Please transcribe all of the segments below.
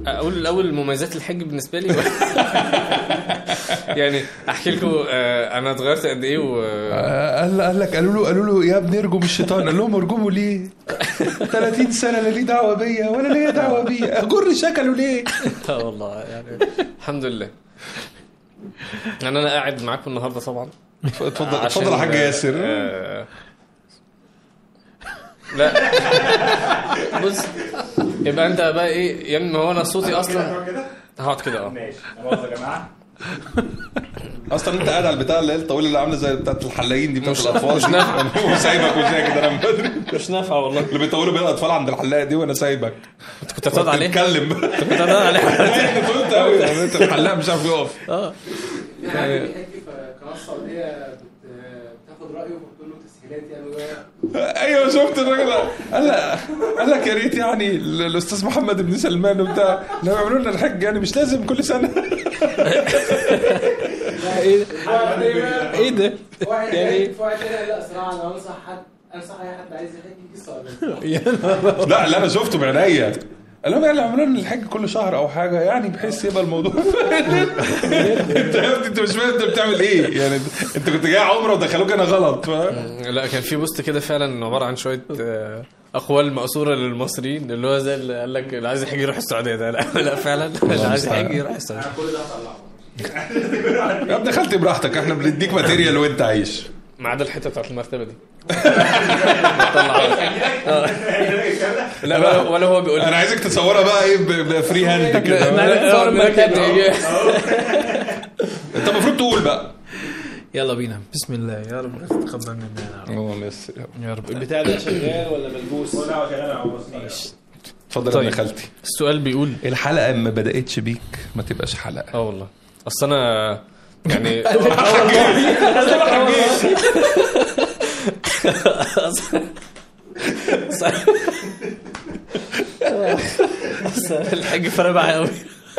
اقول الاول مميزات الحج بالنسبه لي يعني احكي لكم آه، انا اتغيرت قد ايه و آه، قال قال لك قالوا له قالوا له يا ابني ارجم الشيطان قال لهم ارجموا ليه 30 سنه لا ليه دعوه بيا ولا ليا دعوه بيه اجر شكله ليه اه والله يعني الحمد لله يعني انا قاعد معاكم النهارده طبعا اتفضل عشان- اتفضل يا حاج ياسر آه، لا بص يبقى انت بقى ايه يا اما هو انا صوتي اصلا هقعد كده اه ماشي مؤاخذة يا جماعه اصلا انت قاعد على البتاع اللي هي الطويله اللي عامله زي بتاعت الحلاقين دي بتاعت مش- الاطفال مش نافعة. هو سايبك وشايف كده انا من بدري مش نافعه والله اللي بيطولوا بين الاطفال عند الحلاق دي وانا سايبك انت كنت هتقعد عليه تتكلم كنت هتقعد عليه انت طولت قوي يعني انت الحلاق مش عارف يقف اه في حد بيحكي في قناه السعوديه بت- بتاخد رايه وبتقول له تسهيلات يعني وده- ايوه شفت الراجل قال لك قال لك يا ريت يعني ال- الاستاذ محمد بن سلمان وبتاع لو يعملوا لنا الحج يعني مش لازم كل سنه ايه ايه ده؟ واحد يعني يعني إيه؟ في واحد تاني لا صراحه انا انصح حد انصح اي حد عايز يحج يجي السعوديه لا لا انا شفته بعينيا قال لهم يعني يعملوا لنا الحج كل شهر او حاجه يعني بحيث يبقى الموضوع انت يا ابني انت مش فاهم انت بتعمل ايه يعني انت كنت جاي عمره ودخلوك انا غلط فاهم لا كان في بوست كده فعلا عباره عن شويه آه، اقوال مأثوره للمصريين اللي هو زي اللي قال لك اللي عايز يحج يروح السعوديه ده لا, لا فعلا اللي عايز يحج يروح السعوديه كل ده هطلعه يا ابني خالتي براحتك احنا بنديك ماتيريال وانت عايش ما عدا الحته بتاعت المرتبه دي طلع لا ولا, ولا هو بيقول انا عايزك تصورها بقى ايه ب- بفري هاند كده لا، آه، المرتبة. انت المفروض تقول بقى يلا بينا بسم الله يا رب تتقبل منا يا رب اه بس يا رب البتاع ده شغال ولا ملبوس لا شغال على ماشي اتفضل يا طيب. ابن خالتي السؤال بيقول الحلقه ما بداتش بيك ما تبقاش حلقه اه والله اصل انا يعني الحاج فرق معايا قوي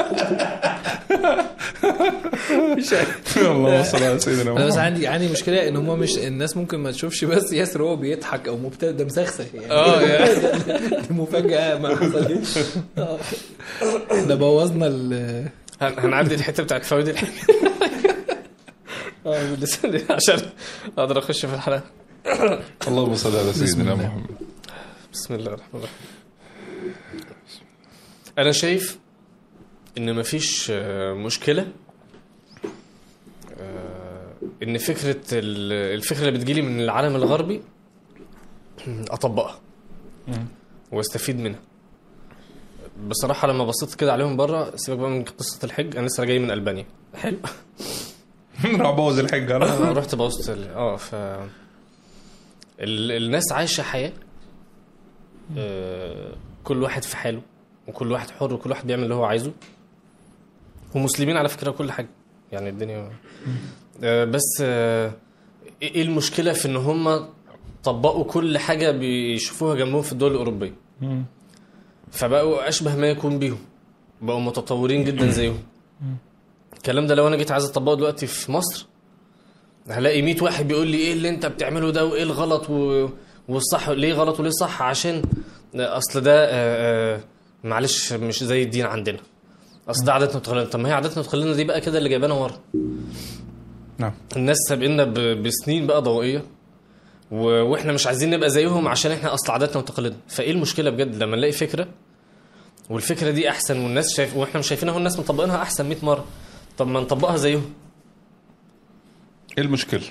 اللهم صل على سيدنا انا بس محمد عندي عندي مشكله ان هم مش الناس ممكن ما تشوفش بس ياسر هو بيضحك او مبتدئ ده مسخسخ يعني اه يعني دي مفاجاه ما حصلتش آه. احنا بوظنا ال هن- هنعدي الحته بتاعت فوائد الحج اه باللسان عشان اقدر اخش في الحلقه اللهم صل على سيدنا الله. محمد بسم الله الرحمن الرحيم انا شايف ان مفيش آه، مشكله آه، ان فكره ال- الفكره اللي بتجيلي من العالم الغربي اطبقها واستفيد منها بصراحه لما بصيت كده عليهم بره سيبك بقى من قصه الحج انا لسه جاي من البانيا حلو راح بوظ الحجه انا رحت بوظت ال- اه ف ال... الناس عايشه حياه آه، كل واحد في حاله وكل واحد حر وكل واحد بيعمل اللي هو عايزه ومسلمين على فكره كل حاجه يعني الدنيا آه، بس آه، ايه إيه المشكله في ان هم طبقوا كل حاجه بيشوفوها جنبهم في الدول الاوروبيه فبقوا اشبه ما يكون بيهم بقوا متطورين جدا زيهم الكلام ده لو انا جيت عايز اطبقه دلوقتي في مصر هلاقي 100 واحد بيقول لي ايه اللي انت بتعمله ده وايه الغلط و... والصح ليه غلط وليه صح عشان اصل ده آه، آه، معلش مش زي الدين عندنا اصل ده عاداتنا وتقاليدنا طب ما هي عاداتنا وتقاليدنا دي بقى كده اللي جايبانا ورا نعم الناس سابقنا ب... بسنين بقى ضوئيه و... واحنا مش عايزين نبقى زيهم عشان احنا اصل عاداتنا وتقاليدنا فايه المشكله بجد لما نلاقي فكره والفكره دي احسن والناس شايف واحنا مش شايفينها والناس مطبقينها احسن 100 مره طب ما نطبقها زيهم ايه المشكله؟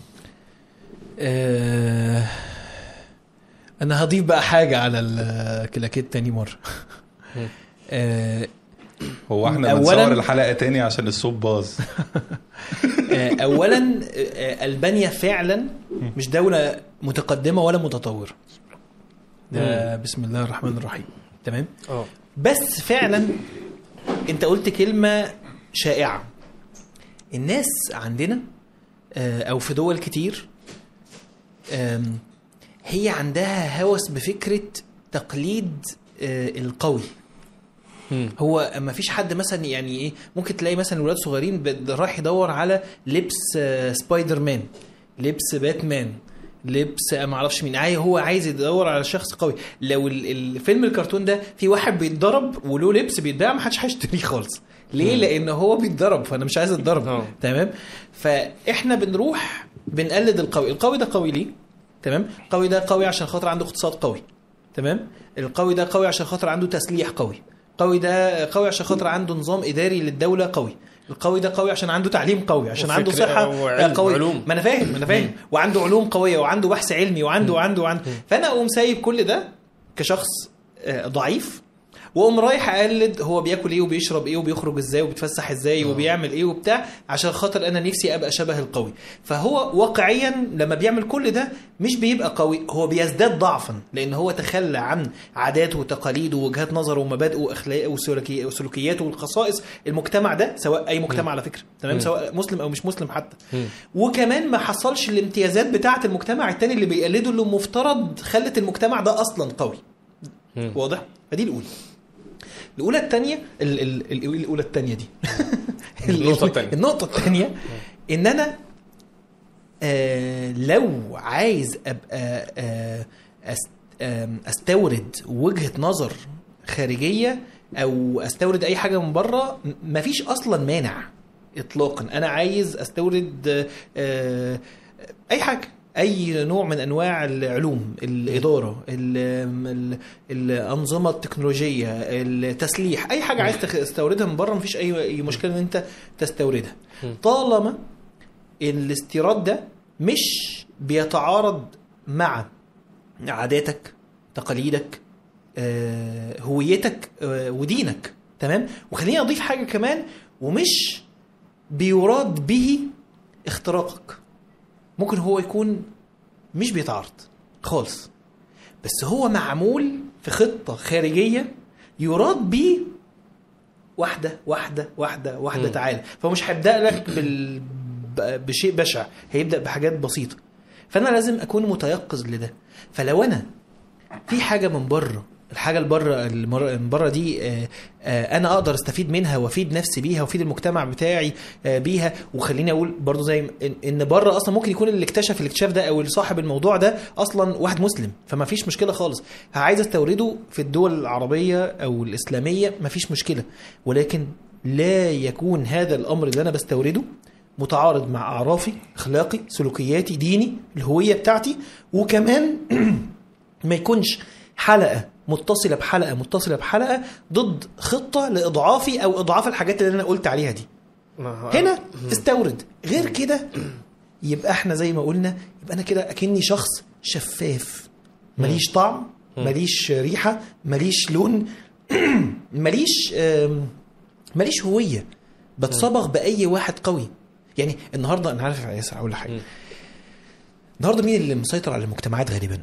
آه، انا هضيف بقى حاجه على الكلاكيت تاني مره آه، هو احنا أولاً- بنصور الحلقه تاني عشان الصوت باظ آه، اولا آه، البانيا فعلا مش دوله متقدمه ولا متطوره ده بسم الله الرحمن الرحيم تمام اه بس فعلا انت قلت كلمه شائعه الناس عندنا آه، او في دول كتير آم، هي عندها هوس بفكره تقليد آه، القوي هو ما فيش حد مثلا يعني ايه ممكن تلاقي مثلا ولاد صغيرين بد- رايح يدور على لبس آه، سبايدر مان لبس باتمان لبس ما اعرفش مين عايز هو عايز يدور على شخص قوي لو ال- الفيلم الكرتون ده في واحد بيتضرب وله لبس بيتباع ما حدش هيشتريه خالص ليه لان هو بيتضرب فانا مش عايز اتضرب اه. تمام فاحنا بنروح بنقلد القوي القوي ده قوي ليه تمام القوي ده قوي عشان خاطر عنده اقتصاد قوي تمام القوي ده قوي عشان خاطر عنده تسليح قوي القوي ده قوي عشان خاطر عنده نظام اداري للدوله قوي القوي ده قوي عشان عنده تعليم قوي عشان عنده وفكر- صحه وعلم- قوي علوم. ما انا فاهم ما انا فاهم وعنده علوم قويه وعنده بحث علمي وعنده وعنده وعنده فانا اقوم سايب كل ده كشخص آه، ضعيف واقوم رايح اقلد هو بياكل ايه وبيشرب ايه وبيخرج ازاي وبيتفسح ازاي وبيعمل ايه وبتاع عشان خاطر انا نفسي ابقى شبه القوي فهو واقعيا لما بيعمل كل ده مش بيبقى قوي هو بيزداد ضعفا لان هو تخلى عن عاداته وتقاليده ووجهات نظره ومبادئه واخلاقه وسلوكي- وسلوكياته والخصائص المجتمع ده سواء اي مجتمع على فكره تمام سواء مسلم او مش مسلم حتى وكمان ما حصلش الامتيازات بتاعه المجتمع التاني اللي بيقلده اللي مفترض خلت المجتمع ده اصلا قوي واضح فدي الاولى الاولى الثانيه ال ال ال الاولى الثانيه دي النقطة التانية. النقطه الثانيه ان انا آه لو عايز ابقى آه أست آم، استورد وجهه نظر خارجيه او استورد اي حاجه من بره م- مفيش اصلا مانع اطلاقا انا عايز استورد آه، آه، اي حاجه اي نوع من انواع العلوم الاداره ال- ال- الانظمه التكنولوجيه التسليح اي حاجه عايز تخ- تستوردها من بره مفيش اي أي مشكله ان انت تستوردها طالما الاستيراد ده مش بيتعارض مع عاداتك تقاليدك آه، هويتك آه، ودينك تمام وخليني اضيف حاجه كمان ومش بيراد به اختراقك ممكن هو يكون مش بيتعارض خالص بس هو معمول في خطه خارجيه يراد بيه واحده واحده واحده واحده مم. تعالى فهو مش هيبدا لك بال... ب- بشيء بشع هيبدا بحاجات بسيطه فانا لازم اكون متيقظ لده فلو انا في حاجه من بره الحاجه اللي بره اللي مر- من بره دي آه، آه، انا اقدر استفيد منها وافيد نفسي بيها وافيد المجتمع بتاعي آه، بيها وخليني اقول برضو زي ما- إن- ان بره اصلا ممكن يكون اللي اكتشف الاكتشاف ده او اللي صاحب الموضوع ده اصلا واحد مسلم فما فيش مشكله خالص عايز استورده في الدول العربيه او الاسلاميه ما فيش مشكله ولكن لا يكون هذا الامر اللي انا بستورده متعارض مع اعرافي اخلاقي سلوكياتي ديني الهويه بتاعتي وكمان ما يكونش حلقه متصله بحلقه متصله بحلقه ضد خطه لاضعافي او اضعاف الحاجات اللي انا قلت عليها دي ما هو- هنا استورد غير كده يبقى احنا زي ما قلنا يبقى انا كده اكني شخص شفاف ماليش طعم ماليش ريحه ماليش لون ماليش آم، ماليش هويه بتصبغ باي واحد قوي يعني النهارده انا عارف يا ياسر اقول لك حاجه مم. النهارده مين اللي مسيطر على المجتمعات غالبا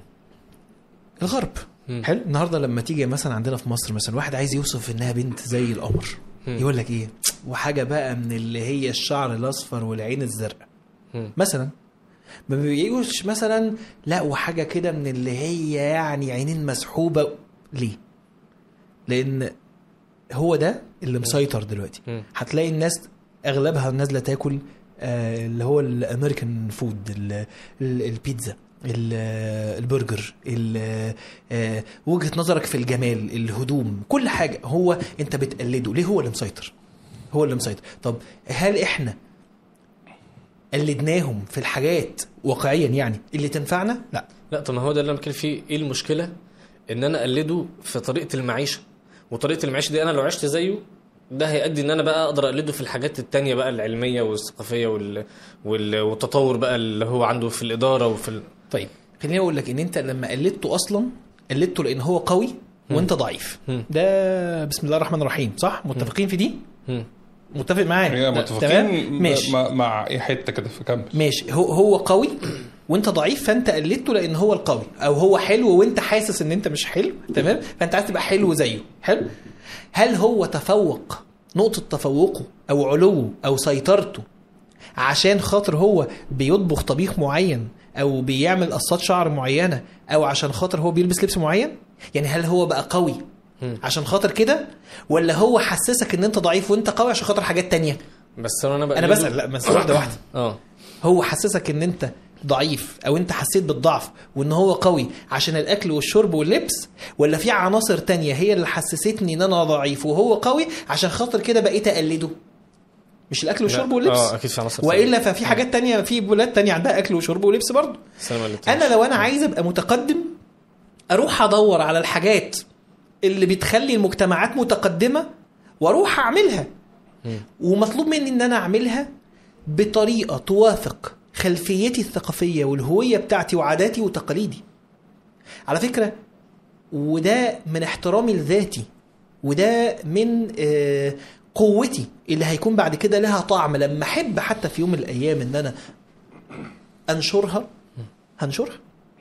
الغرب مم. حلو النهارده لما تيجي مثلا عندنا في مصر مثلا واحد عايز يوصف انها بنت زي القمر مم. يقول لك ايه وحاجه بقى من اللي هي الشعر الاصفر والعين الزرقاء مم. مثلا ما بيقولش مثلا لا وحاجه كده من اللي هي يعني عينين مسحوبه ليه لان هو ده اللي مسيطر دلوقتي مم. هتلاقي الناس اغلبها نازله تاكل آه، اللي هو الامريكان فود ال- ال- البيتزا ال- البرجر ال- آه، وجهه نظرك في الجمال الهدوم كل حاجه هو انت بتقلده ليه هو اللي مسيطر هو اللي مسيطر طب هل احنا قلدناهم في الحاجات واقعيا يعني اللي تنفعنا لا لا طب ما هو ده اللي انا بتكلم فيه ايه المشكله ان انا اقلده في طريقه المعيشه وطريقه المعيشه دي انا لو عشت زيه ده هيؤدي ان انا بقى اقدر اقلده في الحاجات التانية بقى العلميه والثقافيه وال... وال... والتطور بقى اللي هو عنده في الاداره وفي ال... طيب خليني اقول لك ان انت لما قلدته اصلا قلدته لان هو قوي وانت ضعيف مم. ده بسم الله الرحمن الرحيم صح متفقين في دي مم. متفق معايا هي لا، متفقين تمام ماشي مع, مع اي حته كده في كمل ماشي هو هو قوي وانت ضعيف فانت قلدته لان هو القوي او هو حلو وانت حاسس ان انت مش حلو تمام فانت عايز تبقى حلو زيه حلو هل هو تفوق نقطة تفوقه او علوه او سيطرته عشان خاطر هو بيطبخ طبيخ معين او بيعمل قصات شعر معينة او عشان خاطر هو بيلبس لبس معين يعني هل هو بقى قوي مم. عشان خاطر كده ولا هو حسسك ان انت ضعيف وانت قوي عشان خاطر حاجات تانية بس انا بقى انا بسأل لا بس واحدة واحدة اه هو حسسك ان انت ضعيف او انت حسيت بالضعف وان هو قوي عشان الاكل والشرب واللبس ولا في عناصر تانية هي اللي حسستني ان انا ضعيف وهو قوي عشان خاطر كده بقيت اقلده مش الاكل والشرب لا، واللبس اه اكيد في عناصر والا ففي حاجات تانية في بلاد تانية عندها اكل وشرب ولبس برضه السينما اللي بتمشي. انا لو انا عايز ابقى متقدم اروح ادور على الحاجات اللي بتخلي المجتمعات متقدمه واروح اعملها ومطلوب مني ان انا اعملها بطريقه توافق خلفيتي الثقافيه والهويه بتاعتي وعاداتي وتقاليدي على فكره وده من احترامي لذاتي وده من آه، قوتي اللي هيكون بعد كده لها طعم لما احب حتى في يوم من الايام ان انا انشرها هنشرها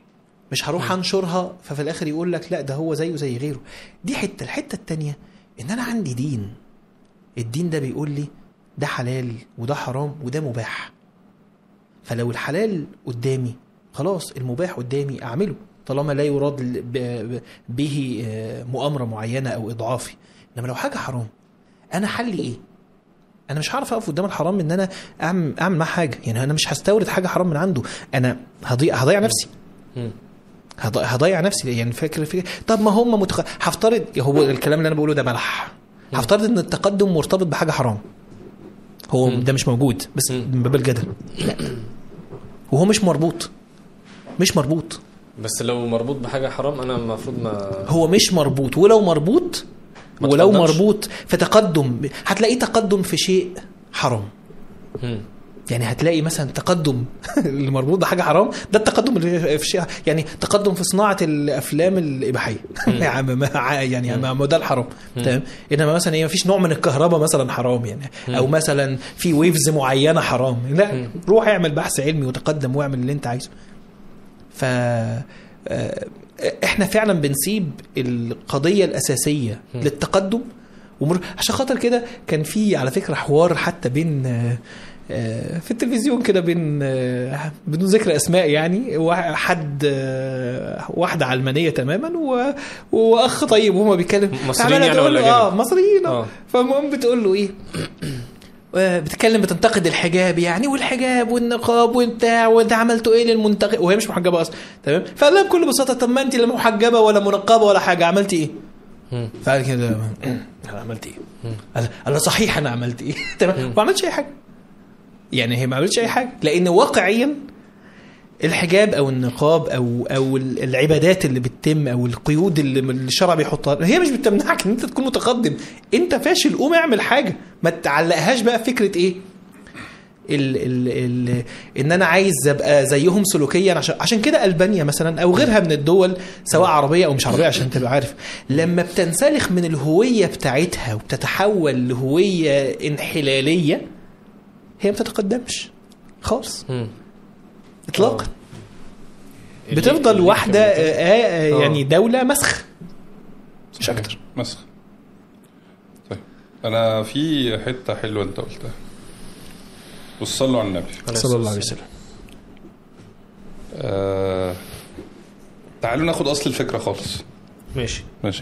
مش هروح انشرها ففي الاخر يقول لك لا ده هو زيه زي غيره دي حته الحته التانية ان انا عندي دين الدين ده بيقول لي ده حلال وده حرام وده مباح فلو الحلال قدامي خلاص المباح قدامي اعمله طالما لا يراد ل- ب- ب- به آه، مؤامره معينه او اضعافي انما لو حاجه حرام انا حلي ايه انا مش هعرف اقف قدام الحرام ان انا اعمل اعمل معاه حاجه يعني انا مش هستورد حاجه حرام من عنده انا هضيع هضيع نفسي مم. هض- هضيع نفسي يعني فاكر فكرة طب ما هم متخ... هفترض هو الكلام اللي انا بقوله ده ملح هفترض ان التقدم مرتبط بحاجه حرام هو ده مش موجود بس مم. من باب الجدل لا وهو مش مربوط مش مربوط بس لو مربوط بحاجه حرام انا المفروض ما هو مش مربوط ولو مربوط ما ولو تقدمش. مربوط في تقدم هتلاقيه تقدم في شيء حرام مم. يعني هتلاقي مثلا تقدم اللي مربوط بحاجه حرام ده التقدم اللي في شيء يعني تقدم في صناعه الافلام الاباحيه يعني ما- يعني ما ده الحرام تمام انما مثلا ايه مفيش نوع من الكهرباء مثلا حرام يعني او مثلا في ويفز معينه حرام لا روح اعمل بحث علمي وتقدم واعمل اللي انت عايزه ف آه، احنا فعلا بنسيب القضيه الاساسيه للتقدم ومر... عشان خاطر كده كان في على فكره حوار حتى بين آه، آه، في التلفزيون كده بين آه، بدون ذكر اسماء يعني وا- حد آه، واحده علمانيه تماما و... واخ طيب وهما بيتكلم مصريين عمالة يعني تقول ولا له اه أجانب؟ مصريين اه آه. فالمهم بتقول له ايه آه، بتتكلم بتنتقد الحجاب يعني والحجاب والنقاب وبتاع وانت عملتوا ايه للمنتقد وهي مش محجبه اصلا تمام فقال لها بكل بساطه طب ما انت لا محجبه ولا منقبه ولا حاجه عملتي ايه؟ مم. فقال كده انا عملت ايه؟ قال قال صحيح انا عملت ايه؟ تمام ما عملتش اي حاجه يعني هي ما عملتش اي حاجه لان واقعيا الحجاب او النقاب او او العبادات اللي بتتم او القيود اللي الشرع بيحطها هي مش بتمنعك ان انت تكون متقدم انت فاشل قوم اعمل حاجه ما تعلقهاش بقى فكره ايه ال ال ال ان انا عايز ابقى زيهم سلوكيا عشان عشان كده البانيا مثلا او غيرها من الدول سواء عربيه او مش عربيه عشان تبقى عارف لما بتنسلخ من الهويه بتاعتها وبتتحول لهويه انحلاليه هي ما بتتقدمش خالص مم. اطلاقا اللي- بتفضل اللي واحده كان بتاع- آه، آه، آه. يعني دوله مسخ مش اكتر مسخ طيب انا في حته حلوه انت قلتها وصلوا على النبي صلى الله عليه وسلم آه... تعالوا ناخد اصل الفكره خالص ماشي ماشي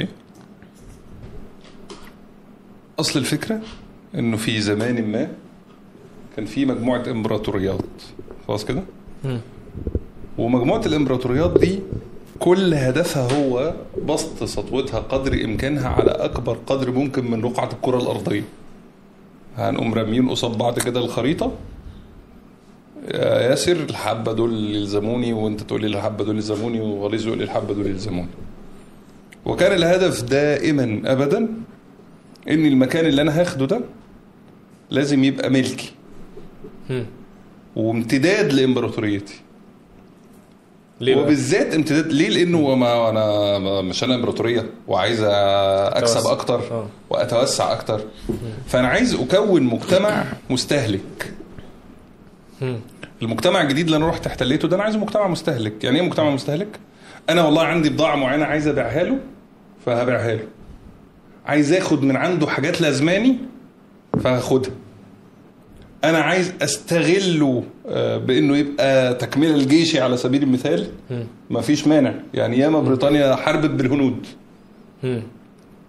اصل الفكره انه في زمان ما كان في مجموعه امبراطوريات خلاص كده مم. ومجموعه الامبراطوريات دي كل هدفها هو بسط سطوتها قدر امكانها على اكبر قدر ممكن من رقعه الكره الارضيه هنقوم راميين قصاد بعض كده الخريطه يا ياسر الحبه دول يلزموني وانت تقول لي الحبه دول يلزموني وغليظ يقول لي الحبه دول يلزموني وكان الهدف دائما ابدا ان المكان اللي انا هاخده ده لازم يبقى ملكي مم. وامتداد لامبراطوريتي ليه بقى؟ وبالذات امتداد ليه لانه ما انا ما- مش انا امبراطوريه وعايز اكسب توسع. اكتر آه. واتوسع اكتر فانا عايز اكون مجتمع مستهلك مم. المجتمع الجديد اللي انا رحت احتليته ده انا عايزه مجتمع مستهلك يعني ايه مجتمع مستهلك انا والله عندي بضاعه معينه عايز ابيعها له فهبيعها له عايز اخد من عنده حاجات لازماني فهاخدها انا عايز استغله آه، بانه يبقى تكمله لجيشي على سبيل المثال مم. مفيش مانع يعني ياما بريطانيا حاربت بالهنود مم.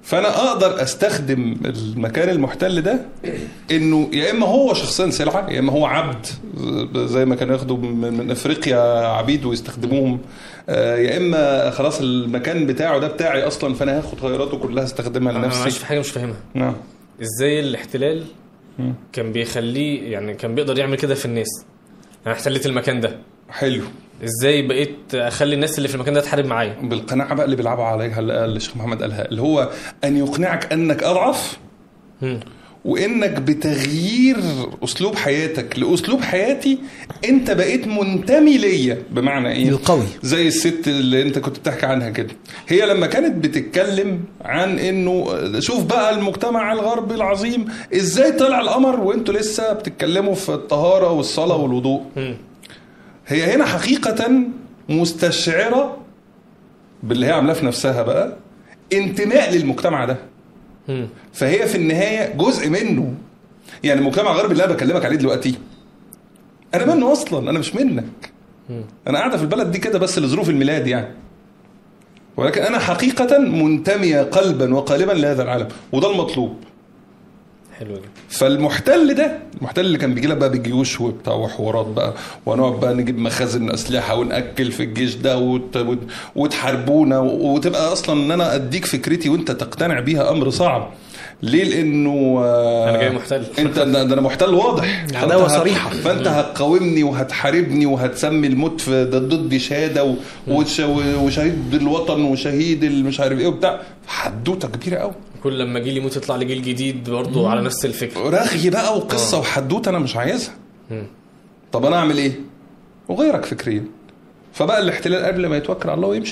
فانا اقدر استخدم المكان المحتل ده انه يا اما هو شخصيا سلعه يا اما هو عبد زي ما كانوا ياخدوا من, من افريقيا عبيد ويستخدموهم آه، يا اما خلاص المكان بتاعه ده بتاعي اصلا فانا هاخد خياراته كلها استخدمها انا عايش لنفسي في حاجه مش فاهمها نعم ازاي الاحتلال مم. كان بيخليه يعني كان بيقدر يعمل كده في الناس انا احتليت المكان ده حلو ازاي بقيت اخلي الناس اللي في المكان ده تحارب معايا بالقناعه بقى اللي بيلعبوا عليها اللي اللي الشيخ محمد قالها اللي هو ان يقنعك انك اضعف مم. وانك بتغيير اسلوب حياتك لاسلوب حياتي انت بقيت منتمي ليا بمعنى ايه القوي زي الست اللي انت كنت بتحكي عنها كده هي لما كانت بتتكلم عن انه شوف بقى المجتمع الغربي العظيم ازاي طلع القمر وانتوا لسه بتتكلموا في الطهاره والصلاه والوضوء مم. هي هنا حقيقة مستشعرة باللي هي عاملاه في نفسها بقى انتماء للمجتمع ده مم. فهي في النهاية جزء منه يعني المجتمع الغربي اللي انا بكلمك عليه دلوقتي انا منه اصلا انا مش منك مم. انا قاعده في البلد دي كده بس لظروف الميلاد يعني ولكن انا حقيقة منتمية قلبا وقالبا لهذا العالم وده المطلوب حلو ده فالمحتل ده المحتل اللي كان بيجي لك بقى بالجيوش وبتاع وحوارات بقى ونقعد بقى نجيب مخازن اسلحه وناكل في الجيش ده وت... وت... وتحاربونا و- وتبقى اصلا ان انا اديك فكرتي وانت تقتنع بيها امر صعب ليه لانه آه، انا جاي محتل انت ده ده انا محتل واضح عداوة فأنت هت- صريحة. فانت هتقاومني وهتحاربني وهتسمي الموت في ده ضدي شهاده و... وش... وشهيد الوطن وشهيد المش عارف ايه وبتاع حدوته كبيره قوي كل لما جيل يموت يطلع لي جيل جديد برضه على نفس الفكره رغي بقى وقصه وحدوته انا مش عايزها مم. طب انا اعمل ايه وغيرك فكريا فبقى الاحتلال قبل ما يتوكل على الله ويمشي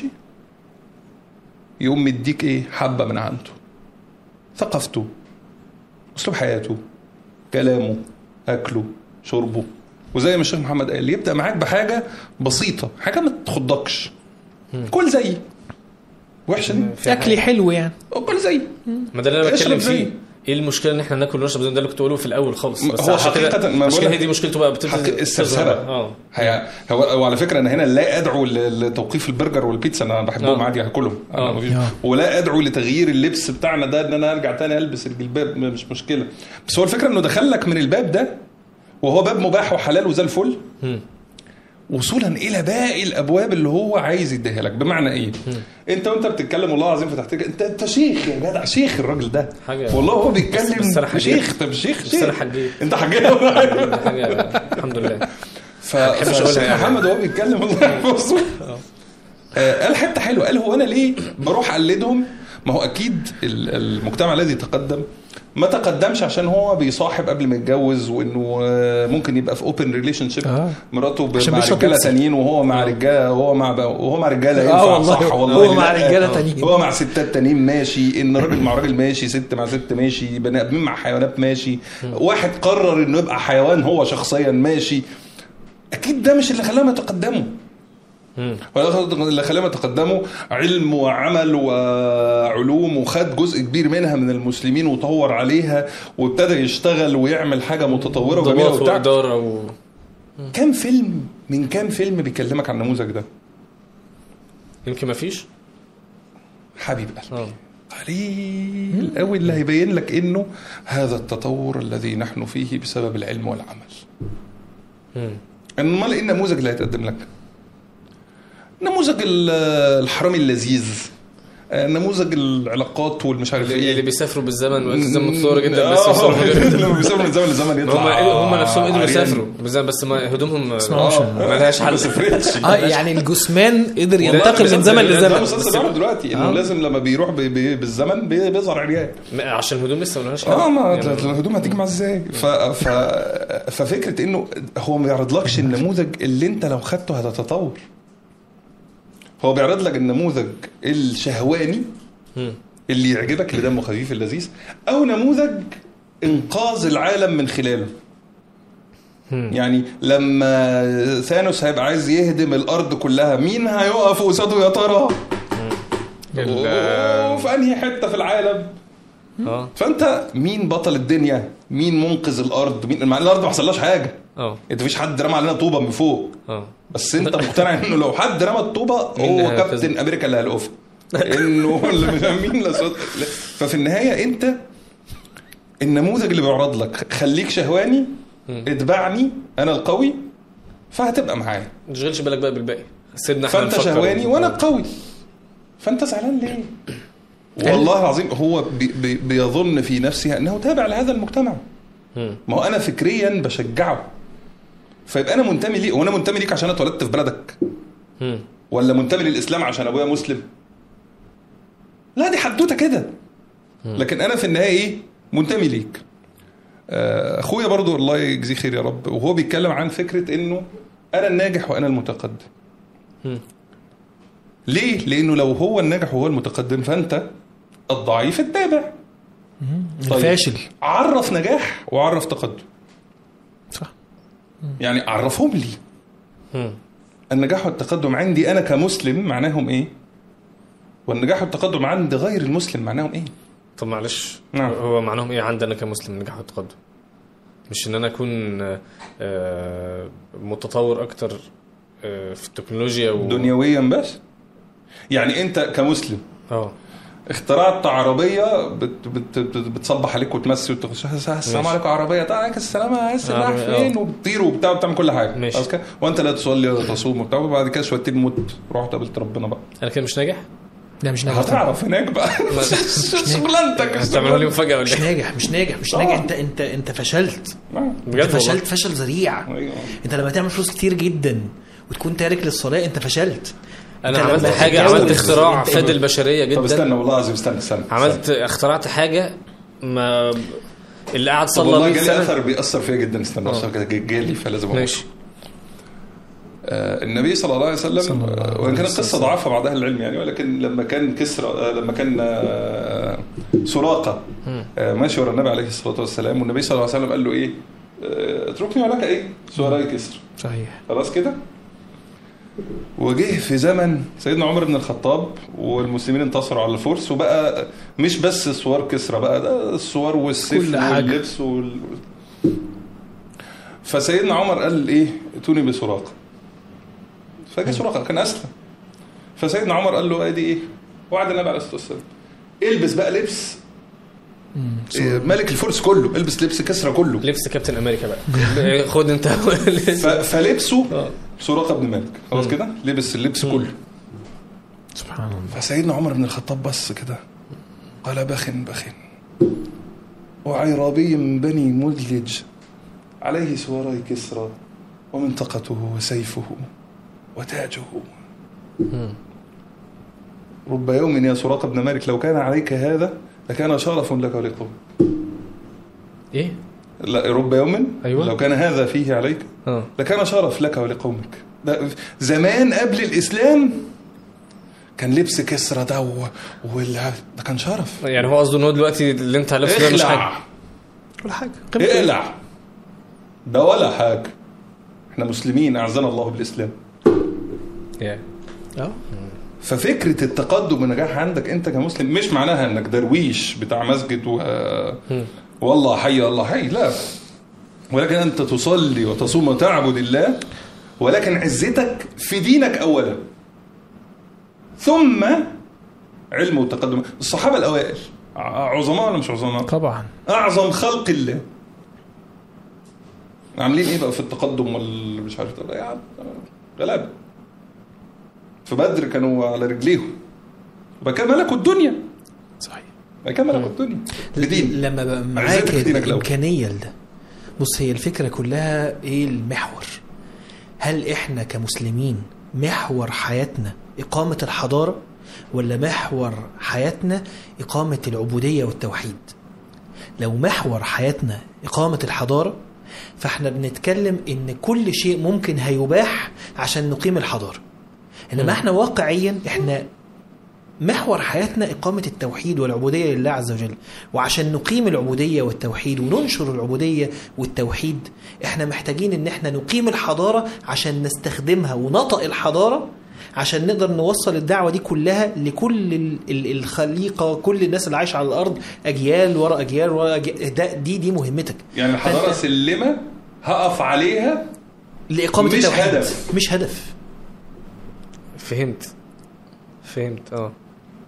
يقوم مديك ايه حبه من عنده ثقافته اسلوب حياته كلامه اكله شربه وزي ما الشيخ محمد قال يبدا معاك بحاجه بسيطه حاجه ما تخضكش كل زيي وحشه دي في اكلي حلو يعني كل زيي ما ده اللي انا اشرب بتكلم زي. فيه ايه المشكله ان احنا ناكل ونشرب زي ده اللي كنت بقوله في الاول خالص م- بس هو عشان كده- حقيقة ما عشان بقول كده لك هي دي مشكلته بقى بتبتدي حقيقة السرسبة. تظهر. اه هي هو وعلى فكره انا هنا لا ادعو ل- لتوقيف البرجر والبيتزا انا بحبهم آه. عادي هاكلهم أنا آه. مفيش- آه. ولا ادعو لتغيير اللبس بتاعنا ده ان انا ارجع تاني البس الجلباب م- مش مشكله بس هو الفكره انه دخلك من الباب ده وهو باب مباح وحلال وزي الفل مم. وصولا الى باقي الابواب اللي هو عايز يديها لك بمعنى ايه انت وانت بتتكلم والله العظيم فتحت انت انت شيخ يا جدع شيخ الراجل ده حاجة- والله هو بيتكلم بس أنا حجيت. شيخ طب شيخ بس شيخ أنا حجيت. انت حجيت دي حاجه الحمد لله ف... بحبش أقولها فالشيخ يعني. محمد وهو بيتكلم الله يحفظه آه، قال حته حلوه قال هو انا ليه بروح اقلدهم ما هو اكيد ال- المجتمع الذي تقدم ما تقدمش عشان هو بيصاحب قبل ما يتجوز وانه آه، ممكن يبقى في اوبن ريليشن شيب آه. مراته ب- عشان مع بيشرب رجاله بيبسي. تانيين وهو مع رجاله وهو مع وهو مع رجاله ينفع اه والله صح والله هو مع لا. رجاله تانيين هو مع ستات تانيين ماشي ان راجل مع راجل ماشي ست مع ست ماشي بني ادمين مع حيوانات ماشي واحد قرر انه يبقى حيوان هو شخصيا ماشي اكيد ده مش اللي خلاهم يتقدموا مم. اللي خلاهم يتقدموا علم وعمل وعلوم وخد جزء كبير منها من المسلمين وطور عليها وابتدى يشتغل ويعمل حاجه متطوره وجميله ضباط وبتاع واداره و... كم فيلم من كام فيلم بيكلمك عن النموذج ده يمكن ما فيش حبيب قلبي اه قليل قوي اللي هيبين لك انه هذا التطور الذي نحن فيه بسبب العلم والعمل مم. امال ايه النموذج اللي هيتقدم لك نموذج ال- الحرامي اللذيذ آه، نموذج العلاقات والمش عارف اللي اللي ايه بيسافروا بالزمن والتزام متصوره جدا بس آه، بيسافروا غير لما بيسافروا من زمن لزمن هم يطلع هم نفسهم قدروا عريان. يسافروا بالزمن بس ما هدومهم اسمعوش. آه، ما لهاش ما حل سافرتش اه يعني الجثمان قدر والله ينتقل من مسلسل- زمن ده لزمن مسلسل بس- بيعمل دلوقتي انه آه. لازم لما بيروح بي- بي- بالزمن بي- بيظهر عريان ما- عشان هدوم لسه ما لهاش حل اه ما يعني الهدوم هتيجي مع ازاي ف... ف... ففكره انه هو ما يعرضلكش النموذج اللي انت لو خدته هتتطور هو بيعرض لك النموذج الشهواني مم. اللي يعجبك اللي دمه خفيف اللذيذ او نموذج انقاذ العالم من خلاله مم. يعني لما ثانوس هيبقى عايز يهدم الارض كلها مين هيقف قصاده يا ترى ال- وفي انهي حته في العالم اه فانت مين بطل الدنيا مين منقذ الارض مين مع إن الارض ما حصلهاش حاجه اه انت مفيش حد رمى علينا طوبه من فوق اه بس انت مقتنع انه لو حد رمى الطوبه مين هو اللي كابتن هينقذنا؟ امريكا اللي هيلقفها انه اللي مش مين الاصوات لا. ففي النهايه انت النموذج اللي بيعرض لك خليك شهواني اتبعني انا القوي فهتبقى معايا ما تشغلش بالك بقى بالباقي سيبنا احنا فانت نفكر. شهواني وانا قوي فانت زعلان ليه؟ والله العظيم هو بي بي بيظن في نفسه انه تابع لهذا المجتمع مم. ما هو انا فكريا بشجعه فيبقى انا منتمي ليه وانا منتمي ليك عشان اتولدت في بلدك مم. ولا منتمي للاسلام عشان ابويا مسلم لا دي حدوته كده لكن انا في النهايه ايه منتمي ليك آه، اخويا برضو الله يجزيه خير يا رب وهو بيتكلم عن فكره انه انا الناجح وانا المتقدم مم. ليه لانه لو هو الناجح وهو المتقدم فانت الضعيف التابع طيب. الفاشل عرف نجاح وعرف تقدم صح يعني عرفهم لي مم. النجاح والتقدم عندي انا كمسلم معناهم ايه والنجاح والتقدم عند غير المسلم معناهم ايه طب معلش نعم. هو معناهم ايه عندنا كمسلم نجاح وتقدم مش ان انا اكون آه، متطور اكتر آه، في التكنولوجيا و... دنيويا بس يعني انت كمسلم اه اخترعت عربيه بت بت بت بتصبح عليك وتمسي وتخش السلام ماشي. عليكم عربيه تعالى عليك السلام عايز رايح عربية، فين اه. وبتطير وبتاع وبتعمل كل حاجه ماشي. خلاص كده؟ وانت لا تصلي ولا تصوم وبتاع وبعد كده شويتين موت رحت قابلت ربنا بقى انا كده مش ناجح لا مش ناجح هتعرف هناك بقى شغلانتك هتعملوا لي مفاجاه ولا مش ايه ناجح مش ناجح مش آه. ناجح انت انت انت فشلت آه. بجد انت والله فشلت فشل ذريع أيوة. انت لما تعمل فلوس كتير جدا وتكون تارك للصلاه انت فشلت انا انت عملت لما حاجه تتجوز، عملت اختراع انت- فاد البشريه طب جدا استنى والله العظيم استنى استنى عملت اخترعت حاجه ما اللي قعد طب صلى والله 100 جالي سنه اثر بيأثر فيا جدا استنى اه. اثر كده جالي فلازم اقول ماشي آه، النبي صلى الله عليه وسلم صلى الله عليه آه، وان كانت وسلم. قصه ضعفها بعد اهل العلم يعني ولكن لما كان كسرى آه، لما كان آه، سراقه آه، ماشي ورا النبي عليه الصلاه والسلام والنبي صلى الله عليه وسلم قال له ايه؟ آه، اتركني ولك ايه؟ سراي كسر صحيح خلاص كده؟ وجه في زمن سيدنا عمر بن الخطاب والمسلمين انتصروا على الفرس وبقى مش بس سوار كسرى بقى ده السوار والسيف كل حاجة. واللبس وال... فسيدنا عمر قال ايه اتوني بسراقه فجاء سراقه كان اسلم فسيدنا عمر قال له ادي ايه وعد النبي عليه الصلاه والسلام البس بقى لبس إيه، ملك الفرس كله البس لبس كسرى كله لبس كابتن امريكا بقى خد انت ف... فلبسه آه. سراقه بن مالك خلاص كده لبس اللبس كله سبحان الله فسيدنا عمر بن الخطاب بص كده قال بخ بخ وعرابي من بني مدلج عليه سواري كسرى ومنطقته وسيفه وتاجه رب يوم يا سراقة بن مالك لو كان عليك هذا لكان شرف لك ولقومك ايه لا رب يوم أيوة. لو كان هذا فيه عليك اه لكان شرف لك ولقومك ده زمان قبل الاسلام كان لبس كسرى ده و- والع... ده كان شرف يعني هو قصده ان هو دلوقتي اللي انت لابسه ده مش حاجه اخلع ولا حاجه اقلع ده ولا حاجه احنا مسلمين اعزنا الله بالاسلام يعني اه ففكره التقدم والنجاح عندك انت كمسلم مش معناها انك درويش بتاع مسجد و... والله حي الله حي لا ولكن انت تصلي وتصوم وتعبد الله ولكن عزتك في دينك اولا ثم علم وتقدم الصحابه الاوائل ع- عظماء ولا مش عظماء طبعا اعظم خلق الله عاملين ايه بقى في التقدم وال مش عارف ده يا عم غلابه في بدر كانوا على رجليهم وبقى كان ملكوا الدنيا صحيح بقى كان ملكوا الدنيا بدين لما بقى عزتك معاك في دينك الأول. الامكانيه لده بص هي الفكره كلها ايه المحور هل احنا كمسلمين محور حياتنا اقامه الحضاره ولا محور حياتنا اقامه العبوديه والتوحيد لو محور حياتنا اقامه الحضاره فاحنا بنتكلم ان كل شيء ممكن هيباح عشان نقيم الحضاره انما احنا واقعيا احنا محور حياتنا إقامة التوحيد والعبودية لله عز وجل وعشان نقيم العبودية والتوحيد وننشر العبودية والتوحيد احنا محتاجين ان احنا نقيم الحضارة عشان نستخدمها ونطق الحضارة عشان نقدر نوصل الدعوة دي كلها لكل ال- ال- الخليقة كل الناس اللي عايشة على الأرض أجيال ورا أجيال ورا أجيال ده دي دي مهمتك يعني الحضاره فأنت- سلمه هقف عليها لإقامة مش التوحيد هدف. مش هدف فهمت فهمت اه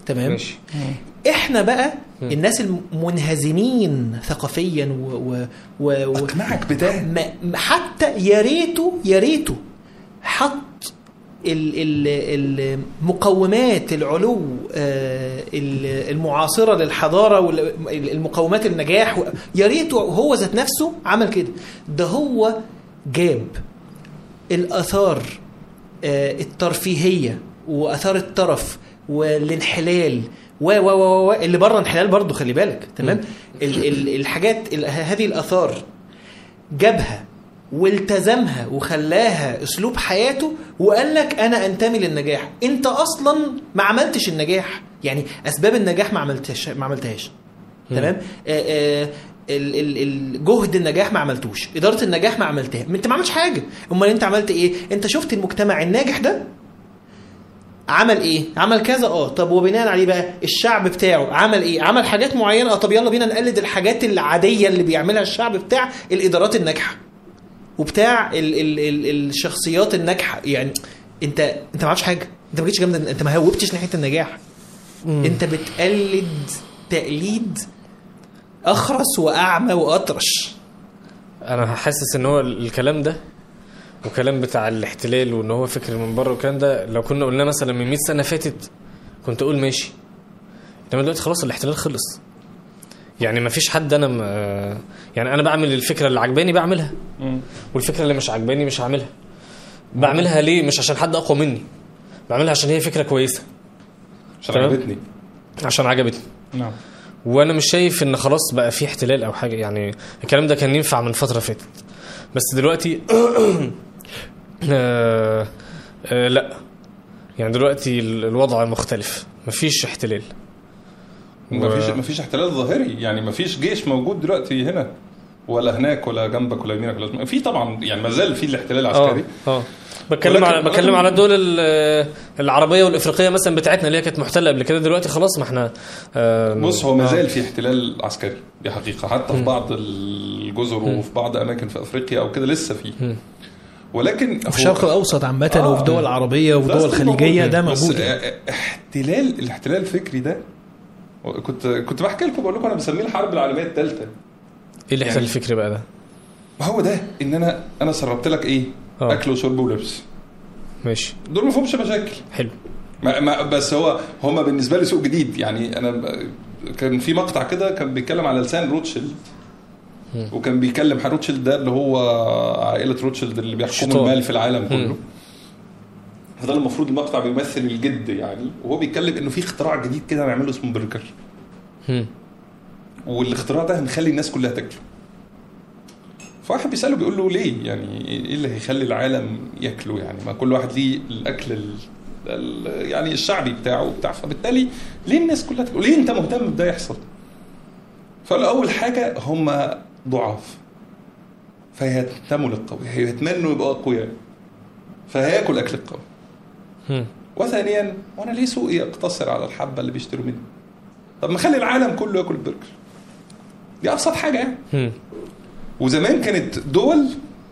تمام ماشي احنا بقى الناس المنهزمين ثقافيا و, و, و, و اقنعك بده ما ما- حتى يا ريته يا ريته حط ال- ال- المقومات العلو آه، ال- المعاصره للحضاره والمقومات النجاح و- يا ريته هو ذات نفسه عمل كده ده هو جاب الاثار آه، الترفيهيه واثار الترف والانحلال و و و و اللي بره انحلال برضه خلي بالك تمام ال ال الحاجات ال هذه الاثار جابها والتزمها وخلاها اسلوب حياته وقال لك انا انتمي للنجاح انت اصلا ما عملتش النجاح يعني اسباب النجاح ما عملتش ما عملتهاش تمام آه آه ال- ال- ال- جهد النجاح ما عملتوش اداره النجاح ما عملتها انت ما عملتش حاجه امال انت عملت ايه انت شفت المجتمع الناجح ده عمل ايه عمل كذا اه طب وبناء عليه بقى الشعب بتاعه عمل ايه عمل حاجات معينه اه طب يلا بينا نقلد الحاجات العاديه اللي بيعملها الشعب بتاع الادارات الناجحه وبتاع ال ال ال الشخصيات الناجحه يعني انت انت ما عملتش حاجه انت ما جيتش جنب انت ما هوبتش ناحيه النجاح انت بتقلد تقليد اخرس واعمى واطرش انا حاسس ان هو الكلام ده وكلام بتاع الاحتلال وان هو فكر من بره والكلام ده لو كنا قلناه مثلا من 100 سنه فاتت كنت اقول ماشي انما دلوقتي خلاص الاحتلال خلص يعني ما فيش حد انا م... يعني انا بعمل الفكره اللي عجباني بعملها والفكره اللي مش عجباني مش هعملها بعملها ليه مش عشان حد اقوى مني بعملها عشان هي فكره كويسه عشان تمام. عجبتني عشان عجبتني نعم وانا مش شايف ان خلاص بقى في احتلال او حاجه يعني الكلام ده كان ينفع من فتره فاتت بس دلوقتي آه آه لا يعني دلوقتي ال- الوضع مختلف مفيش احتلال مفيش مفيش احتلال ظاهري يعني مفيش جيش موجود دلوقتي هنا ولا هناك ولا جنبك ولا يمينك ولا في طبعا يعني ما زال في الاحتلال اه العسكري اه بتكلم ولكن- على بتكلم ولكن- على الدول ال- العربيه والافريقيه مثلا بتاعتنا اللي هي كانت محتله قبل كده دلوقتي خلاص ما احنا آه بص هو ما آه. زال في احتلال عسكري دي حقيقه حتى في بعض الجزر وفي بعض اماكن في افريقيا او كده لسه في ولكن في هو- الشرق الاوسط عامه آه. وفي دول عربيه وفي ده دول أصلاً خليجيه ده بس موجود اه- احتلال الاحتلال الفكري ده كنت كنت بحكي لكم بقول لكم انا بسميه الحرب العالميه الثالثه ايه الاحتلال يعني- الفكري بقى ده؟ ما هو ده ان انا انا سربت لك ايه آه. اكل وشرب ولبس ماشي دول ما فيهمش مشاكل حلو ما ما بس هو هما بالنسبه لي سوق جديد يعني انا ب- كان في مقطع كده كان بيتكلم على لسان روتشيلد وكان بيتكلم عن روتشيلد ده اللي هو عائله روتشيلد اللي بيحكموا الشيطان. المال في العالم كله مم. فده المفروض المقطع بيمثل الجد يعني وهو بيتكلم انه في اختراع جديد كده هنعمله اسمه برجر مم. والاختراع ده هنخلي الناس كلها تاكله فواحد بيساله بيقول له ليه يعني ايه اللي هيخلي العالم ياكله يعني ما كل واحد ليه الاكل ال... ال... يعني الشعبي بتاعه وبتاع فبالتالي ليه الناس كلها تاكله ليه انت مهتم بده يحصل فقال اول حاجه هم ضعاف فيهتموا للقوي هيتمنوا يبقوا اقوياء فهياكل اكل القوي مم. وثانيا وانا ليه سوقي اقتصر على الحبه اللي بيشتروا مني طب ما خلي العالم كله ياكل البرجر دي ابسط حاجه يعني مم. وزمان كانت دول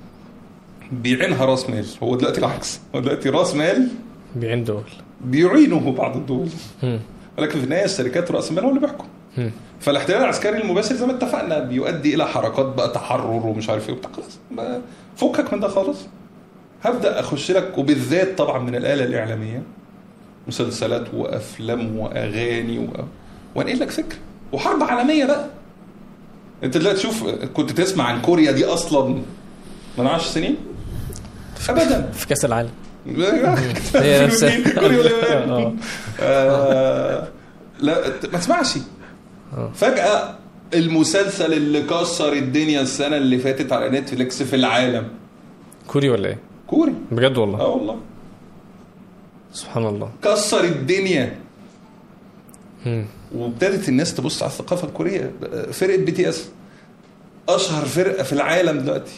بيعينها راس مال هو دلوقتي العكس هو دلوقتي راس مال بيعين دول بيعينه بعض الدول مم. ولكن في النهايه الشركات راس المال هو اللي بيحكم مم. فالاحتلال العسكري المباشر زي ما اتفقنا بيؤدي الى حركات بقى تحرر ومش عارف ايه وبتاع خلاص ما- فكك من ده خالص هبدا اخش لك وبالذات طبعا من الاله الاعلاميه مسلسلات وافلام واغاني و... وانقل لك فكره وحرب عالميه بقى انت دلوقتي شوف كنت تسمع عن كوريا دي اصلا من 10 سنين ابدا في كاس العالم هي نفسها. كوريا واليابان آه. آه، لا ما تسمعش آه. فجأة المسلسل اللي كسر الدنيا السنة اللي فاتت على نتفليكس في العالم كوري ولا ايه؟ كوري بجد والله اه والله سبحان الله كسر الدنيا مم. وابتدت الناس تبص على الثقافة الكورية فرقة بي تي اس أشهر فرقة في العالم دلوقتي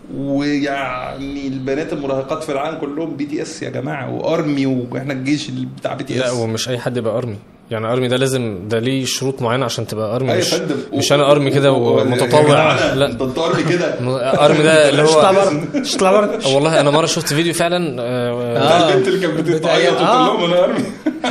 ويعني البنات المراهقات في العالم كلهم بي تي اس يا جماعة وارمي واحنا الجيش اللي بتاع بي تي لا اس ومش اي حد يبقى ارمي يعني ارمي ده لازم ده ليه شروط معينه عشان تبقى ارمي أيوة مش, يا فندم. مش انا ارمي كده و- و- يا ومتطوع جماعة، لا انت ارمي كده م- ارمي ده اللي مش هو طلع بره مش طلع بره والله انا مره شفت فيديو فعلا آه، بتاع آه. البنت اللي كانت بتاع- بتتعيط وتقول آه. لهم انا ارمي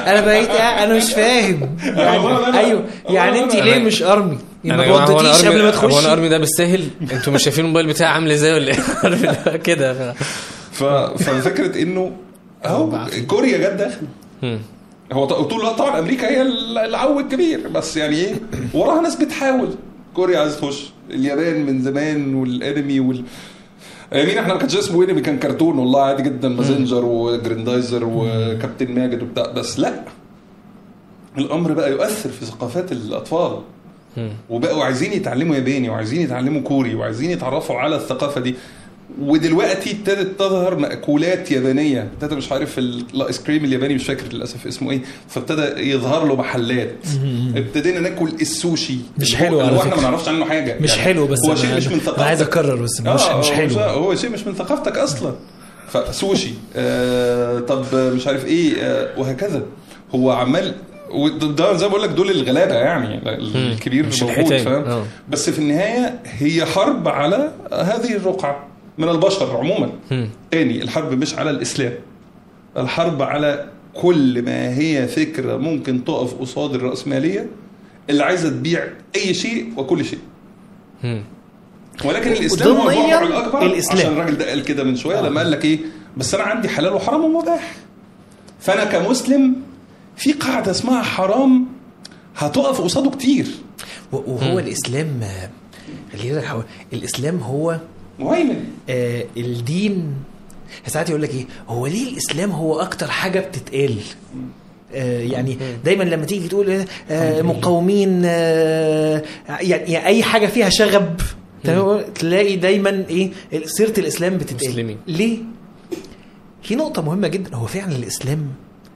انا بقيت انا مش فاهم يعني ايوه يعني انت ليه مش ارمي انا ما يا جماعة، هو انا توضتيش قبل ما ارمي هو انا تخشي ارمي ده بالساهل انتوا مش شايفين الموبايل بتاعي عامل ازاي ولا ايه كده ف... ففكره انه اهو كوريا جت داخل مم. هو ط- طول الوقت طبعا امريكا هي ال- العو الكبير بس يعني ايه وراها ناس بتحاول كوريا عايز تخش اليابان من زمان والانمي وال يمين احنا ما كانش اسمه انمي كان كرتون والله عادي جدا مازنجر وجريندايزر وكابتن ماجد وبتاع بس لا الامر بقى يؤثر في ثقافات الاطفال مم. وبقوا عايزين يتعلموا ياباني وعايزين يتعلموا كوري وعايزين يتعرفوا على الثقافه دي ودلوقتي ابتدت تظهر مأكولات يابانية ابتدى مش عارف ال- الايس كريم الياباني مش فاكر للاسف اسمه ايه فابتدى يظهر له محلات ابتدينا ناكل السوشي مش اللي هو- حلو على اللي هو احنا فكرة. ما نعرفش عنه حاجه مش حلو بس هو أنا- شيء مش من انا عايز ثقافتك اكرر بس مش آه، مش هو حلو هو شيء مش من ثقافتك اصلا فسوشي آه طب مش عارف ايه آه وهكذا هو عمال وده زي ما بقول لك دول الغلابه يعني الكبير مش موجود الحيتان. فاهم آه. بس في النهايه هي حرب على هذه الرقعه من البشر عموما مم. تاني الحرب مش على الاسلام الحرب على كل ما هي فكره ممكن تقف قصاد الراسماليه اللي عايزه تبيع اي شيء وكل شيء مم. ولكن الاسلام هو ضمنياً الواقع الاكبر الإسلام. عشان الراجل ده قال كده من شويه لما قال لك ايه بس انا عندي حلال وحرام ومباح فانا كمسلم في قاعده اسمها حرام هتقف قصاده كتير و- وهو الاسلام آه، خلينا نقول هو- الاسلام هو مهيمن آه الدين ساعات يقول لك ايه هو ليه الاسلام هو اكتر حاجه بتتقال آه يعني دايما لما تيجي تقول آه مقاومين آه يعني, يعني اي حاجه فيها شغب تمام تلاقي دايما ايه سيره الاسلام بتتقال مسلمين. ليه في نقطه مهمه جدا هو فعلا الاسلام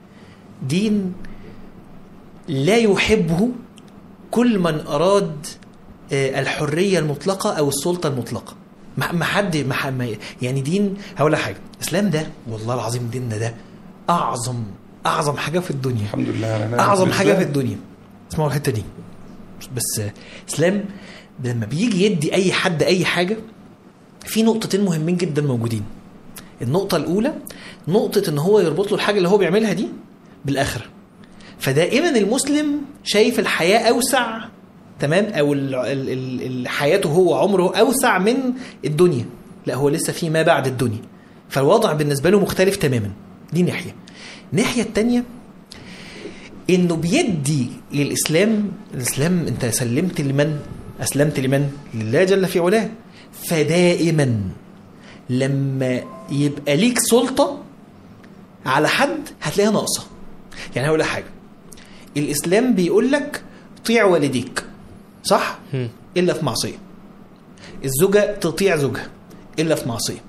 دين لا يحبه كل من اراد آه، الحريه المطلقه او السلطه المطلقه ما ما حد ما ح- ما- يعني دين هقول لك حاجه الاسلام ده والله العظيم ديننا ده اعظم اعظم حاجه في الدنيا الحمد لله على نعمة اعظم حاجه في الإسلام. الدنيا اسمعوا الحته دي بس آه، اسلام لما بيجي يدي اي حد اي حاجه في نقطتين مهمين جدا موجودين النقطه الاولى نقطه ان هو يربط له الحاجه اللي هو بيعملها دي بالاخره فدائما المسلم شايف الحياه اوسع تمام او ال- ال- ال- ال- حياته هو عمره اوسع من الدنيا لا هو لسه في ما بعد الدنيا فالوضع بالنسبه له مختلف تماما دي ناحيه الناحيه الثانيه انه بيدي للاسلام الاسلام انت سلمت لمن اسلمت لمن لله جل في علاه فدائما لما يبقى ليك سلطه على حد هتلاقيها ناقصه يعني هقول لك حاجه الاسلام بيقول لك طيع والديك صح مم. الا في معصيه الزوجه تطيع زوجها الا في معصيه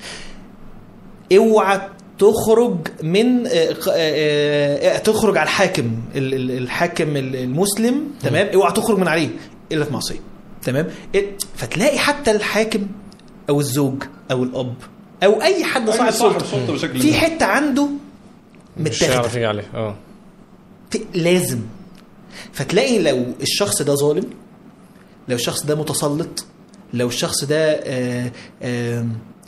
اوعى تخرج من آه، ق- آه، آه، تخرج على الحاكم ال- ال- الحاكم ال- المسلم تمام اوعى تخرج من عليه الا في معصيه تمام إيه؟ فتلاقي حتى الحاكم او الزوج او الاب او اي حد أيوة، صاحب صاحب سلطه سلطة بشكل في ما. حته عنده مش متاخده هيعرف يجي عليه اه في- لازم فتلاقي لو الشخص ده ظالم لو الشخص ده متسلط لو الشخص ده آه، آم،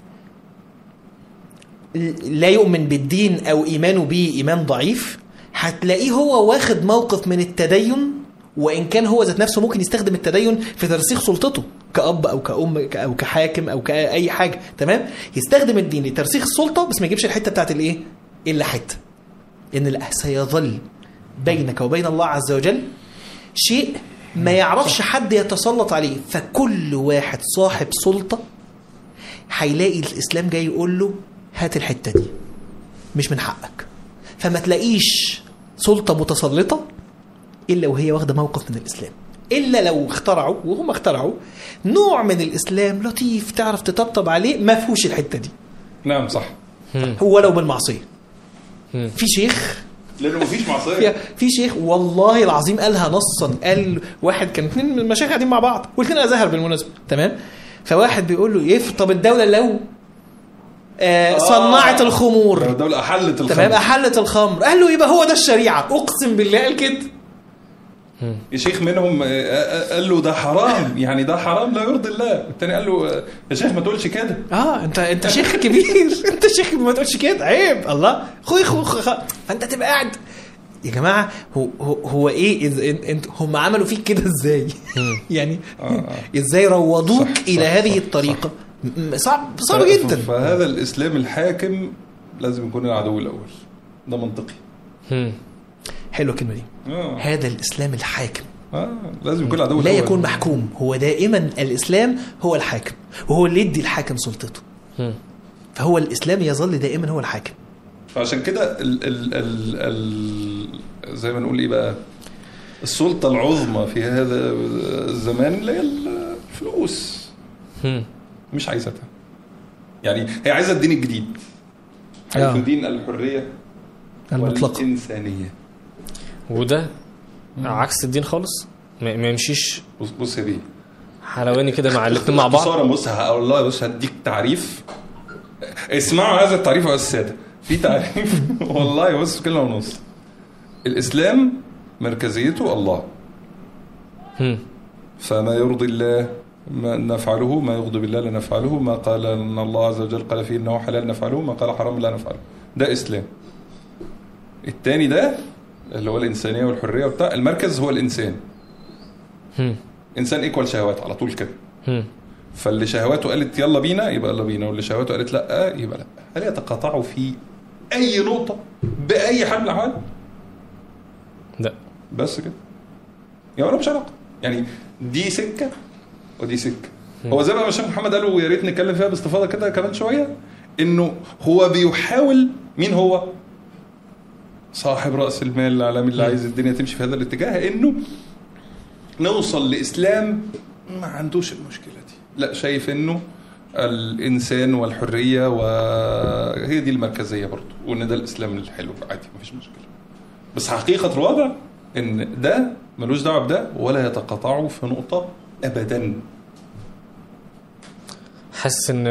لا يؤمن بالدين او ايمانه به ايمان ضعيف هتلاقيه هو واخد موقف من التدين وان كان هو ذات نفسه ممكن يستخدم التدين في ترسيخ سلطته كاب او كأم او كحاكم او كاي حاجه تمام يستخدم الدين لترسيخ السلطه بس ما يجيبش الحته بتاعت الايه الا حته ان لا سيظل بينك وبين الله عز وجل شيء ما يعرفش حد يتسلط عليه فكل واحد صاحب سلطة هيلاقي الإسلام جاي يقول له هات الحتة دي مش من حقك فما تلاقيش سلطة متسلطة إلا وهي واخدة موقف من الإسلام إلا لو اخترعوا وهم اخترعوا نوع من الإسلام لطيف تعرف تطبطب عليه ما فيهوش الحتة دي نعم صح هو لو بالمعصية مم. في شيخ لانه مفيش في, معصيه في شيخ والله العظيم قالها نصا قال واحد كان اثنين من المشايخ قاعدين مع بعض والاثنين ازهر بالمناسبه تمام فواحد بيقول له يف طب الدوله لو آه صنعت لو الخمور الدوله احلت تمام الخمر احلت الخمر قال له يبقى هو ده الشريعه اقسم بالله قال كده يا شيخ منهم آه، آه، قال له ده حرام يعني ده حرام لا يرضي الله التاني قال له آه، يا شيخ ما تقولش كده اه انت انت شيخ كبير انت شيخ ما تقولش كده عيب الله خوي خو خو خو. فانت تبقى قاعد يا جماعه هو هو, هو ايه إذ- انت هم عملوا فيك كده ازاي يعني ازاي روضوك صح، الى صح، هذه صح، الطريقه م- صعب صعب ف- جدا فهذا الاسلام الحاكم لازم يكون العدو الاول ده منطقي مم. حلوه الكلمه دي اه, هذا الاسلام الحاكم آه. لازم يكون العدو لا الاول يكون محكوم هو دائما الاسلام هو الحاكم وهو اللي يدي الحاكم سلطته مم. فهو الاسلام يظل دائما هو الحاكم فعشان كده ال ال ال ال زي ما نقول ايه بقى السلطة العظمى في هذا الزمان اللي هي الفلوس مم. مش عايزتها يعني هي عايزة الدين الجديد عايزة آه. دين الحرية المطلقه والإنسانية وده عكس الدين خالص ما ما يمشيش بص بص يا بيه حلواني كده مع الاتنين مع بعض اختصارا بص هقول الله بص هديك تعريف اسمعوا هذا التعريف يا الساده في تعريف والله بص كلمه ونص الاسلام مركزيته الله مم. فما يرضي الله ما نفعله ما يغضب الله لا نفعله ما قال ان الله عز وجل قال فيه انه حلال نفعله ما قال حرام لا نفعله ده اسلام التاني ده اللي هو الانسانيه والحريه وبتاع المركز هو الانسان مم. انسان ايكوال شهوات على طول كده مم. فاللي شهواته قالت يلا بينا يبقى يلا بينا واللي شهواته قالت لا يبقى لا هل يتقاطعوا في اي نقطه باي حال من الاحوال لا بس كده يا ولا مش علاقه يعني دي سكه ودي سكه هو زي ما الشيخ محمد قال ويا ريت نتكلم فيها باستفاضه كده كمان شويه انه هو بيحاول مين هو صاحب راس المال العالمي اللي عايز الدنيا تمشي في هذا الاتجاه انه نوصل لاسلام ما عندوش المشكله دي لا شايف انه الانسان والحريه وهي دي المركزيه برضه وان ده الاسلام الحلو عادي مفيش مشكله بس حقيقه الوضع ان ده ملوش دعوه بده ولا يتقاطعوا في نقطه ابدا حاسس ان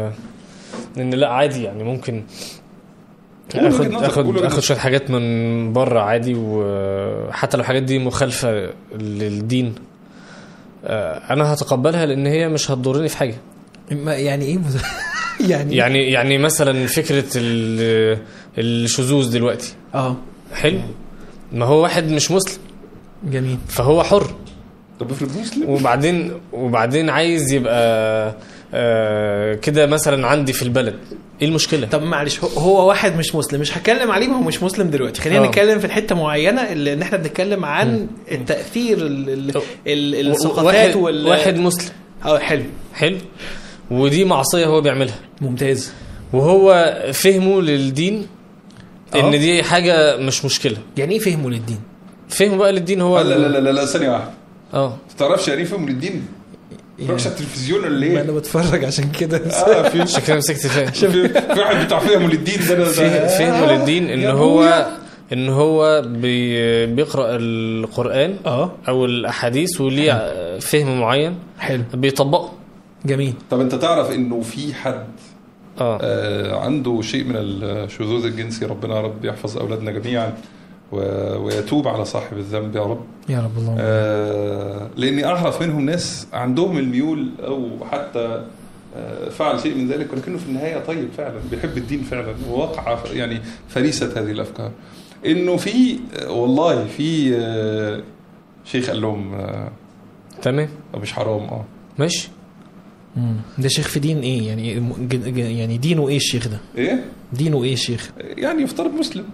ان لا عادي يعني ممكن قول وجهة اخد نظرك، قول اخد وجهة اخد نظرك. شويه حاجات من بره عادي وحتى لو الحاجات دي مخالفه للدين آه، انا هتقبلها لان هي مش هتضرني في حاجه ما يعني ايه مز- يعني يعني يعني مثلا فكره ال- الشذوذ دلوقتي اه حلو ما هو واحد مش مسلم جميل فهو حر طب افرض مسلم وبعدين وبعدين عايز يبقى آه، كده مثلا عندي في البلد ايه المشكله طب معلش هو- هو واحد مش مسلم مش هتكلم عليه ما هو مش مسلم دلوقتي خلينا آه. نتكلم في الحته معينه اللي ان احنا بنتكلم عن التاثير ال- ال- ال- الثقافات واحد, وال واحد مسلم اه حلو حلو ودي معصيه هو بيعملها ممتاز وهو فهمه للدين آه. ان دي حاجه مش مشكله يعني ايه فهمه للدين فهمه بقى للدين هو لا لا لا لا, لا ثانيه واحده اه ما تعرفش يعني ايه فهم للدين؟ ما تتفرجش على التلفزيون ولا ما انا ايه؟ بتفرج عشان كده اه في عشان كده مسكت فيه في في واحد بتاع فهم للدين ده ده- فه- فهمه للدين ان يا هو أبويا. ان هو بي بيقرا القران اه او الاحاديث وليه فهم معين حلو بيطبقه جميل طب انت تعرف انه في حد اه آه عنده شيء من الشذوذ الجنسي ربنا يا رب يحفظ اولادنا جميعا و- ويتوب على صاحب الذنب يا رب يا رب الله آه لاني اعرف منهم ناس عندهم الميول او حتى آه، فعل شيء من ذلك ولكنه في النهايه طيب فعلا بيحب الدين فعلا ووقع ف- يعني فريسه هذه الافكار انه في آه، والله في آه، شيخ قال لهم آه، تمام مش حرام اه ماشي مم. ده شيخ في دين ايه يعني م- ج- ج- يعني دينه ايه الشيخ ده ايه دينه ايه الشيخ يعني يفترض مسلم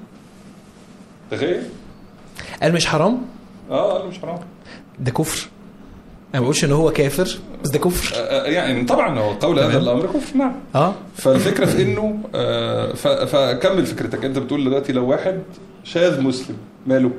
تخيل قال مش حرام اه قال له مش حرام ده كفر انا ما بقولش ان هو كافر بس ده كفر آه، آه، يعني طبعا هو قول هذا تمام. الامر كفر نعم اه فالفكره في انه آه، ف- فكمل فكرتك انت بتقول دلوقتي لو واحد شاذ مسلم ماله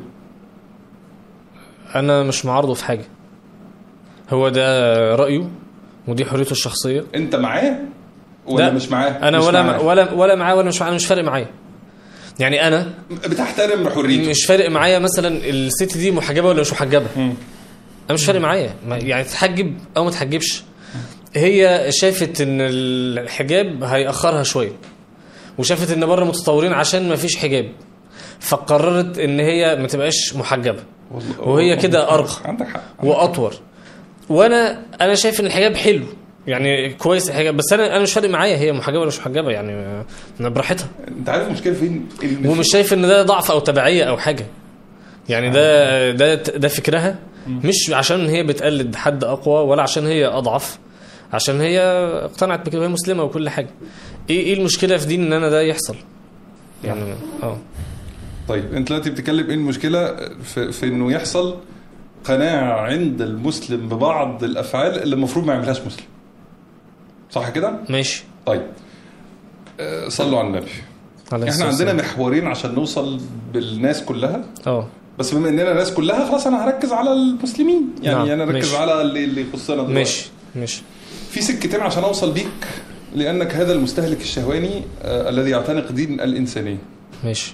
انا مش معارضه في حاجه هو ده رايه ودي حريته الشخصيه انت معاه ولا لا، مش معاه انا مش ولا معاه. ولا ولا معاه ولا مش معاه مش فارق معايا يعني انا بتحترم حريته مش فارق معايا مثلا الست دي محجبه ولا مش محجبه مم. انا مش فارق معايا ما- يعني تحجب او ما تحجبش هي شافت ان الحجاب هيأخرها شويه وشافت ان بره متطورين عشان ما فيش حجاب فقررت ان هي ما تبقاش محجبه والله- وهي كده أرقى. عندك حق واطول وانا انا شايف ان الحجاب حلو يعني كويس الحجاب بس انا انا مش فارق معايا هي محجبه ولا مش محجبه يعني آه، براحتها انت عارف المشكله فين؟ إن ومش شايف ان ده ضعف او تبعيه او حاجه يعني ده ده ده فكرها مش عشان هي بتقلد حد اقوى ولا عشان هي اضعف عشان هي اقتنعت بكده وهي مسلمه وكل حاجه ايه ايه المشكله في دي ان انا ده يحصل يعني اه طيب انت دلوقتي بتتكلم ايه المشكله في, في انه يحصل قناعه عند المسلم ببعض الافعال اللي المفروض ما يعملهاش مسلم صح كده ماشي طيب آه، صلوا على النبي عليه احنا الصلاة عندنا والسلام. محورين عشان نوصل بالناس كلها اه بس بما اننا الناس كلها خلاص انا هركز على المسلمين يعني نعم، انا اركز ماشي. على اللي اللي يخصنا دلوقتي. ماشي ماشي في سكتين عشان اوصل بيك لانك هذا المستهلك الشهواني آه الذي يعتنق دين الانسانيه ماشي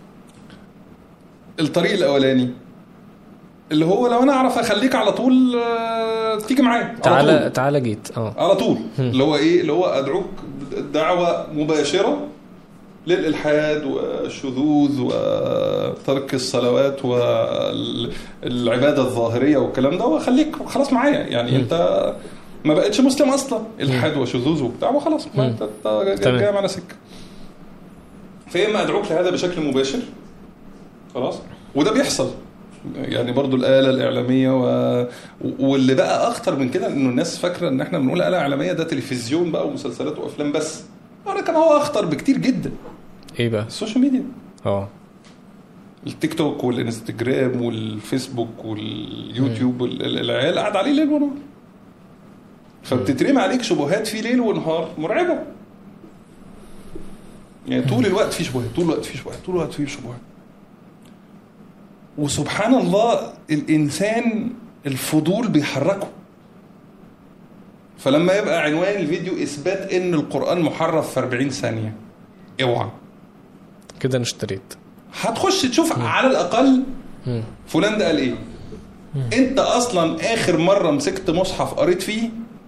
الطريق الاولاني اللي هو لو انا اعرف اخليك على طول آه، تيجي معايا على تعالى طول. تعالى جيت اه على طول اللي هو ايه اللي هو ادعوك دعوه مباشره للالحاد والشذوذ وترك الصلوات والعباده الظاهريه والكلام ده واخليك خلاص معايا يعني انت ما بقتش مسلم اصلا الحاد وشذوذ وبتاع وخلاص ما انت أنت تمام. جاي معانا سكه فاما ادعوك لهذا بشكل مباشر خلاص وده بيحصل يعني برضو الآلة الإعلامية و... واللي بقى أخطر من كده إنه الناس فاكرة إن إحنا بنقول آلة إعلامية ده تلفزيون بقى ومسلسلات وأفلام بس ولكن هو أخطر بكتير جدا ايه بقى السوشيال ميديا اه التيك توك والانستجرام والفيسبوك واليوتيوب وال- ال- العيال قاعد عليه ليل ونهار فبتترمي عليك شبهات في ليل ونهار مرعبة يعني طول الوقت في شبهات طول الوقت في شبهات طول الوقت في شبهات وسبحان الله الإنسان الفضول بيحركه فلما يبقى عنوان الفيديو إثبات إن القرآن محرف في 40 ثانية اوعى كده انا اشتريت هتخش تشوف على الاقل مم. فلان ده قال ايه انت اصلا اخر مره مسكت مصحف قريت فيه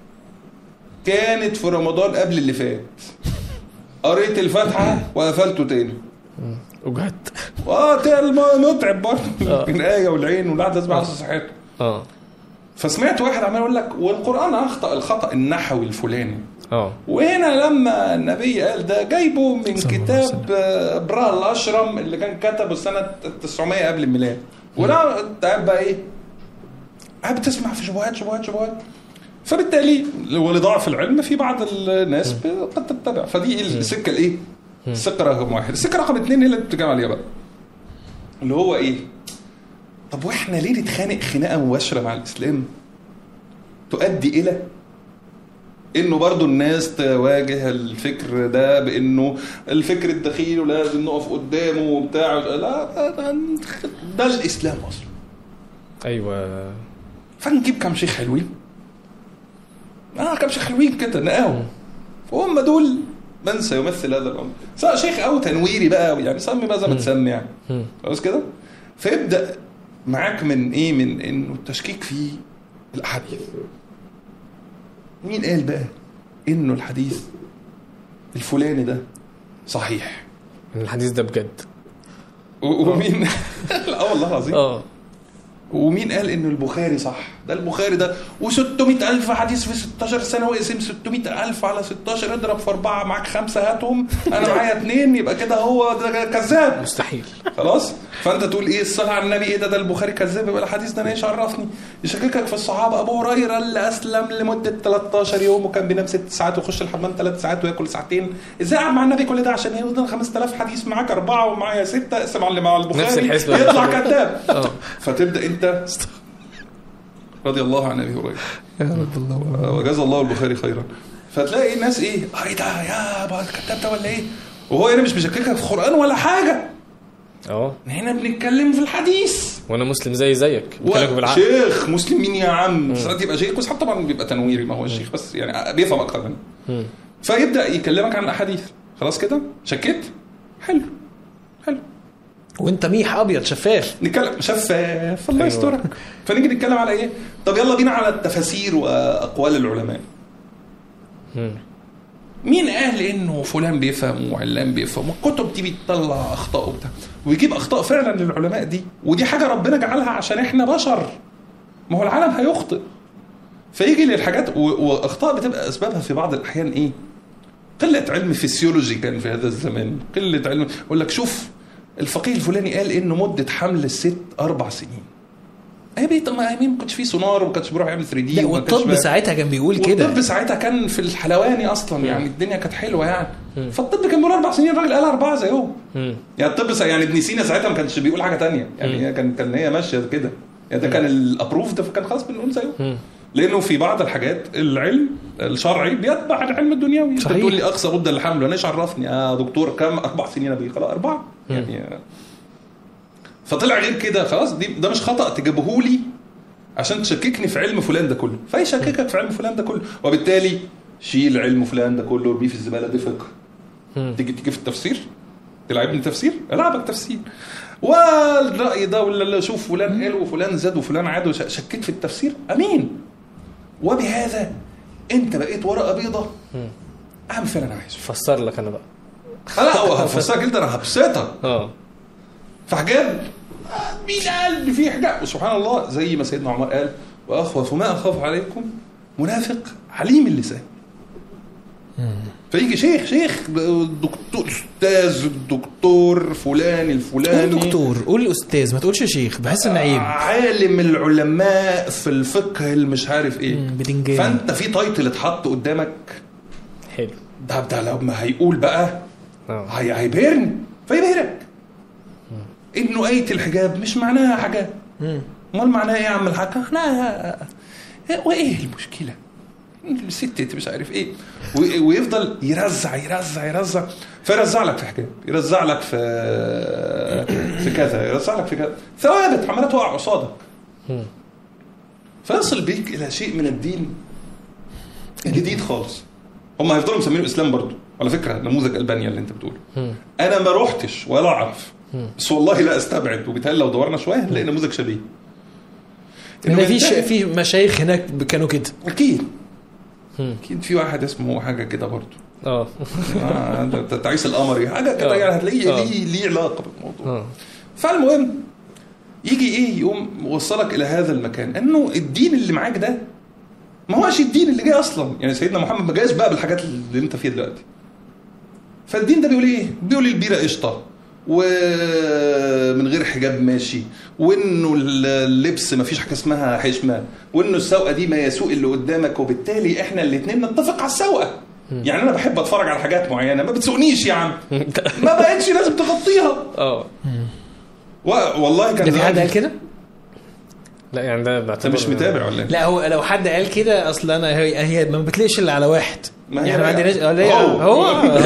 كانت في رمضان قبل اللي فات قريت الفاتحه وقفلته تاني وجهت اه ده الم- متعب برضه آه. الايه والعين والواحد لازم يحفظ صحته اه فسمعت واحد عمال يقول لك والقران اخطا الخطا النحوي الفلاني اه وهنا لما النبي قال ده جايبه من صلى الله عليه كتاب آه، براه الاشرم اللي كان كتبه سنه 900 قبل الميلاد ولا انت قاعد بقى ايه؟ قاعد بتسمع في شبهات شبهات شبهات فبالتالي ولضعف العلم في بعض الناس ب- قد تتبع فدي السكه الايه؟ السكه رقم واحد السكه رقم اثنين هي اللي انت بتتكلم عليها بقى اللي هو ايه؟ طب واحنا ليه نتخانق خناقه مباشره مع الاسلام تؤدي الى انه برضو الناس تواجه الفكر ده بانه الفكر الدخيل ولازم نقف قدامه وبتاع لا ده, ده, ده الاسلام اصلا ايوه فنجيب كام شيخ حلوين اه كام شيخ حلوين كده نقاهم وهم دول من سيمثل هذا الامر سواء شيخ او تنويري بقى يعني سمي بقى زي ما تسمي يعني مم. خلاص كده فيبدا معاك من ايه من انه التشكيك في الاحاديث مين قال بقى انه الحديث الفلاني ده صحيح الحديث ده بجد و- ومين لا والله العظيم اه ومين قال ان البخاري صح ده البخاري ده و600 الف حديث في 16 سنه واقسم 600 الف على 16 اضرب في اربعه معاك خمسه هاتهم انا معايا اثنين يبقى كده هو ده كذاب مستحيل خلاص فانت تقول ايه الصلاه على النبي ايه ده ده البخاري كذاب يبقى الحديث ده انا ايش عرفني يشككك في الصحابه ابو هريره اللي اسلم لمده 13 يوم وكان بينام ست ساعات ويخش الحمام ثلاث ساعات وياكل ساعتين ازاي قعد مع النبي كل ده عشان يفضل 5000 حديث معاك اربعه ومعايا سته اقسم على اللي مع نفس البخاري الحسبة. يطلع كذاب اه فتبدا انت رضي الله عن ابي هريره يا رب الله وجزا الله البخاري خيرا فتلاقي الناس ايه اه ايه ده يا ابو الكتاب ده ولا ايه وهو هنا مش بيشككك في القران ولا حاجه اه هنا بنتكلم في الحديث وانا مسلم زي زيك بكلمك بالعقل شيخ مسلم مين يا عم ساعات يبقى شيخ بس حتى طبعا بيبقى تنويري ما هو الشيخ بس يعني بيفهم اكتر مني مم. فيبدا يكلمك عن الاحاديث خلاص كده شكيت حلو حلو وانت ميح ابيض شفاف نتكلم شفاف الله أيوة. يسترك فنيجي نتكلم على ايه طب يلا بينا على التفاسير واقوال العلماء مم. مين قال انه فلان بيفهم وعلان بيفهم والكتب دي بتطلع اخطاء وبتاع ويجيب اخطاء فعلا للعلماء دي ودي حاجه ربنا جعلها عشان احنا بشر ما هو العالم هيخطئ فيجي للحاجات و- واخطاء بتبقى اسبابها في بعض الاحيان ايه قله علم فيسيولوجي كان في هذا الزمان قله علم يقول لك شوف الفقيه الفلاني قال انه مده حمل الست اربع سنين ايه بيه طب ما يمين ما كانش فيه سونار وما كانش بيروح يعمل 3 دي لا والطب ساعتها كان بيقول كده والطب ساعتها كان في الحلواني اصلا يعني الدنيا كانت حلوه يعني فالطب كان بيقول اربع سنين الراجل قال اربعه زيهم مم. يعني الطب سا- يعني ابن سينا ساعتها ما كانش بيقول حاجه تانية يعني هي كان كان هي ماشيه كده يعني ده كان الابروف ده فكان خلاص بنقول زيه مم. لانه في بعض الحاجات العلم الشرعي بيتبع العلم الدنيوي انت صحيح. بتقول لي اقصى مده للحمل وانا ايش عرفني يا دكتور كم اربع سنين ابي خلاص اربعه يعني فطلع غير كده خلاص دي ده مش خطا تجيبهولي عشان تشككني في علم فلان ده كله فيشككك في علم فلان ده كله وبالتالي شيل علم فلان ده كله وارميه في الزباله دي فقه مم. تيجي تيجي في التفسير تلعبني تفسير العبك تفسير والراي ده ولا لا شوف فلان قال وفلان زاد وفلان عاد وش- شكيت في التفسير امين وبهذا انت بقيت ورقه بيضه اعمل فيها اللي انا عايزه فسر لك انا بقى لا هو هفسرك انت انا هبسطك اه في حجاب آه، مين قال ان في حجاب وسبحان الله زي ما سيدنا عمر قال واخوف ما اخاف عليكم منافق عليم اللسان فيجي شيخ شيخ دكتور استاذ الدكتور فلان الفلاني قول دكتور قول استاذ ما تقولش شيخ بحس ان عيب عالم العلماء في الفقه المش عارف ايه مم، بدنجان. فانت في تايتل اتحط قدامك حلو ده ده لما هيقول بقى اه هي هيبهرني فيبهرك انه ايه الحجاب مش معناها حجاب مم. امال معناها ايه يا عم الحاج احنا وايه المشكله الست مش عارف ايه و- ويفضل يرزع يرزع يرزع فيرزع لك في حجاب يرزع لك في في كذا يرزع لك في كذا ثوابت عماله تقع قصادك فيصل بيك الى شيء من الدين جديد خالص هم هيفضلوا مسمينه اسلام برضو على فكره نموذج البانيا اللي انت بتقوله انا ما روحتش ولا اعرف بس والله لا استبعد وبالتالي لو دورنا شويه هنلاقي نموذج شبيه إنه هنا في ش- ينتهي- في مشايخ هناك كانوا كده اكيد اكيد في واحد اسمه حاجه كده برضه اه آه، ده تعيس القمري حاجه كده آه. يعني هتلاقيه آه. ليه ليه علاقه بالموضوع اه فالمهم يجي ايه يقوم وصلك الى هذا المكان انه الدين اللي معاك ده ما هوش الدين اللي جاي اصلا يعني سيدنا محمد ما جاش بقى بالحاجات اللي انت فيها دلوقتي فالدين ده بيقول ايه بيقول البيره قشطه ومن غير حجاب ماشي وانه اللبس ما فيش حاجه اسمها حشمه وانه السوقه دي ما يسوق اللي قدامك وبالتالي احنا الاثنين نتفق على السوقه يعني انا بحب اتفرج على حاجات معينه ما بتسوقنيش يا عم ما بقتش لازم تغطيها اه و... والله كان ده في حد زمان- قال كده؟ لا يعني ده انت بعتبر مش متابع ولا ايه؟ لا هو لو حد قال كده اصل انا هي, هي ما بتلاقيش الا على واحد ما هي يعني ما راجعة. عندناش آه، ليه؟ هو. هو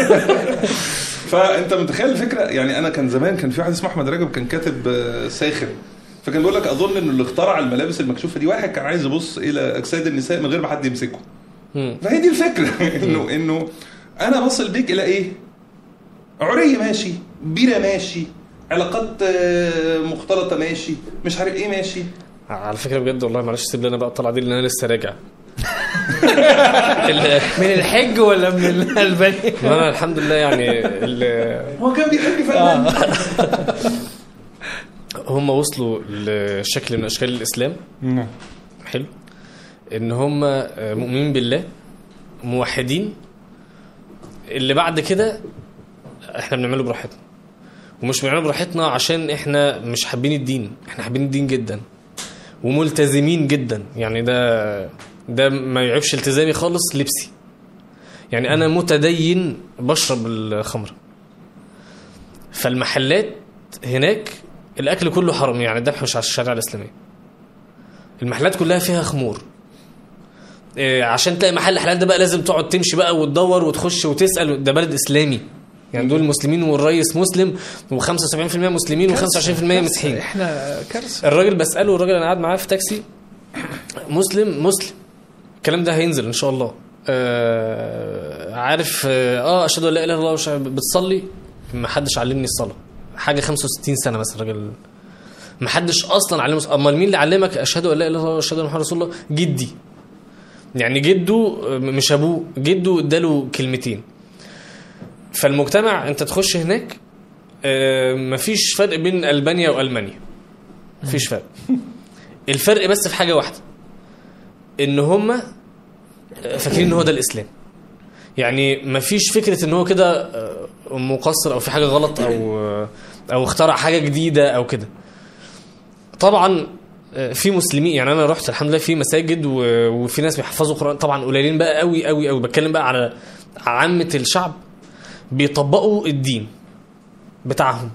فانت متخيل الفكره يعني انا كان زمان كان في واحد اسمه احمد رجب كان كاتب آه، ساخر فكان بيقول لك اظن انه اللي اخترع الملابس المكشوفه دي واحد كان عايز يبص الى اجساد النساء من غير ما حد يمسكه مم. فهي دي الفكره انه انه انا بصل بيك الى ايه؟ عري ماشي بيره ماشي علاقات آه، مختلطه ماشي مش عارف ايه ماشي على فكره بجد والله معلش سيب لي انا بقى الطلعه دي لان انا لسه راجع ال- من الحج ولا من الالباني؟ ما انا الحمد لله يعني ال- هو كان بيحب فنان هم وصلوا لشكل من اشكال الاسلام نعم حلو ان هم مؤمنين بالله موحدين اللي بعد كده احنا بنعمله براحتنا ومش بنعمله براحتنا عشان احنا مش حابين الدين احنا حابين الدين جدا وملتزمين جدا يعني ده ده ما يعيبش التزامي خالص لبسي يعني انا متدين بشرب الخمر فالمحلات هناك الاكل كله حرام يعني الذبح مش على الشريعه الاسلاميه المحلات كلها فيها خمور إيه، عشان تلاقي محل حلال ده بقى لازم تقعد تمشي بقى وتدور وتخش وتسال ده بلد اسلامي يعني دول مسلمين والرئيس مسلم و75% مسلمين و25% مسيحيين احنا كارثه الراجل بساله الراجل انا قاعد معاه في تاكسي مسلم مسلم الكلام ده هينزل ان شاء الله آه عارف اه آه، اشهد ان لا اله الا الله وش- بتصلي ما حدش علمني الصلاه حاجه 65 سنه مثلا راجل ما حدش اصلا علمه الصلاة. امال مين اللي علمك اشهد ان لا اله الا الله واشهد ان محمد رسول الله جدي يعني جده آه، مش ابوه جده اداله كلمتين فالمجتمع انت تخش هناك آه، مفيش فرق بين البانيا والمانيا مفيش فرق الفرق بس في حاجه واحده ان هم فاكرين ان هو ده الاسلام يعني مفيش فكره ان هو كده آه، مقصر او في حاجه غلط او آه، او اخترع حاجه جديده او كده طبعا آه، في مسلمين يعني انا رحت الحمد لله في مساجد و- وفي ناس بيحفظوا قران طبعا قليلين بقى قوي قوي قوي بتكلم بقى على عامه الشعب بيطبقوا الدين بتاعهم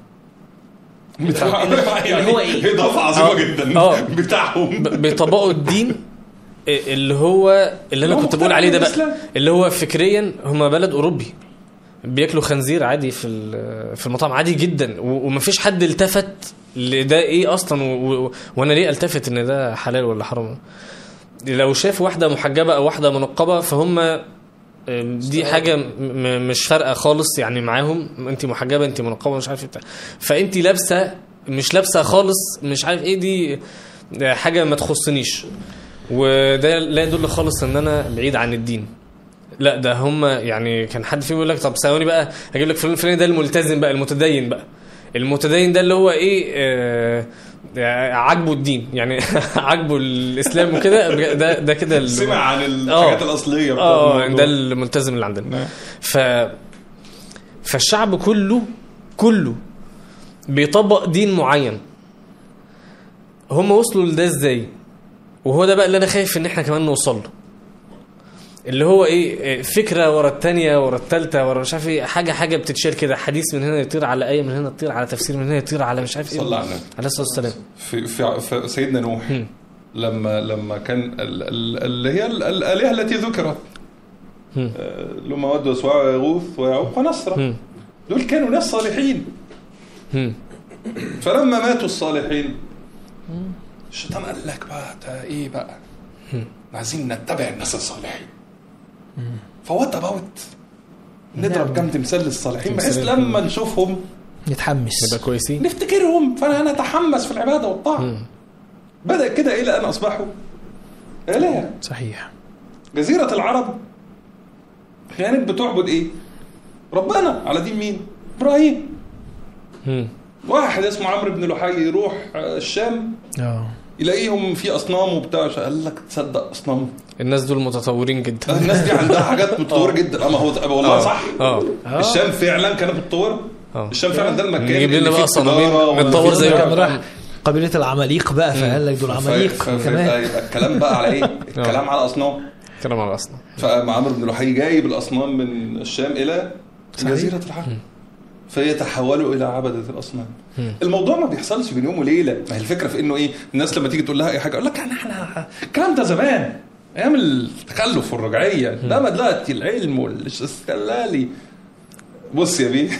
يعني هو إيه؟ اضافه عظيمه آه. جدا آه. بتاعهم ب- بيطبقوا الدين اللي هو اللي انا هو كنت بقول مختلف عليه ده عن بقى الإسلام. اللي هو فكريا هم بلد اوروبي بياكلوا خنزير عادي في ال- في المطاعم عادي جدا و- ومفيش حد التفت لده ايه اصلا و- و- وانا ليه التفت ان ده حلال ولا حرام لو شاف واحده محجبه او واحده منقبه فهم آم، دي حاجه م- م- مش فارقه خالص يعني معاهم انت محجبه انت منقبه مش عارف ايه بتاع فانت لابسه مش لابسه خالص مش عارف ايه دي حاجه ما تخصنيش وده لا يدل خالص ان انا بعيد عن الدين لا ده هم يعني كان حد فيهم يقول لك طب ثواني بقى هجيب لك فلان الفلاني ده الملتزم بقى المتدين بقى المتدين ده اللي هو ايه آه عاجبه الدين يعني عاجبه الاسلام وكده ده ده كده ال- سمع عن الحاجات آه. الاصليه بتاعت اه الموضوع. ده الملتزم اللي عندنا نعم. ف فالشعب كله كله بيطبق دين معين هم وصلوا لده ازاي وهو ده بقى اللي انا خايف ان احنا كمان نوصل له اللي هو ايه إيه، فكره ورا الثانيه ورا الثالثه ورا مش عارف ايه حاجه حاجه بتتشال كده حديث من هنا يطير على ايه من هنا يطير على تفسير من هنا يطير على مش عارف ايه صلى على النبي عليه الصلاه والسلام في, في, في سيدنا نوح هم. لما لما كان ال- ال- اللي هي ال- الالهه التي ذكرت هم. آه، اللي هم ود وسواع ويغوث ويعوق ونصر هم. دول كانوا ناس صالحين هم. فلما ماتوا الصالحين الشيطان قال لك بقى ده ايه بقى عايزين نتبع الناس الصالحين فوات اباوت نضرب كام تمثال للصالحين بحيث تمثال. لما نشوفهم نتحمس نبقى كويسين نفتكرهم فنتحمس في العباده والطاعه هم. بدا كده الى ان اصبحوا الهه صحيح جزيره العرب كانت بتعبد ايه ربنا على دين مين ابراهيم هم. واحد اسمه عمرو بن لحي يروح آه، الشام اه يلاقيهم في اصنام وبتاع قال لك تصدق اصنام الناس دول متطورين جدا الناس دي عندها حاجات متطوره جدا اما هو والله صح اه الشام فعلا كانت متطوره اه الشام فعلا ده المكان نجيب لنا اللي فيه بقى صنابين التجارة وال- نتطور زي كان ما- راح قبيله العماليق بقى فقال لك دول ف- عماليق ف- ف- كمان يبقى يبقى الكلام بقى على ايه؟ الكلام على اصنام كلام على اصلا فعمرو بن لحي جايب الاصنام من الشام الى صحيح. جزيره العرب فيتحولوا الى عبده الاصنام مم. الموضوع ما بيحصلش بين يوم وليله ما هي الفكره في انه ايه الناس لما تيجي تقول لها اي حاجه يقول لك احنا احنا الكلام ده زمان ايام التخلف والرجعيه ده دلوقتي العلم والاستقلالي بص يا بيه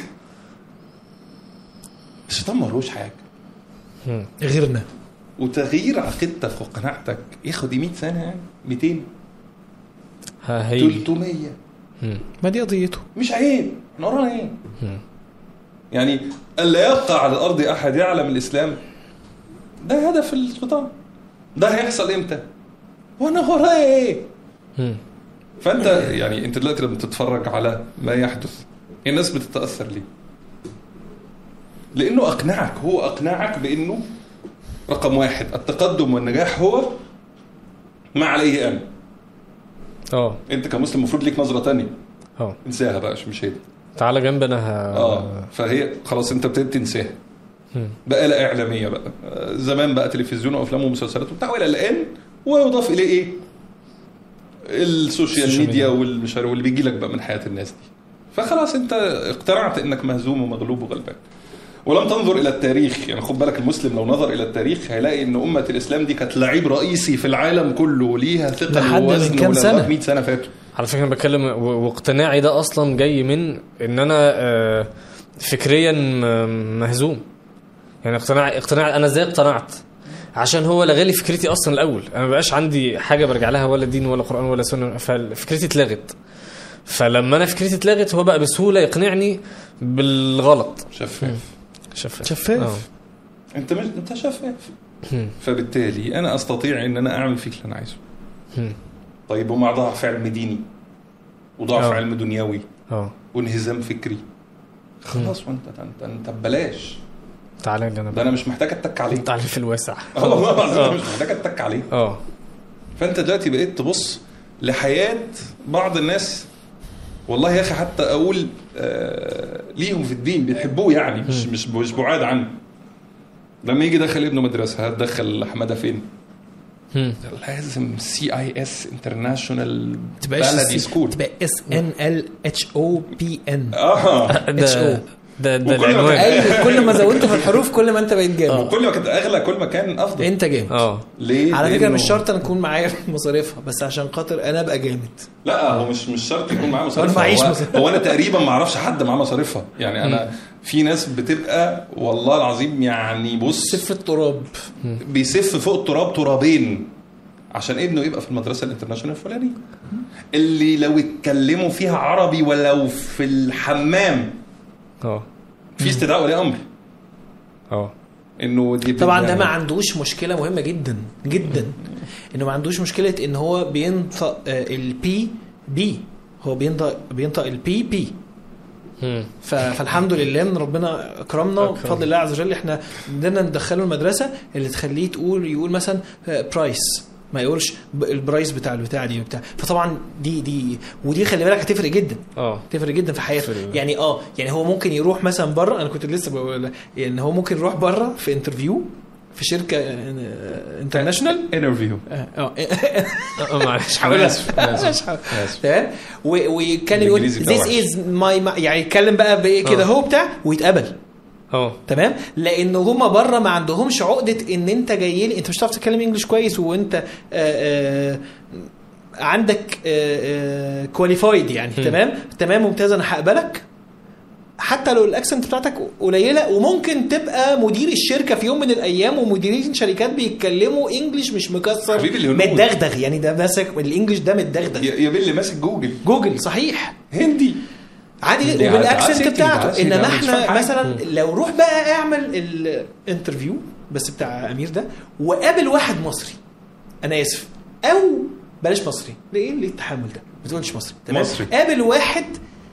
الشيطان ملوش حاجه غيرنا وتغيير عقيدتك وقناعتك ياخد إيه 100 سنه يعني 200 ها هيجي 300 ما دي قضيته مش عيب احنا ورانا ايه مم. يعني الا يبقى على الارض احد يعلم الاسلام ده هدف الشيطان ده هيحصل امتى وانا ورايا ايه مم. فانت يعني انت دلوقتي لما تتفرج على ما يحدث الناس بتتاثر ليه لانه اقنعك هو اقنعك بانه رقم واحد التقدم والنجاح هو ما عليه انا اه انت كمسلم المفروض ليك نظره تانية اه انساها بقى مش هي دي تعالى جنبنا ه... اه فهي خلاص انت ابتديت تنساها مم. بقى لا اعلاميه بقى آه، زمان بقى تلفزيون وافلام ومسلسلات وبتاع والى الان ويضاف اليه ايه السوشيال السوشيال ميديا ميديا. والمش عارف واللي بيجي لك بقى من حياه الناس دي فخلاص انت اقتنعت انك مهزوم ومغلوب وغلبان ولم تنظر الى التاريخ يعني خد بالك المسلم لو نظر الى التاريخ هيلاقي ان امه الاسلام دي كانت لعيب رئيسي في العالم كله وليها ثقل لحد من ووزن كام ولغاية سنة؟ 100 سنه فاتوا على فكره انا بتكلم و- واقتناعي ده اصلا جاي من ان انا آه، فكريا م- مهزوم يعني اقتناع اقتناع انا ازاي اقتنعت عشان هو لغالي فكرتي اصلا الاول انا ما بقاش عندي حاجه برجع لها ولا دين ولا قران ولا سنه ففكرتي اتلغت فلما انا فكرتي اتلغت هو بقى بسهوله يقنعني بالغلط شفاف شفاف شفاف. آه. انت مش انت شفاف هم. فبالتالي انا استطيع ان انا اعمل فيك اللي انا عايزه هم. طيب ومع ضعف علم ديني وضعف آه. علم دنيوي اه وانهزام فكري خلاص وانت انت انت ببلاش تعالى لي انا ده بقى انا مش محتاج اتك عليه تعالى في الواسع اه والله العظيم آه. انا مش محتاج اتك عليه اه فانت دلوقتي بقيت تبص لحياه بعض الناس والله يا اخي حتى اقول آه ليهم في الدين بيحبوه يعني مش مش مش بعاد عنه لما يجي دخل ابنه مدرسه هتدخل حماده فين؟ مم. لازم سي اي اس انترناشونال تبقاش بلدي سكول تبقى اس ان ال اتش او بي ان اه ده HO. ده ده وكل ما العنوان كان- ايوه كل ما زودت في الحروف كل ما انت بقيت جامد كل ما كانت اغلى كل ما كان افضل انت جامد اه ليه؟ على فكره لأنه- مش شرط انا اكون معايا مصاريفها بس عشان خاطر انا ابقى جامد لا هو مش مش شرط يكون معاه أنا مصاريفها معيش هو, مصاريف. هو انا تقريبا ما اعرفش حد معاه مصاريفها يعني انا في ناس بتبقى والله العظيم يعني بص سف التراب بيسف فوق التراب ترابين عشان ابنه يبقى في المدرسه الانترناشونال الفلانيه اللي لو اتكلموا فيها عربي ولو في الحمام اه في استدعاء ولي امر اه انه دي طبعا ده يعني- ما عندوش مشكله مهمه جدا جدا انه ما عندوش مشكله ان هو بينطق البي بي هو بينطق بينطق البي بي مم. ف- فالحمد لله ان ربنا اكرمنا أكرم. بفضل الله عز وجل احنا قدرنا ندخله المدرسه اللي تخليه تقول يقول مثلا برايس ما يقولش ب- البرايس بتاع البتاع دي وبتاع فطبعا دي دي ودي خلي بالك هتفرق جدا اه تفرق جدا في حياته في ال- يعني اه يعني هو ممكن يروح مثلا بره انا كنت لسه بقول يعني هو ممكن يروح بره في انترفيو في شركه انترناشونال انترفيو اه اه آه، معلش هقولها. آسف، آسف. مش هقول. تمام و- ويتكلم يقول الإنجليزي بتاعه this is my يعني يتكلم بقى بايه كده آه. هو بتاع ويتقبل اه تمام لان هما بره ما عندهمش عقده ان انت جاي لي انت مش هتعرف تتكلم انجلش كويس وانت آآ آآ عندك كواليفايد يعني مم. تمام تمام ممتاز انا هقبلك حتى لو الاكسنت بتاعتك قليله وممكن تبقى مدير الشركه في يوم من الايام ومديرين شركات بيتكلموا انجلش مش مكسر حبيبي الهنود. متدغدغ يعني ده ماسك الانجلش ده متدغدغ يا يا بيلي ماسك جوجل جوجل صحيح هندي عادي دي وبالاكسنت عادي، بتاعته عادي، انما ده مش فاهم احنا حاجة. مثلا لو روح بقى اعمل الانترفيو بس بتاع امير ده وقابل واحد مصري انا اسف او بلاش مصري ليه ليه التحمل ده ما تقولش مصري تمام مصري. قابل واحد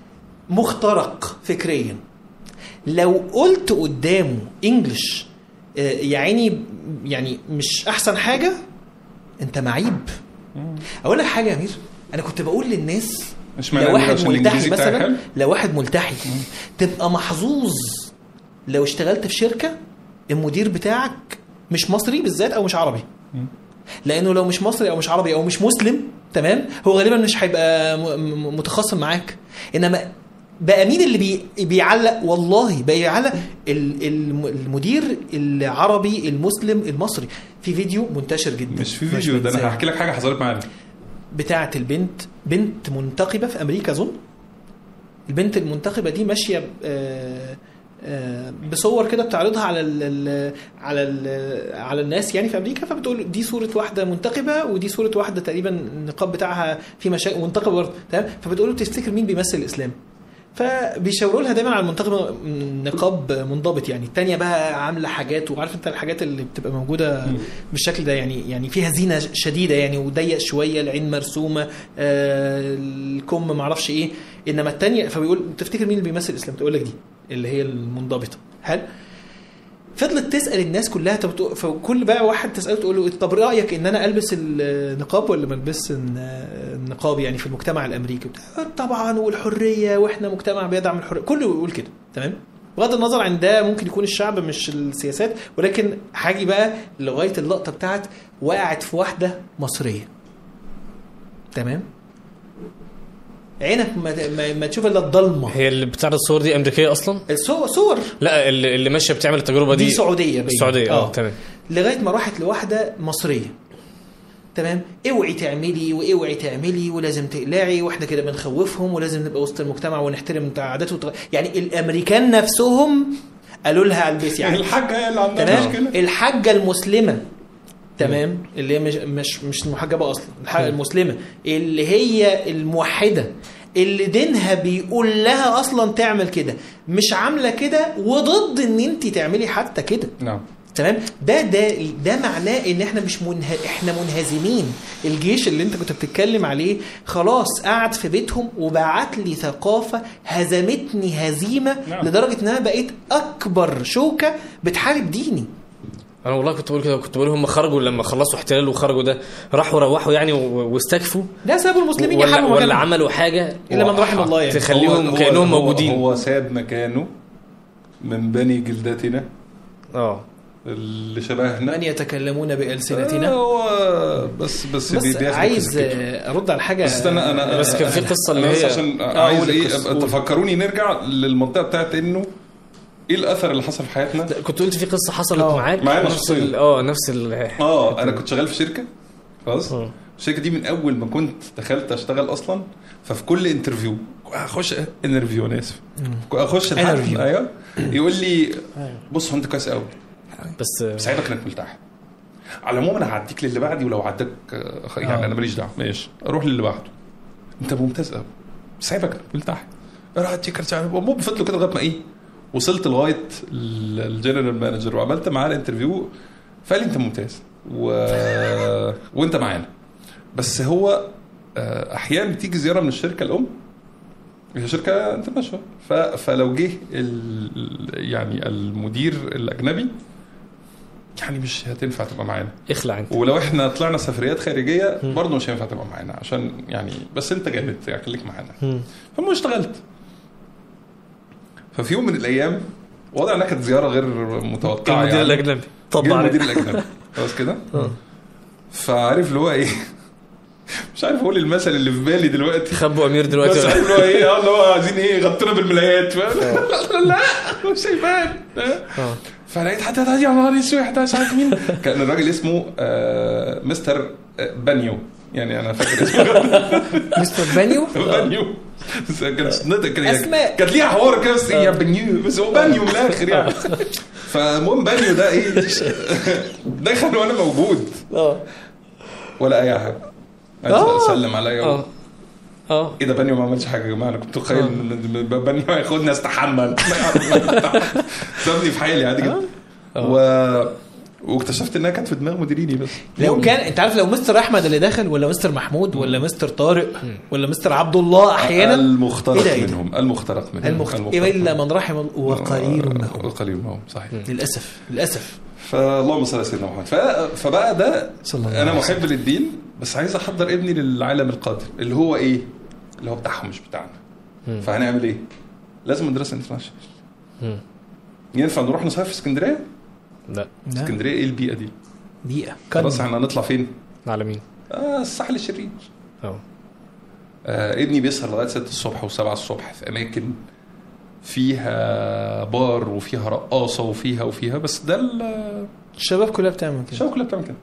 مخترق فكريا لو قلت قدامه انجلش آه، يا عيني يعني مش احسن حاجه انت معيب اقول لك حاجه يا امير انا كنت بقول للناس اشمعنى لو أمير واحد عشان ملتحي الإنجليزي بتاعك مثلا حلو؟ لو واحد ملتحي تبقى محظوظ لو اشتغلت في شركه المدير بتاعك مش مصري بالذات او مش عربي لانه لو مش مصري او مش عربي او مش مسلم تمام هو غالبا مش هيبقى م- م- متخاصم معاك انما بقى مين اللي بي بيعلق والله بيعلق ال- الم- المدير العربي المسلم المصري في فيديو منتشر جدا مش في فيديو ده متذاع. انا هحكي لك حاجه حصلت معانا بتاعه البنت بنت منتقبه في امريكا اظن البنت المنتقبه دي ماشيه آه، آه، بصور كده بتعرضها على ال ال على ال على الناس يعني في امريكا فبتقول دي صوره واحده منتقبه ودي صوره واحده تقريبا النقاب بتاعها في مشاكل منتقبه برضه تمام فبتقول له تفتكر مين بيمثل الاسلام فبيشاوروا لها دايما على المنتقبه نقاب منضبط يعني التانية بقى عامله حاجات وعارف انت الحاجات اللي بتبقى موجوده بالشكل ده يعني يعني فيها زينه شديده يعني وضيق شويه العين مرسومه آه الكم معرفش ايه انما التانية فبيقول تفتكر مين اللي بيمثل الاسلام تقول لك دي اللي هي المنضبطه حلو فضلت تسال الناس كلها طب تق- فكل بقى واحد تساله تقول له طب رايك ان انا البس النقاب ولا ما البس النقاب يعني في المجتمع الامريكي بتاع طبعا والحريه واحنا مجتمع بيدعم الحريه كله يقول كده تمام بغض النظر عن ده ممكن يكون الشعب مش السياسات ولكن هاجي بقى لغايه اللقطه بتاعت وقعت في واحده مصريه تمام عينك ما, ما, ما تشوف الا الضلمه هي اللي بتعرض الصور دي امريكيه اصلا الصور صور لا اللي, اللي ماشيه بتعمل التجربه دي, دي سعوديه باين. السعوديه اه تمام لغايه ما راحت لواحده مصريه تمام اوعي تعملي واوعي تعملي ولازم تقلعي واحنا كده بنخوفهم ولازم نبقى وسط المجتمع ونحترم عاداته وتغ... يعني الامريكان نفسهم قالوا لها البسي يعني الحاجه هي اللي عندها تمام مشكله الحاجه المسلمه تمام اللي هي مش مش مش محجبه اصلا الحاجه المسلمه اللي هي الموحده اللي دينها بيقول لها اصلا تعمل كده مش عامله كده وضد ان انت تعملي حتى كده نعم تمام ده ده ده معناه ان احنا مش منه... احنا منهزمين الجيش اللي انت كنت بتتكلم عليه خلاص قعد في بيتهم وبعت لي ثقافه هزمتني هزيمه نعم. لدرجه ان انا بقيت اكبر شوكه بتحارب ديني انا والله كنت بقول كده كنت بقول هم خرجوا لما خلصوا احتلال وخرجوا ده راحوا روحوا يعني و- واستكفوا لا سابوا المسلمين ولا, يحاربوا ولا مكانهم. عملوا حاجه الا من رحم الله يعني تخليهم هو- كانهم هو- موجودين هو ساب مكانه من بني جلدتنا اه اللي شبهنا من يتكلمون آه، بألسنتنا هو بس بس, بس بي- بياخد عايز في سكته. آه، ارد على حاجه بس استنى انا بس كان في قصة اللي أنا بس هي- عشان آه، عايز قول ايه القصة، أبقى قول. تفكروني نرجع للمنطقه بتاعت انه ايه الاثر اللي حصل في حياتنا لا، كنت قلت في قصه حصلت آه، معاك معانا نفس شخصياً. ال- اه نفس ال اه انا كنت شغال في شركه خلاص آه. الشركه دي من اول ما كنت دخلت اشتغل اصلا ففي كل انترفيو اخش انترفيو انا اسف اخش لحد Interview. ايوه يقول لي بص هو انت كويس قوي بس ساعدك انك مرتاح على العموم انا هعديك للي بعدي ولو عداك آه، خ- يعني آه. انا ماليش دعوه ماشي اروح للي بعده انت ممتاز قوي سايبك انك مرتاح راح تشكر المهم فضلوا كده لغايه ما ايه وصلت لغايه ال- الجنرال مانجر وعملت معاه الانترفيو فقال لي انت ممتاز و... وانت معانا بس هو آه، احيانا بتيجي زياره من الشركه الام هي شركه انترناشونال ف... فلو جه ال... يعني المدير الاجنبي يعني مش هتنفع تبقى معانا اخلع انت ولو احنا طلعنا سفريات خارجيه برضه مش هينفع تبقى معانا عشان يعني بس انت جامد يعني خليك معانا مم. فالمهم اشتغلت ففي يوم من الايام وضع انها كانت زياره غير متوقعه المدير يعني الاجنبي جه طبعا المدير الاجنبي خلاص كده آه. فعارف اللي هو ايه مش عارف اقول المثل اللي في بالي دلوقتي خبوا امير بس دلوقتي عارف اللي هو ايه اه اللي هو عايزين ايه غطينا بالملايات فاهم لا مش هيبان اه فلقيت حد يا نهار اسود ده مش عارف مين كان الراجل اسمه آه، مستر آه، بانيو يعني انا فاكر اسمه مستر بانيو بانيو بس كانت نطق كده أسماء. كانت ليها حوار كده بس ايه يا بانيو بس هو بانيو من الاخر يعني فالمهم بانيو ده ايه دخل وانا موجود اه ولا اي حاجه عايز آه. اسلم عليا اه اه ايه ده بانيو ما عملش حاجه يا جماعه انا كنت متخيل ان بانيو هياخدني استحمى سابني في حالي عادي جدا و... واكتشفت انها كانت في دماغ مديريني بس لو كان انت عارف لو مستر احمد اللي داخل ولا مستر محمود ولا مستر طارق ولا مستر عبد الله احيانا المخترق إيه ده، إيه ده؟ منهم المخترق منهم المخت... الا من رحم الله وقليل منهم وقليل منهم صحيح للاسف للاسف فاللهم صل على سيدنا محمد ف... فبقى ده صلى الله انا عليه محب للدين بس عايز احضر ابني للعالم القادم اللي هو ايه؟ اللي هو بتاعهم مش بتاعنا فهنعمل ايه؟ لازم مدرسه انترناشونال مم. ينفع نروح نصيف في اسكندريه؟ لا لا، اسكندريه ايه البيئه دي؟ دقيقه خلاص كان احنا هنطلع فين؟ على مين آه الساحل الشرير اه آه ابني بيسهر لغايه 6 الصبح و7 الصبح في اماكن فيها بار وفيها رقاصه وفيها وفيها بس ده ال- الشباب كلها بتعمل كده الشباب كلها بتعمل كده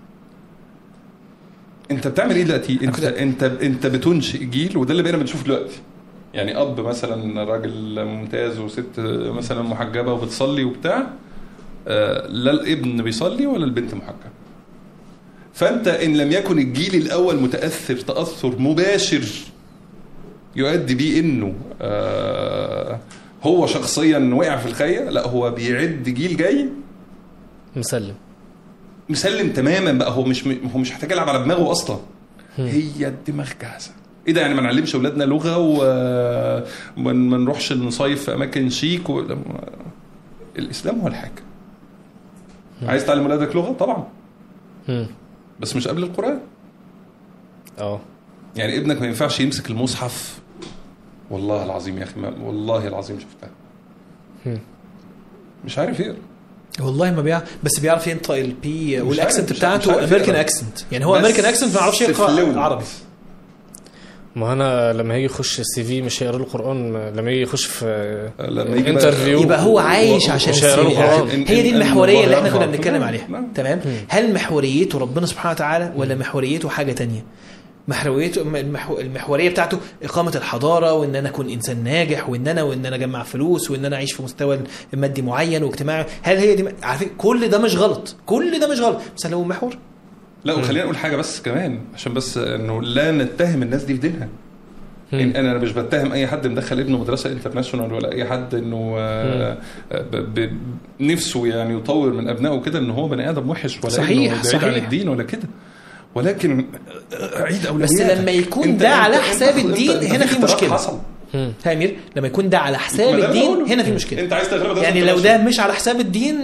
انت بتعمل ايه دلوقتي انت كنت- انت انت بتنشئ جيل وده اللي بقينا بنشوفه دلوقتي يعني اب مثلا راجل ممتاز وست مثلا محجبه وبتصلي وبتاع آه، لا الابن بيصلي ولا البنت محجبه فانت ان لم يكن الجيل الاول متاثر تاثر مباشر يؤدي بيه انه آه، هو شخصيا وقع في الخيه لا هو بيعد جيل جاي مسلم مسلم تماما بقى هو مش هو مش محتاج يلعب على دماغه اصلا هي الدماغ جاهزه ايه ده يعني ما نعلمش اولادنا لغه وما ما نروحش نصيف في اماكن شيك و... الاسلام هو الحاجه عايز تعلم اولادك لغه طبعا مم. بس مش قبل القران اه يعني ابنك ما ينفعش يمسك المصحف والله العظيم يا اخي ما والله العظيم شفتها مم. مش عارف يقرا والله ما بيعرف بس بيعرف ينطق البي عارف- والاكسنت مش- مش بتاعته عارف امريكان يقرأ. اكسنت يعني هو بس امريكان اكسنت ما يعرفش يقرا fluent. عربي ما انا لما هيجي يخش السي في مش هيقرا له القران لما يجي يخش في لما يجي بقى- انترفيو يبقى هو عايش عشان مش هيقرا له السي في. القرآن. إن- هي دي إن- المحوريه إن اللي احنا الله كنا يرفع. بنتكلم نعم. عليها نعم. تمام هل محوريته ربنا سبحانه وتعالى ولا محوريته حاجه تانية محوريته المحو... المحوريه بتاعته اقامه الحضاره وان انا اكون انسان ناجح وان انا وان انا اجمع فلوس وان انا اعيش في مستوى مادي معين واجتماعي هل هي دي عارفين كل ده مش غلط كل ده مش غلط بس هل هو محور لا وخلينا نقول حاجه بس كمان عشان بس انه لا نتهم الناس دي في دينها مم. إن انا مش بتهم اي حد مدخل ابنه مدرسه انترناشونال ولا اي حد انه آه، ب- ب- نفسه يعني يطور من ابنائه كده ان هو بني ادم وحش ولا صحيح، إنه بعيد صحيح. عن الدين ولا كده ولكن آه، عيد اولوياتك بس لما يكون أنت- ده على أنت- حساب أنت- الدين، أنت هنا في اختراق مشكلة. حصل مم. ها يا امير لما يكون ده على حساب ما ده اللي الدين بقوله. هنا في مشكله انت عايز تغلب يعني لو ده مش على حساب الدين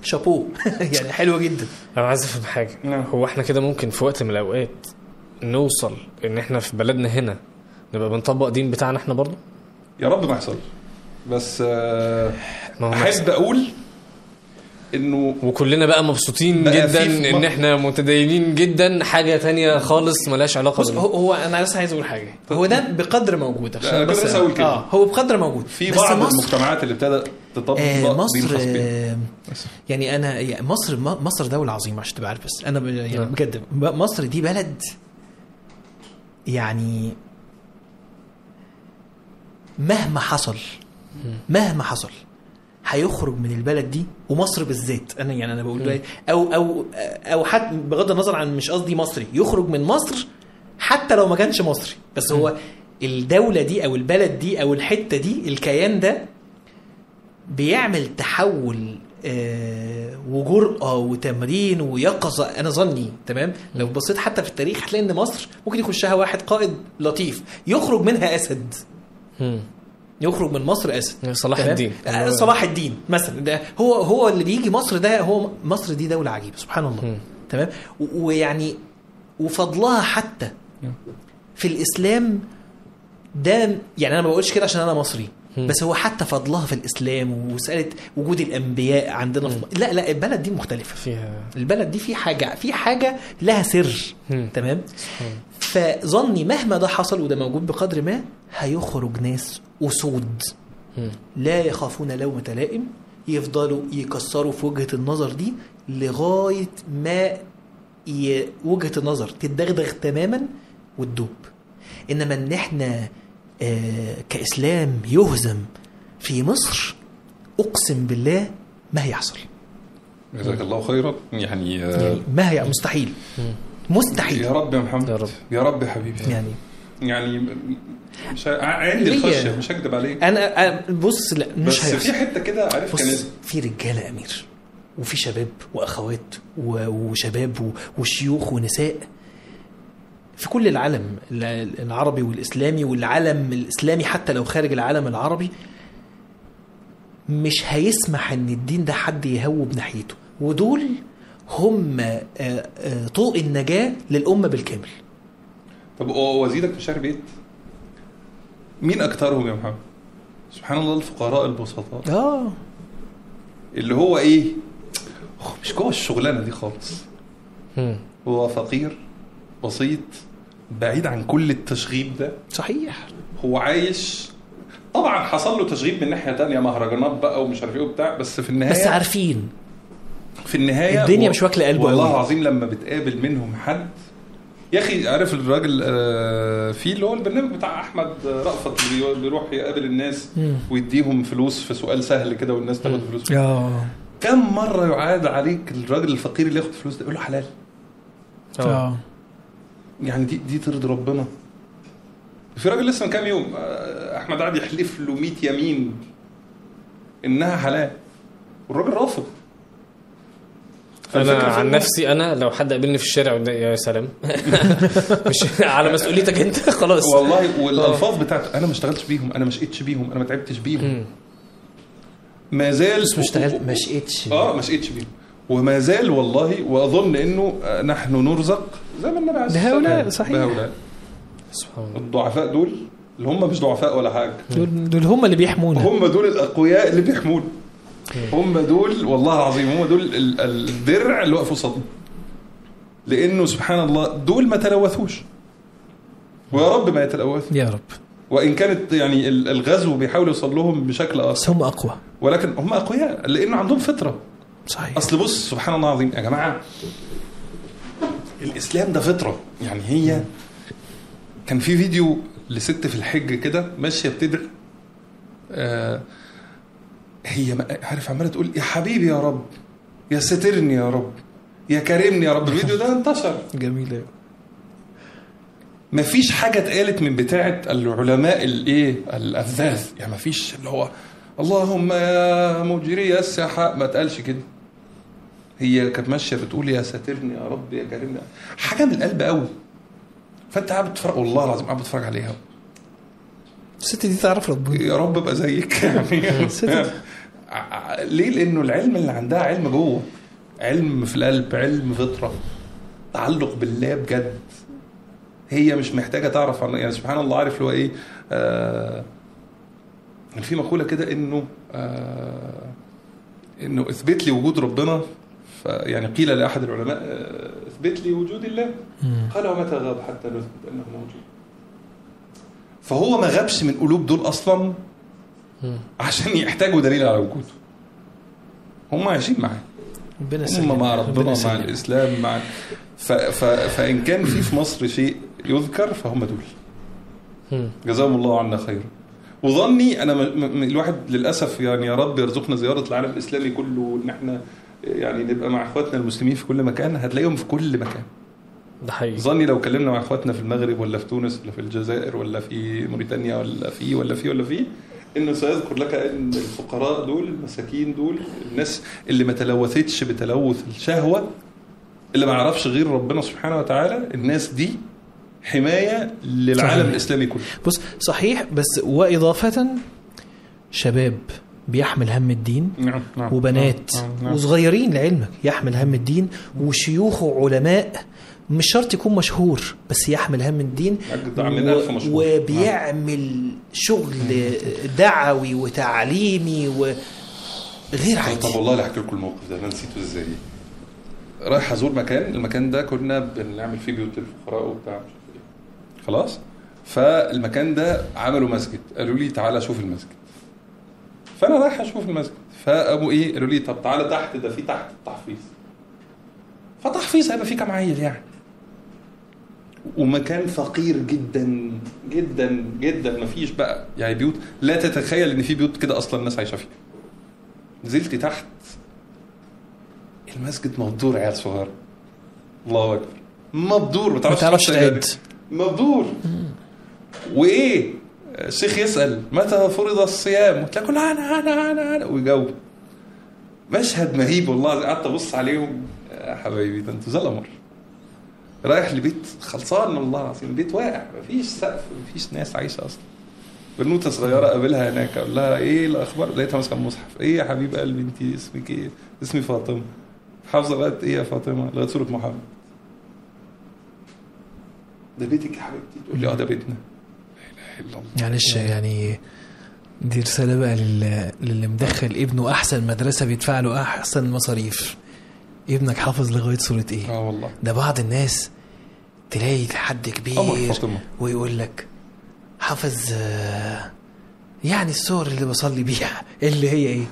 شابوه يعني حلوه جدا انا عايز افهم حاجه نعم. هو احنا كده ممكن في وقت من الاوقات نوصل ان احنا في بلدنا هنا نبقى بنطبق دين بتاعنا احنا برضه يا رب ما يحصل بس آه، ما هو احب اقول انه وكلنا بقى مبسوطين بقى جدا في في ان م- احنا متدينين جدا حاجه تانية خالص ملهاش علاقه بص بال- هو, هو انا لسه عايز اقول حاجه هو ده بقدر موجود لا، أنا كنت لسه أقول كده. اه هو بقدر موجود في بس بعض مصر المجتمعات اللي ابتدت تطبق آه دين مصر خاص بيها. آه يعني انا يعني مصر م- مصر دوله عظيمه عشان تبقى عارف بس انا ب- يعني نعم. بجد ب- مصر دي بلد يعني مهما حصل مهما حصل هيخرج من البلد دي ومصر بالذات انا يعني انا بقول ده او او او حتى بغض النظر عن مش قصدي مصري يخرج من مصر حتى لو ما كانش مصري بس هو الدوله دي او البلد دي او الحته دي الكيان ده بيعمل تحول آه، وجرأة وتمرين ويقظة أنا ظني تمام لو بصيت حتى في التاريخ هتلاقي إن مصر ممكن يخشها واحد قائد لطيف يخرج منها أسد مم. يخرج من مصر أسد صلاح تمام؟ الدين آه، صلاح الدين مثلا ده هو هو اللي بيجي مصر ده هو مصر دي دولة عجيبة سبحان الله مم. تمام و- ويعني وفضلها حتى في الإسلام ده يعني أنا ما بقولش كده عشان أنا مصري مم. بس هو حتى فضلها في الإسلام ومسألة وجود الأنبياء عندنا في لا لا البلد دي مختلفة فيها البلد دي في حاجة في حاجة لها سر مم. تمام سبحان الله. فظني مهما ده حصل وده موجود بقدر ما هيخرج ناس أسود مم. لا يخافون لومة لائم يفضلوا يكسروا في وجهة النظر دي لغاية ما ي... وجهة النظر تتدغدغ تماما وتدوب إنما إن إحنا آه كإسلام يهزم في مصر أقسم بالله ما هيحصل جزاك الله خيرا يعني آه، يعني ما هي مستحيل مستحيل يا رب يا محمد يا رب. يا رب يا حبيبي يعني يعني مش ه- عندي ليا. الخشيه مش هكدب عليك انا أنا- بص لا مش بس في هيحصل حته كده عارف بص كان في رجاله يا امير وفي شباب واخوات و- وشباب و- وشيوخ ونساء في كل العالم ال- العربي والاسلامي والعالم الاسلامي حتى لو خارج العالم العربي مش هيسمح ان الدين ده حد يهوب ناحيته ودول هم آه، آه، طوق النجاه للامه بالكامل طب هو وزيدك في شهر بيت مين اكترهم يا محمد سبحان الله الفقراء البسطاء اه اللي هو ايه هو مش جوه الشغلانه دي خالص مم. هو فقير بسيط بعيد عن كل التشغيب ده صحيح هو عايش طبعا حصل له تشغيب من ناحيه تانية مهرجانات بقى ومش عارف ايه وبتاع بس في النهايه بس عارفين في النهايه الدنيا هو- مش واكلة قلبه والله أوي. العظيم لما بتقابل منهم حد يا اخي عارف الراجل آه، في اللي هو البرنامج بتاع احمد رأفت اللي بي- بيروح يقابل الناس مم. ويديهم فلوس في سؤال سهل كده والناس تاخد فلوس اه كم مره يعاد عليك الراجل الفقير اللي ياخد فلوس ده يقول له حلال اه يعني دي دي ترضي ربنا في راجل لسه من كام يوم آه، احمد قعد يحلف له 100 يمين انها حلال والراجل رافض انا فالفكرة في عن إنه- نفسي انا لو حد قابلني في الشارع وده- يا سلام مش على مسؤوليتك انت خلاص والله والالفاظ بتاعته انا ما اشتغلتش بيهم انا ما شقتش بيهم انا ما تعبتش بيهم مم. ما زال بس مش اشتغلت ما شقتش اه ما شقتش بيهم وما زال والله واظن انه آه، نحن نرزق زي ما النبي عليه الصلاه بهؤلاء، والسلام صحيح. بهؤلاء سبحان الله الضعفاء دول اللي هم مش ضعفاء ولا حاجه دول دول هم اللي بيحمونا هم دول الاقوياء اللي بيحمون هم دول والله العظيم هم دول ال- ال- الدرع اللي وقفوا صدمه لانه سبحان الله دول ما تلوثوش ويا رب ما يتلوثوا يا رب وان كانت يعني ال- الغزو بيحاول يوصل لهم بشكل اخر بس هم اقوى ولكن هم اقوياء لانه عندهم فطره صحيح اصل بص سبحان الله العظيم يا جماعه الاسلام ده فطره يعني هي كان في فيديو لست في الحج كده ماشيه بتدعي آه هي ما- عارف عماله تقول يا حبيبي يا رب يا سترني يا رب يا كرمني يا رب الفيديو ده انتشر جميلة مفيش حاجه اتقالت من بتاعه العلماء الايه الافذاذ يعني مفيش اللي هو اللهم يا مجري السحاء ما اتقالش كده هي كانت ماشيه بتقول يا ساترني يا رب يا كريمني حاجه من القلب قوي فانت قاعد بتتفرج والله العظيم قاعد بتتفرج عليها الست دي تعرف ربنا يا رب ابقى زيك يعني ستر. ع- ليه لانه العلم اللي عندها علم جوه علم في القلب علم فطره تعلق بالله بجد هي مش محتاجه تعرف عن يعني سبحان الله عارف اللي هو ايه آه كان في مقوله كده انه آه انه اثبت لي وجود ربنا ف- يعني قيل لاحد العلماء آه، اثبت لي وجود الله قال ومتى غاب حتى نثبت انه موجود فهو ما غابش من قلوب دول اصلا مم. عشان يحتاجوا دليل على وجوده هم عايشين معاه ربنا هم يسلمك. مع ربنا ربنا مع يسلمك. الاسلام مع ف... ف... فان كان في في مصر شيء يذكر فهم دول مم. جزاهم الله عنا خيرا وظني انا م... م... الواحد للاسف يعني يا رب يرزقنا زياره العالم الاسلامي كله وان احنا يعني نبقى مع اخواتنا المسلمين في كل مكان هتلاقيهم في كل مكان ده حقيقي ظني لو كلمنا مع اخواتنا في المغرب ولا في تونس ولا في الجزائر ولا في موريتانيا ولا في ولا في ولا في انه سيذكر لك ان الفقراء دول المساكين دول الناس اللي ما تلوثتش بتلوث الشهوه اللي ما يعرفش غير ربنا سبحانه وتعالى الناس دي حمايه للعالم صحيح. الاسلامي كله بص صحيح بس وإضافة شباب بيحمل هم الدين نعم نعم وبنات وصغيرين لعلمك يحمل هم الدين وشيوخ وعلماء مش شرط يكون مشهور بس يحمل هم الدين أجدع من ألف مشهور. وبيعمل شغل دعوي وتعليمي وغير عادي طب والله اللي احكي لكم الموقف ده انا نسيته ازاي رايح ازور مكان المكان ده كنا بنعمل فيه بيوت الفقراء وبتاع مش عارف ايه خلاص فالمكان ده عملوا مسجد قالوا لي تعالى شوف المسجد فانا رايح اشوف المسجد فابو ايه قالوا لي طب تعالى تحت ده في تحت التحفيظ فتحفيظ هيبقى فيه كام عيل يعني ومكان فقير جدا جدا جدا مفيش بقى يعني بيوت لا تتخيل ان في بيوت كده اصلا الناس عايشه فيها نزلت تحت المسجد مبدور عيال صغار الله اكبر مبدور ما ما تعرفش تعرفش تخش تعد مبدور وايه الشيخ يسال متى فرض الصيام قلت له انا انا انا انا ويجاوب مشهد مهيب والله قعدت ابص عليهم يا حبايبي ده انتوا زلمر رايح لبيت خلصان والله العظيم بيت واقع مفيش سقف مفيش ناس عايشه اصلا بنوته صغيره قابلها هناك اقول لها ايه الاخبار لقيتها ماسكه المصحف ايه يا حبيب قلبي انت اسمك ايه اسمي فاطمه حافظه لغايه ايه يا فاطمه لغايه سوره محمد ده بيتك يا حبيبتي تقول لي اه ده بيتنا لا اله الا الله معلش يعني دي رسالة بقى لل- للي مدخل ابنه أحسن مدرسة بيدفع له أحسن مصاريف ابنك حافظ لغاية سورة إيه؟ اه والله ده بعض الناس تلاقي حد قمر كبير فاطمه ويقول لك حافظ آه، يعني الصور اللي بصلي بيها اللي هي ايه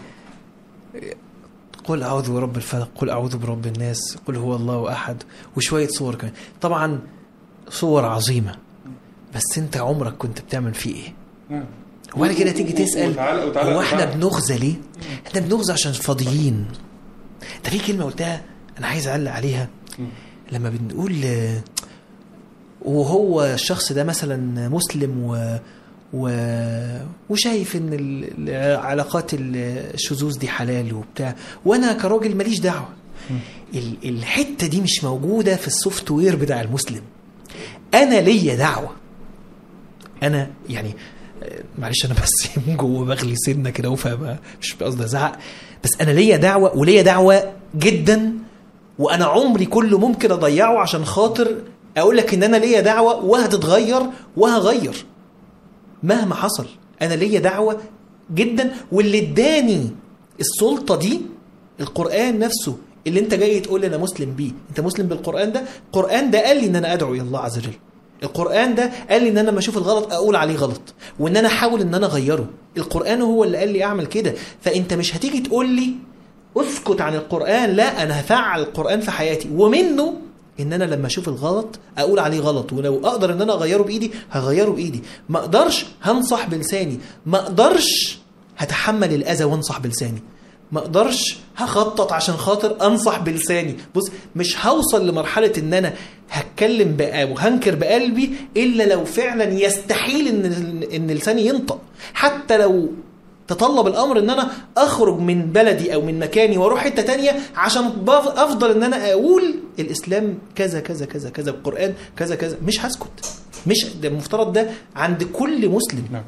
قل اعوذ برب الفلق قل اعوذ برب الناس قل هو الله احد وشويه صور كمان طبعا صور عظيمه بس انت عمرك كنت بتعمل فيه ايه نعم. وبعد كده تيجي تسال وتعالى- وتعالى- هو احنا وتعالى. بنغزى ليه احنا بنغزى عشان فاضيين ده في كلمه قلتها انا عايز اعلق عليها مم. لما بنقول آه، وهو الشخص ده مثلا مسلم و و... وشايف ان ال- العلاقات الشذوذ دي حلال وبتاع وانا كراجل ماليش دعوه ال- الحته دي مش موجوده في السوفت وير بتاع المسلم انا ليا دعوه انا يعني آه، معلش انا بس من جوه بغلي سنه كده وفاهم مش قصدي ازعق بس انا ليا دعوه وليا دعوه جدا وانا عمري كله ممكن اضيعه عشان خاطر اقول لك ان انا ليا دعوه وهتتغير وهغير مهما حصل انا ليا دعوه جدا واللي اداني السلطه دي القران نفسه اللي انت جاي تقول لي انا مسلم بيه انت مسلم بالقران ده القران ده قال لي ان انا ادعو الى الله عز وجل القران ده قال لي ان انا لما اشوف الغلط اقول عليه غلط وان انا احاول ان انا اغيره القران هو اللي قال لي اعمل كده فانت مش هتيجي تقول لي اسكت عن القران لا انا هفعل القران في حياتي ومنه ان انا لما اشوف الغلط اقول عليه غلط ولو اقدر ان انا اغيره بايدي هغيره بايدي ما اقدرش هنصح بلساني ما اقدرش هتحمل الاذى وانصح بلساني ما اقدرش هخطط عشان خاطر انصح بلساني بص مش هوصل لمرحله ان انا هتكلم بقى وهنكر بقلبي الا لو فعلا يستحيل ان ان لساني ينطق حتى لو تطلب الامر ان انا اخرج من بلدي او من مكاني واروح حته تانية عشان بف- افضل ان انا اقول الاسلام كذا كذا كذا كذا القران كذا كذا مش هسكت مش ده المفترض ده عند كل مسلم نعم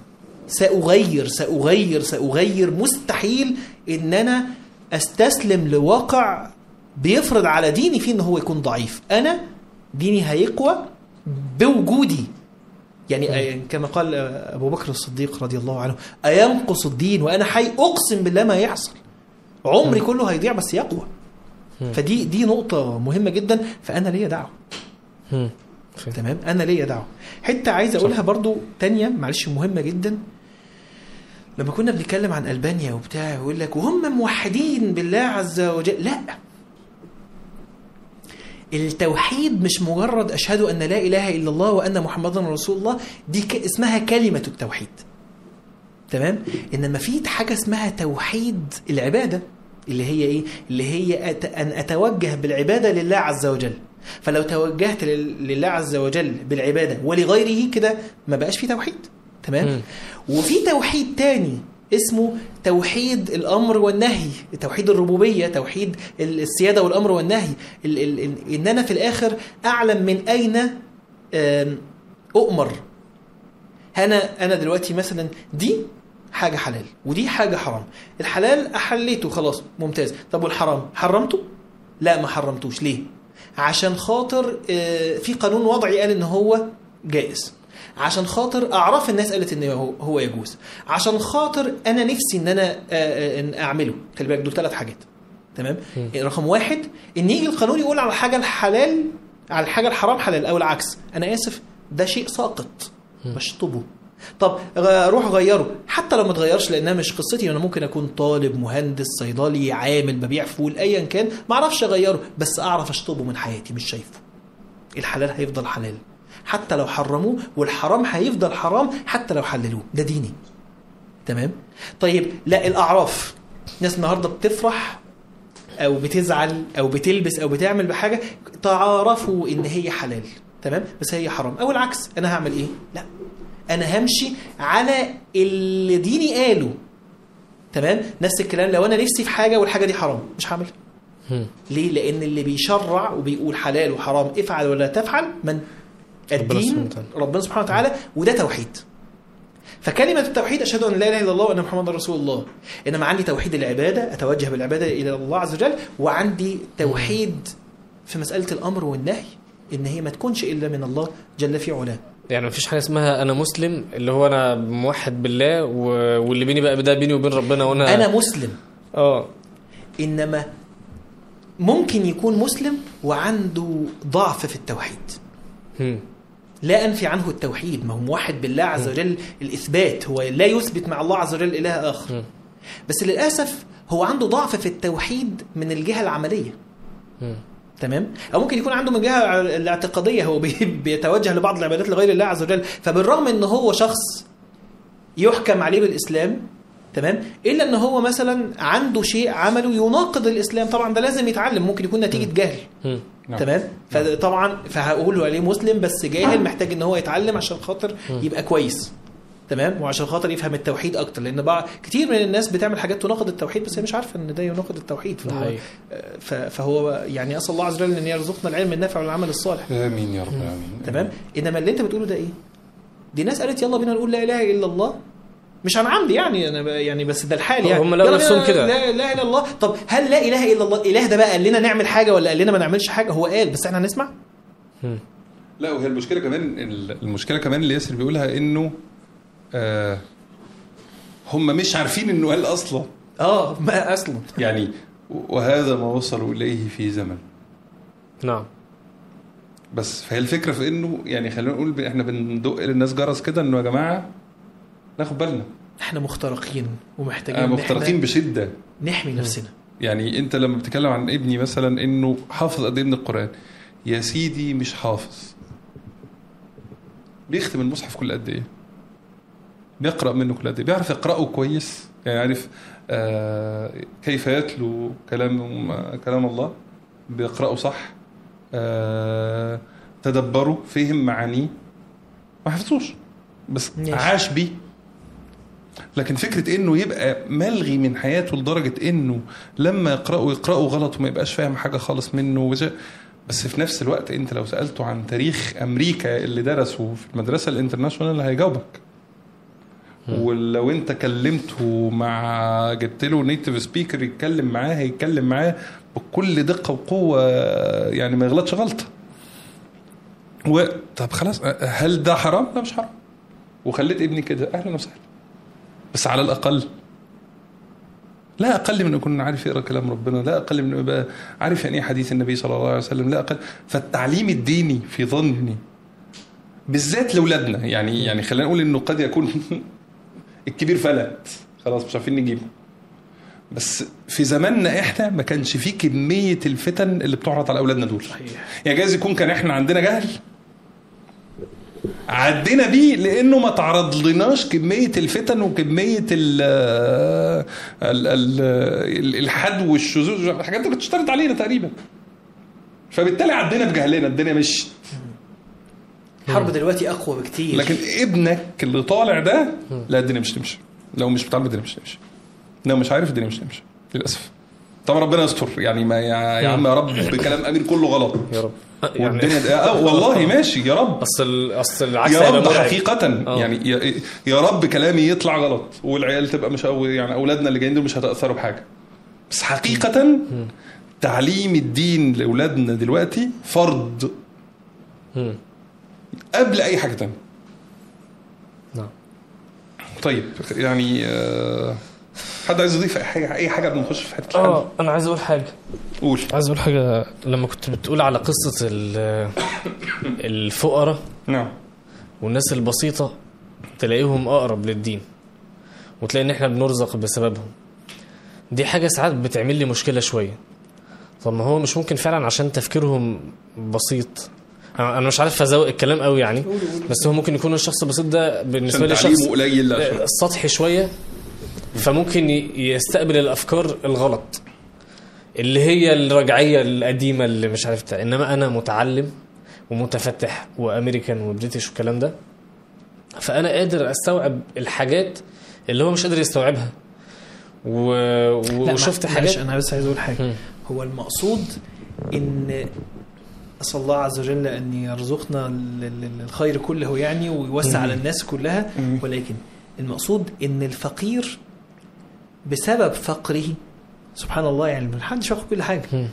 ساغير ساغير ساغير مستحيل ان انا استسلم لواقع بيفرض على ديني فيه ان هو يكون ضعيف انا ديني هيقوى بوجودي يعني آه، كما قال آه، ابو بكر الصديق رضي الله عنه اينقص الدين وانا حي اقسم بالله ما يحصل عمري كله هيضيع بس يقوى فدي دي نقطة مهمة جدا فأنا ليا دعوة مم. فهم. تمام أنا ليا دعوة حتة عايز أقولها برضو تانية معلش مهمة جدا لما كنا بنتكلم عن ألبانيا وبتاع يقول لك وهم موحدين بالله عز وجل لا التوحيد مش مجرد أشهد أن لا إله إلا الله وأن محمدا رسول الله دي ك... اسمها كلمة التوحيد تمام انما في حاجه اسمها توحيد العباده اللي هي ايه اللي هي أت... ان اتوجه بالعباده لله عز وجل فلو توجهت لل... لله عز وجل بالعباده ولغيره كده ما بقاش في توحيد تمام مم. وفي توحيد تاني اسمه توحيد الامر والنهي توحيد الربوبيه توحيد ال- السياده والامر والنهي ال... ال... ال... ان انا في الاخر اعلم من اين آم، اؤمر انا انا دلوقتي مثلا دي حاجه حلال ودي حاجه حرام الحلال احليته خلاص ممتاز طب والحرام حرمته لا ما حرمتوش ليه عشان خاطر آه، في قانون وضعي قال ان هو جائز عشان خاطر اعراف الناس قالت ان هو هو يجوز عشان خاطر انا نفسي ان انا آه، آه، إن اعمله خلي بالك دول ثلاث حاجات تمام رقم واحد ان يجي القانون يقول على الحاجه الحلال على الحاجه الحرام حلال او العكس انا اسف ده شيء ساقط بشطبه طب غ- روح غيره حتى لو ما اتغيرش لانها مش قصتي انا ممكن اكون طالب مهندس صيدلي عامل ببيع فول ايا كان ما اعرفش اغيره بس اعرف اشطبه من حياتي مش شايفه الحلال هيفضل حلال حتى لو حرموه والحرام هيفضل حرام حتى لو حللوه ده ديني تمام طيب لا الاعراف ناس النهارده بتفرح او بتزعل او بتلبس او بتعمل بحاجه تعارفوا ان هي حلال تمام بس هي حرام او العكس انا هعمل ايه لا انا همشي على اللي ديني قاله تمام نفس الكلام لو انا نفسي في حاجه والحاجه دي حرام مش هعملها مم. ليه لان اللي بيشرع وبيقول حلال وحرام افعل ولا تفعل من ربنا سبحانه الدين وتعالى. ربنا سبحانه وتعالى وده توحيد فكلمة التوحيد أشهد أن لا إله إلا الله وأن محمد رسول الله إنما عندي توحيد العبادة أتوجه بالعبادة إلى الله عز وجل وعندي توحيد في مسألة الأمر والنهي إن هي ما تكونش إلا من الله جل في علاه يعني مفيش حاجه اسمها انا مسلم اللي هو انا موحد بالله و... واللي بيني بقى ده بيني وبين ربنا وانا أنا مسلم اه إنما ممكن يكون مسلم وعنده ضعف في التوحيد مم. لا انفي عنه التوحيد ما هو موحد بالله عز وجل الاثبات هو لا يثبت مع الله عز وجل اله اخر مم. بس للاسف هو عنده ضعف في التوحيد من الجهه العمليه مم. تمام او ممكن يكون عنده من الجهه الاعتقاديه هو بي- بيتوجه لبعض العبادات لغير الله عز وجل فبالرغم ان هو شخص يحكم عليه بالاسلام تمام الا ان هو مثلا عنده شيء عمله يناقض الاسلام طبعا ده لازم يتعلم ممكن يكون نتيجه جهل مم. نعم. تمام فطبعا فهقول عليه مسلم بس جاهل محتاج ان هو يتعلم عشان خاطر يبقى كويس تمام وعشان خاطر يفهم التوحيد اكتر لان بعض كتير من الناس بتعمل حاجات تناقض التوحيد بس هي مش عارفه ان ده يناقض التوحيد ده فهو حقيقي. ف- فهو يعني اسال الله عز وجل ان يرزقنا العلم النافع والعمل الصالح امين يا رب العالمين تمام انما اللي انت بتقوله ده ايه دي ناس قالت يلا بينا نقول لا اله الا الله مش عن عمد يعني انا ب- يعني بس ده الحال يعني هم لقوا يلا نفسهم بينا كده. لا اله الا الله طب هل لا اله الا الله اله ده بقى قال لنا نعمل حاجه ولا قال لنا ما نعملش حاجه هو قال بس احنا هنسمع مم. لا وهي المشكله كمان المشكله كمان اللي ياسر بيقولها انه آه هم مش عارفين انه قال اصلا اه ما اصلا يعني وهذا ما وصلوا اليه في زمن نعم بس فهي الفكره في انه يعني خلينا نقول ب- احنا بندق للناس جرس كده انه يا جماعه ناخد بالنا احنا مخترقين ومحتاجين آه إن مختلطين إحنا بشده نحمي نفسنا يعني انت لما بتتكلم عن ابني مثلا انه حافظ قد ايه من القران يا سيدي مش حافظ بيختم المصحف كل قد ايه بيقرا منه كل قد ايه بيعرف يقراه كويس يعني عارف آه كيف يتلو كلام كلام الله بيقراه صح آه تدبره فهم معانيه ما حفظوش بس ماشي. عاش بيه لكن فكره انه يبقى ملغي من حياته لدرجه انه لما يقرأوا يقرأوا غلط وما يبقاش فاهم حاجه خالص منه وجا- بس في نفس الوقت انت لو سالته عن تاريخ امريكا اللي درسه في المدرسه الانترناشونال هيجاوبك ولو انت كلمته مع جبت له نيتيف سبيكر يتكلم معاه هيتكلم معاه بكل دقه وقوه يعني ما يغلطش غلطه و طب خلاص هل ده حرام؟ لا مش حرام وخليت ابني كده اهلا وسهلا بس على الاقل لا اقل من ان يكون عارف يقرا كلام ربنا لا اقل من انه يبقى عارف يعني ايه حديث النبي صلى الله عليه وسلم لا اقل فالتعليم الديني في ظني بالذات لاولادنا يعني يعني خلينا نقول انه قد يكون الكبير فلت خلاص مش عارفين نجيبه بس في زماننا احنا ما كانش فيه كميه الفتن اللي بتعرض على اولادنا دول يعني جايز يكون كان احنا عندنا جهل عدينا بيه لانه ما تعرض لناش كميه الفتن وكميه ال ال ال الحد والشذوذ الحاجات اللي كانت اشترط علينا تقريبا فبالتالي عدينا بجهلنا الدنيا مشيت الحرب دلوقتي اقوى بكتير لكن ابنك اللي طالع ده لا الدنيا مش تمشي لو مش متعلم الدنيا مش تمشي لو مش عارف الدنيا مش تمشي للاسف طبعا ربنا يستر يعني ما يا, يا عم يا رب كلام امير كله غلط يا رب والدنيا آه والله ماشي يا رب اصل اصل العكس يا هيبقى رب مرعب. حقيقة آه. يعني يا, يا رب كلامي يطلع غلط والعيال تبقى مش أو يعني اولادنا اللي جايين دول مش هيتاثروا بحاجه بس حقيقة تعليم الدين لاولادنا دلوقتي فرض مم. قبل اي حاجه تانية نعم طيب يعني آه، حد عايز يضيف اي حاجه اي حاجه قبل ما نخش في حته الحل اه انا عايز اقول حاجه قول عايز اقول حاجه لما كنت بتقول على قصه ال- الفقراء نعم والناس البسيطه تلاقيهم اقرب للدين وتلاقي ان احنا بنرزق بسببهم دي حاجه ساعات بتعمل لي مشكله شويه طب ما هو مش ممكن فعلا عشان تفكيرهم بسيط انا أنا مش عارف ازوق الكلام قوي يعني بس هو ممكن يكون الشخص البسيط ده بالنسبه عشان لي شخص تعليمه قليل عشان- آه، سطحي شويه فممكن ي- يستقبل الافكار الغلط اللي هي الرجعيه القديمه اللي مش عارف بتاع. انما انا متعلم ومتفتح وامريكان وبريتش والكلام ده فانا قادر استوعب الحاجات اللي هو مش قادر يستوعبها و... لا، وشفت معلش، حاجات انا بس عايز اقول حاجه مم. هو المقصود ان اسال الله عز وجل ان يرزقنا ال- ال- الخير كله يعني ويوسع على الناس كلها مم. ولكن المقصود ان الفقير بسبب فقره سبحان الله يعني محدش واخد كل حاجه مم.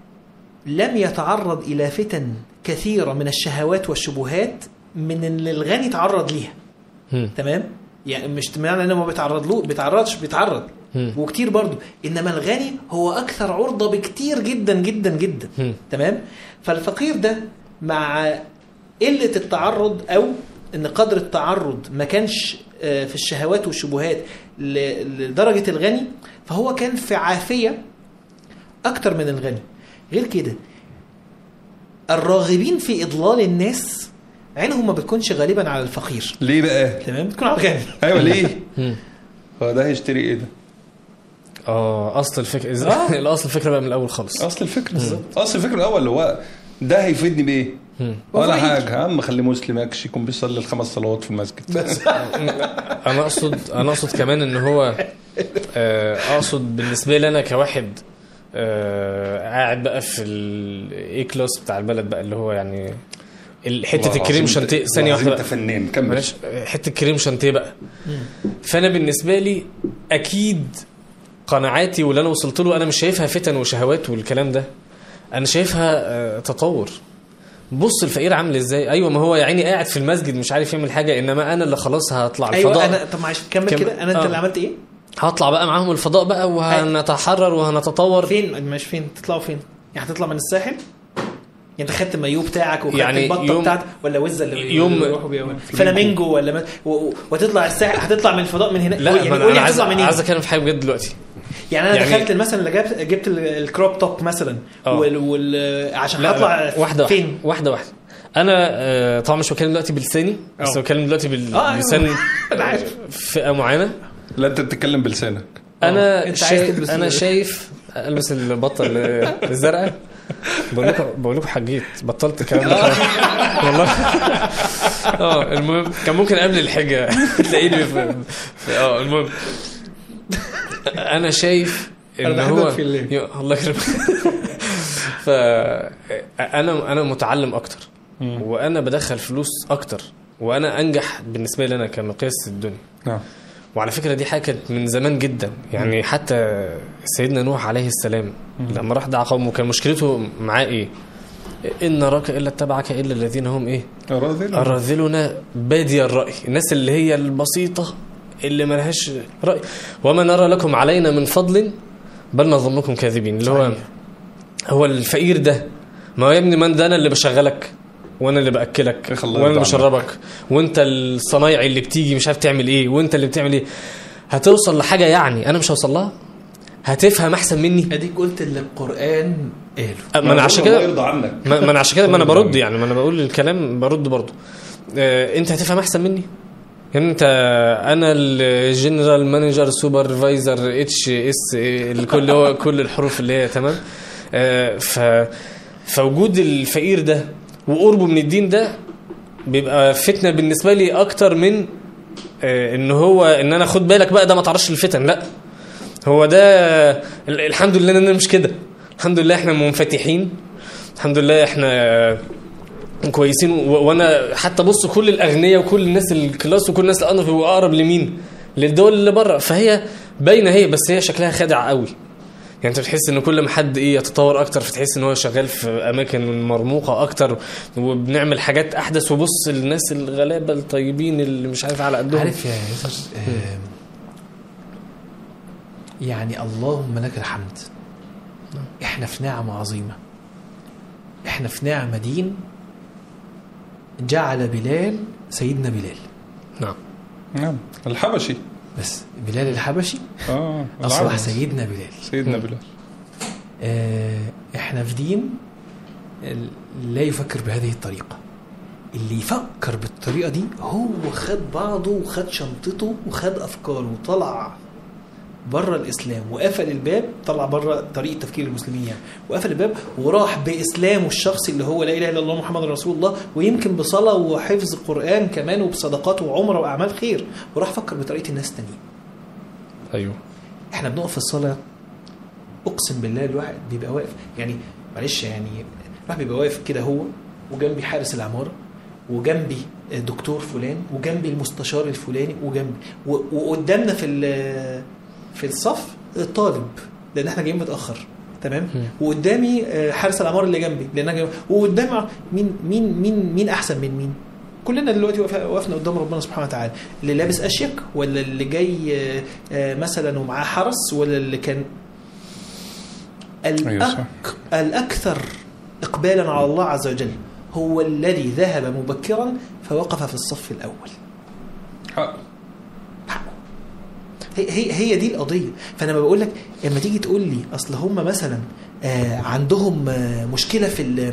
لم يتعرض الى فتن كثيره من الشهوات والشبهات من اللي الغني تعرض ليها مم. تمام يعني مش معنى انه ما بيتعرض له بيتعرضش بيتعرض مم. وكتير برضو انما الغني هو اكثر عرضه بكتير جدا جدا جدا مم. تمام فالفقير ده مع قله التعرض او ان قدر التعرض ما كانش آه، في الشهوات والشبهات ل- لدرجه الغني فهو كان في عافيه اكتر من الغني غير كده الراغبين في اضلال الناس عينهم ما بتكونش غالبا على الفقير ليه بقى؟ تمام بتكون على الغني ايوه ليه؟ مم. هو ده هيشتري ايه ده؟ اه اصل الفكره إز... آه. الاصل الفكره بقى من الاول خالص اصل الفكره اصل الفكره الاول اللي هو ده هيفيدني بايه؟ مم. ولا وفقير. حاجه يا عم خليه مسلم يكشي يكون بيصلي الخمس صلوات في المسجد بس انا اقصد انا اقصد كمان ان هو آه، اقصد بالنسبه لي انا كواحد آه، قاعد بقى في الاي كلاس بتاع البلد بقى اللي هو يعني ال- حته والله الكريم العظيم شانتيه انت- ثانيه والله واحده العظيم بقى انت فنان كمل معلش حته الكريم شانتيه بقى فانا بالنسبه لي اكيد قناعاتي واللي انا وصلت له انا مش شايفها فتن وشهوات والكلام ده انا شايفها آه، تطور بص الفقير عامل ازاي ايوه ما هو يا عيني قاعد في المسجد مش عارف يعمل حاجه انما انا اللي خلاص هطلع الفضاء ايوه انا طب معلش كمل كمل. كده انا انت آه. اللي عملت ايه؟ هطلع بقى معاهم الفضاء بقى وهنتحرر وهنتطور فين مش فين تطلعوا فين؟ يعني هتطلع من الساحل؟ يعني انت خدت المايو بتاعك وخدت يعني البطه يوم- بتاعتك ولا وزه اللي يوم- بيروحوا بيها فلامينجو ولا ما و- و- وتطلع الساحل هتطلع من الفضاء من هنا لا يعني ما قول انا لي عايز هتطلع منين؟ عايز اتكلم في حاجه بجد دلوقتي يعني انا يعني- دخلت مثلا اللي جبت جبت ال- الكروب توب مثلا آه. وال, وال عشان لا هطلع لا، واحده فين؟ واحده واحده انا آه، طبعا مش بتكلم دلوقتي بلساني بس آه. بتكلم دلوقتي بال- آه، أيوة. بلسان انا عارف فئه معينه لا انت بتتكلم بلسانك انا أنت عايز شايف تلبس انا ال- شايف البس البطه ال- الزرقاء بقول لكم بقول لكم حجيت بطلت الكلام ده خلاص. والله اه المهم كان ممكن قبل الحجه تلاقيني في في- اه المهم انا شايف ان أنا هو بحبك في الليل. يا- الله يكرمك ف انا انا متعلم اكتر وانا بدخل فلوس اكتر وانا انجح بالنسبه لي انا كمقياس الدنيا نعم وعلى فكره دي حاجه كانت من زمان جدا يعني حتى سيدنا نوح عليه السلام لما راح دعا قومه كان مشكلته معاه ايه ان نراك الا اتبعك الا الذين هم ايه أراذل أراذلنا بادي الرأي الناس اللي هي البسيطة اللي ملهاش رأي وما نرى لكم علينا من فضل بل نظنكم كاذبين اللي هو صحيح. هو الفقير ده ما هو يا ابني من ده انا اللي بشغلك وانا اللي باكلك يخ الله وانا اللي يرضى عنك. بشربك وانت الصنايعي اللي بتيجي مش عارف تعمل ايه وانت اللي بتعمل ايه هتوصل لحاجه يعني انا مش هوصل لها هتفهم احسن مني اديك قلت اللي القران قاله ما انا عشان الله كده يرضى عنك ما ما انا عشان كده ما انا الله برد يرضى يعني ما انا بقول الكلام برد برضه آه انت هتفهم احسن مني يعني انت انا الجنرال مانجر سوبرفايزر اتش اس الكل هو كل الحروف اللي هي تمام آه ف فوجود الفقير ده وقربه من الدين ده بيبقى فتنه بالنسبه لي اكتر من آه ان هو ان انا خد بالك بقى ده ما تعرضش للفتن لا هو ده ال- الحمد لله ان انا مش كده الحمد لله احنا منفتحين الحمد لله احنا كويسين و- وانا حتى بص كل الاغنياء وكل الناس الكلاس وكل الناس الانف هو اقرب لمين للدول اللي بره فهي باينه هي بس هي شكلها خادع قوي يعني انت بتحس ان كل ما حد ايه يتطور اكتر فتحس ان هو شغال في اماكن مرموقه اكتر وبنعمل حاجات احدث وبص الناس الغلابه الطيبين اللي مش عارف على قدهم عارف يا يوسف آه، يعني اللهم لك الحمد احنا في نعمة عظيمة احنا في نعمة دين جعل بلال سيدنا بلال نعم نعم الحبشي بس بلال الحبشي اه اصبح العرب. سيدنا بلال سيدنا بلال آه، احنا في دين لا يفكر بهذه الطريقة اللي يفكر بالطريقة دي هو خد بعضه وخد شنطته وخد أفكاره وطلع بره الإسلام وقفل الباب طلع بره طريقة تفكير المسلمين يعني وقفل الباب وراح بإسلامه الشخصي اللي هو لا إله إلا الله محمد رسول الله ويمكن بصلاة وحفظ قرآن كمان وبصدقات وعمرة وأعمال خير وراح فكر بطريقة الناس التانيين ايوه احنا بنقف في الصلاه اقسم بالله الواحد بيبقى واقف يعني معلش يعني الواحد بيبقى واقف كده هو وجنبي حارس العماره وجنبي دكتور فلان وجنبي المستشار الفلاني وجنبي و- وقدامنا في ال- في الصف الطالب لان احنا جايين متاخر تمام مم. وقدامي آه، حارس العماره اللي جنبي لان انا جاي وقدامي مين مين مين مين احسن من مين كلنا دلوقتي وقف- وقفنا قدام ربنا سبحانه وتعالى اللي لابس اشيك ولا اللي جاي آه، آه، مثلا ومعاه حرس ولا اللي كان أيوة صح. الأك... الأكثر إقبالا على الله عز وجل هو الذي ذهب مبكرا فوقف في الصف الأول حق حقه هي هي هي دي القضيه فانا لما بقول لك لما تيجي تقول لي اصل هم مثلا آه عندهم آه مشكله في ال-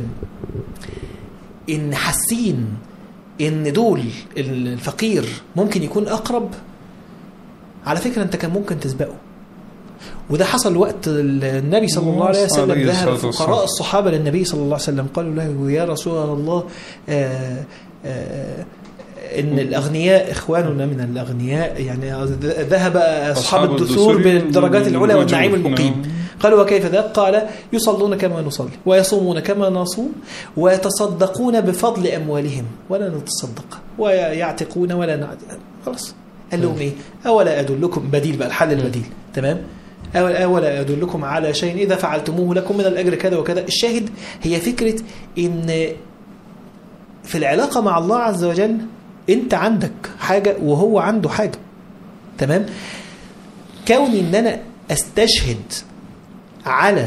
ان حاسين ان دول الفقير ممكن يكون اقرب على فكره انت كان ممكن تسبقه وده حصل وقت النبي صلى الله عليه وسلم عليه ذهب الصلاة فقراء والسلام. الصحابه للنبي صلى الله عليه وسلم قالوا له يا رسول الله آه آه ان الاغنياء اخواننا من الاغنياء يعني ذهب اصحاب أصحاب الدثور الدثور بالدرجات العلى والنعيم والوجوه. المقيم نعم. قالوا وكيف ذاك قال يصلون كما نصلي ويصومون كما نصوم ويتصدقون بفضل اموالهم ولا نتصدق ويعتقون ولا نعتق خلاص قال لهم ايه اولا ادلكم بديل بقى الحل البديل تمام أول- اولا ادلكم على شيء اذا فعلتموه لكم من الاجر كذا وكذا الشاهد هي فكره ان في العلاقه مع الله عز وجل انت عندك حاجه وهو عنده حاجه تمام كوني ان انا استشهد على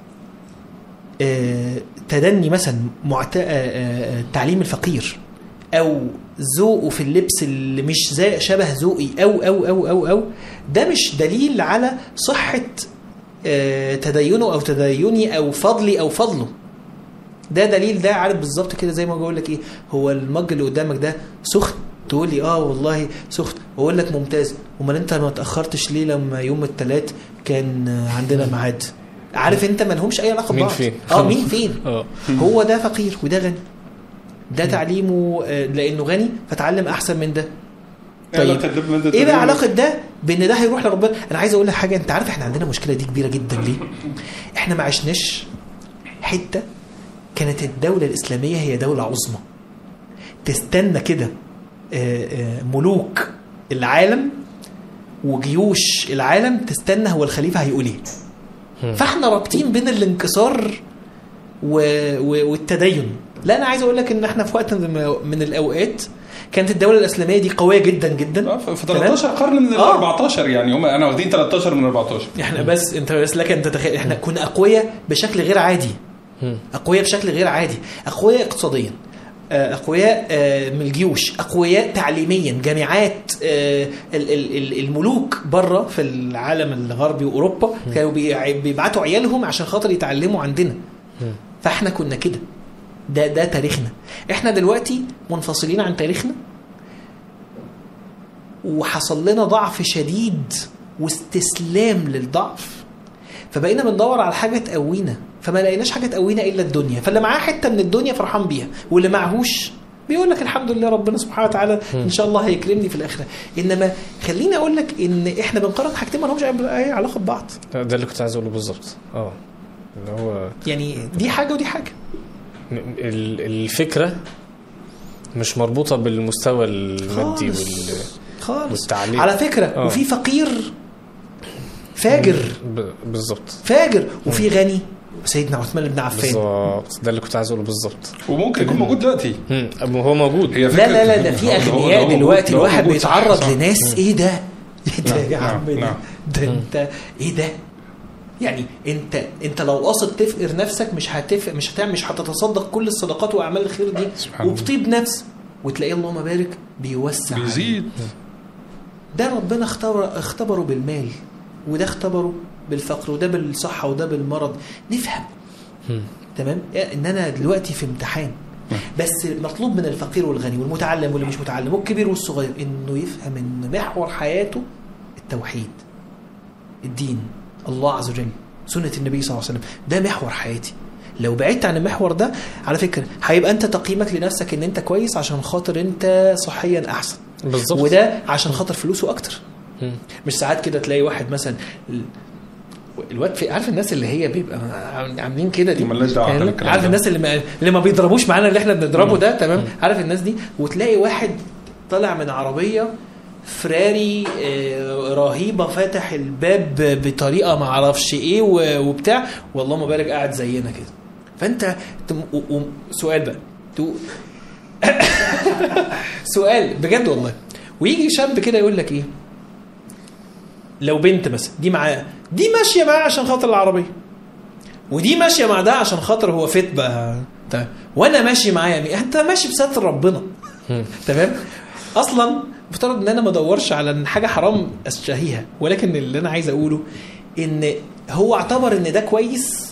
آه، تدني مثلا معت... آه، آه، تعليم الفقير او ذوقه في اللبس اللي مش زي شبه ذوقي او او او او او ده مش دليل على صحه آه، تدينه او تديني او فضلي او فضله ده دليل ده عارف بالظبط كده زي ما بقول لك ايه هو المج اللي قدامك ده سخن تقول لي اه والله سخن واقول لك ممتاز امال انت ما اتاخرتش ليه لما يوم الثلاث كان آه، عندنا ميعاد عارف انت ما لهمش اي علاقه مين ببعض فين؟ اه مين فين اه هو ده فقير وده غني ده تعليمه آه، لانه غني فتعلم احسن من ده طيب ايه بقى علاقه ده بان ده هيروح لربنا انا عايز اقول لك حاجه انت عارف احنا عندنا مشكله دي كبيره جدا ليه احنا ما عشناش حته كانت الدوله الاسلاميه هي دوله عظمى تستنى كده آه، آه، ملوك العالم وجيوش العالم تستنى هو الخليفه هيقول ايه فاحنا رابطين بين الانكسار و... و... والتدين لا انا عايز اقول لك ان احنا في وقت من من الاوقات كانت الدوله الاسلاميه دي قويه جدا جدا اه في في 13 قرن من ال آه. 14 يعني هم انا واخدين 13 من 14 احنا بس انت بس لك ان تتخيل احنا كنا اقوياء بشكل غير عادي اقوياء بشكل غير عادي اقوياء اقتصاديا آه، اقوياء آه، من الجيوش اقوياء تعليميا جامعات آه، ال- ال- ال- الملوك بره في العالم الغربي واوروبا كانوا بيع- بيبعتوا عيالهم عشان خاطر يتعلموا عندنا فاحنا كنا كده ده ده تاريخنا احنا دلوقتي منفصلين عن تاريخنا وحصل لنا ضعف شديد واستسلام للضعف فبقينا بندور على حاجه تقوينا فما لقيناش حاجه تقوينا الا الدنيا فاللي معاه حته من الدنيا فرحان بيها واللي معهوش بيقول لك الحمد لله ربنا سبحانه وتعالى ان شاء الله هيكرمني في الاخره انما خليني اقول لك ان احنا بنقارن حاجتين ما لهمش اي علاقه ببعض ده اللي كنت عايز اقوله بالظبط اه اللي هو يعني دي حاجه ودي حاجه ال- الفكره مش مربوطه بالمستوى المادي وال... خالص خالص والتعليم. على فكره آه. وفي فقير فاجر ب- بالظبط فاجر وفي غني سيدنا عثمان بن عفان بالظبط ده اللي كنت عايز اقوله بالظبط وممكن يكون موجود دلوقتي مم. أما هو موجود هي لا فكرة لا لا ده في هو- هو- اغنياء هو موجود- دلوقتي هو الواحد موجود، صح، بيتعرض صح. لناس ايه ده؟ ايه ده نعم، يا عم نعم، ده؟ نعم. ده انت ايه ده؟ يعني انت انت لو قاصد تفقر نفسك مش هتفق مش هتعمل مش هتتصدق كل الصدقات واعمال الخير دي سبحان الله. وبطيب نفس وتلاقيه اللهم بارك بيوسع عليك. بيزيد ده ربنا اختبر اختبره بالمال وده اختبره بالفقر وده بالصحه وده بالمرض نفهم تمام ان انا دلوقتي في امتحان بس مطلوب من الفقير والغني والمتعلم واللي مش متعلم والكبير والصغير انه يفهم ان محور حياته التوحيد الدين الله عز وجل سنه النبي صلى الله عليه وسلم ده محور حياتي لو بعدت عن المحور ده على فكره هيبقى انت تقييمك لنفسك ان انت كويس عشان خاطر انت صحيا احسن بالظبط وده عشان خاطر فلوسه اكتر مم. مش ساعات كده تلاقي واحد مثلا ال- الواد في عارف الناس اللي هي بيبقى عاملين كده دي مالناش دعوة يعني بالكلام عارف ده. الناس اللي ما اللي ما بيضربوش معانا اللي احنا بنضربه ده تمام عارف الناس دي وتلاقي واحد طالع من عربيه فراري آه، رهيبه فاتح الباب بطريقه ما اعرفش ايه و- وبتاع والله ما بالك قاعد زينا كده فانت تم- و- و- سؤال بقى تو- سؤال بجد والله ويجي شاب كده يقول لك ايه لو بنت مثلا دي معاه دي ماشيه معاه عشان خاطر العربيه ودي ماشيه مع ده عشان خاطر هو فت بقى تمام وانا ماشي معاه يعني انت ماشي بستر ربنا تمام اصلا مفترض ان انا ما ادورش على ان حاجه حرام اشتهيها ولكن اللي انا عايز اقوله ان هو اعتبر ان ده كويس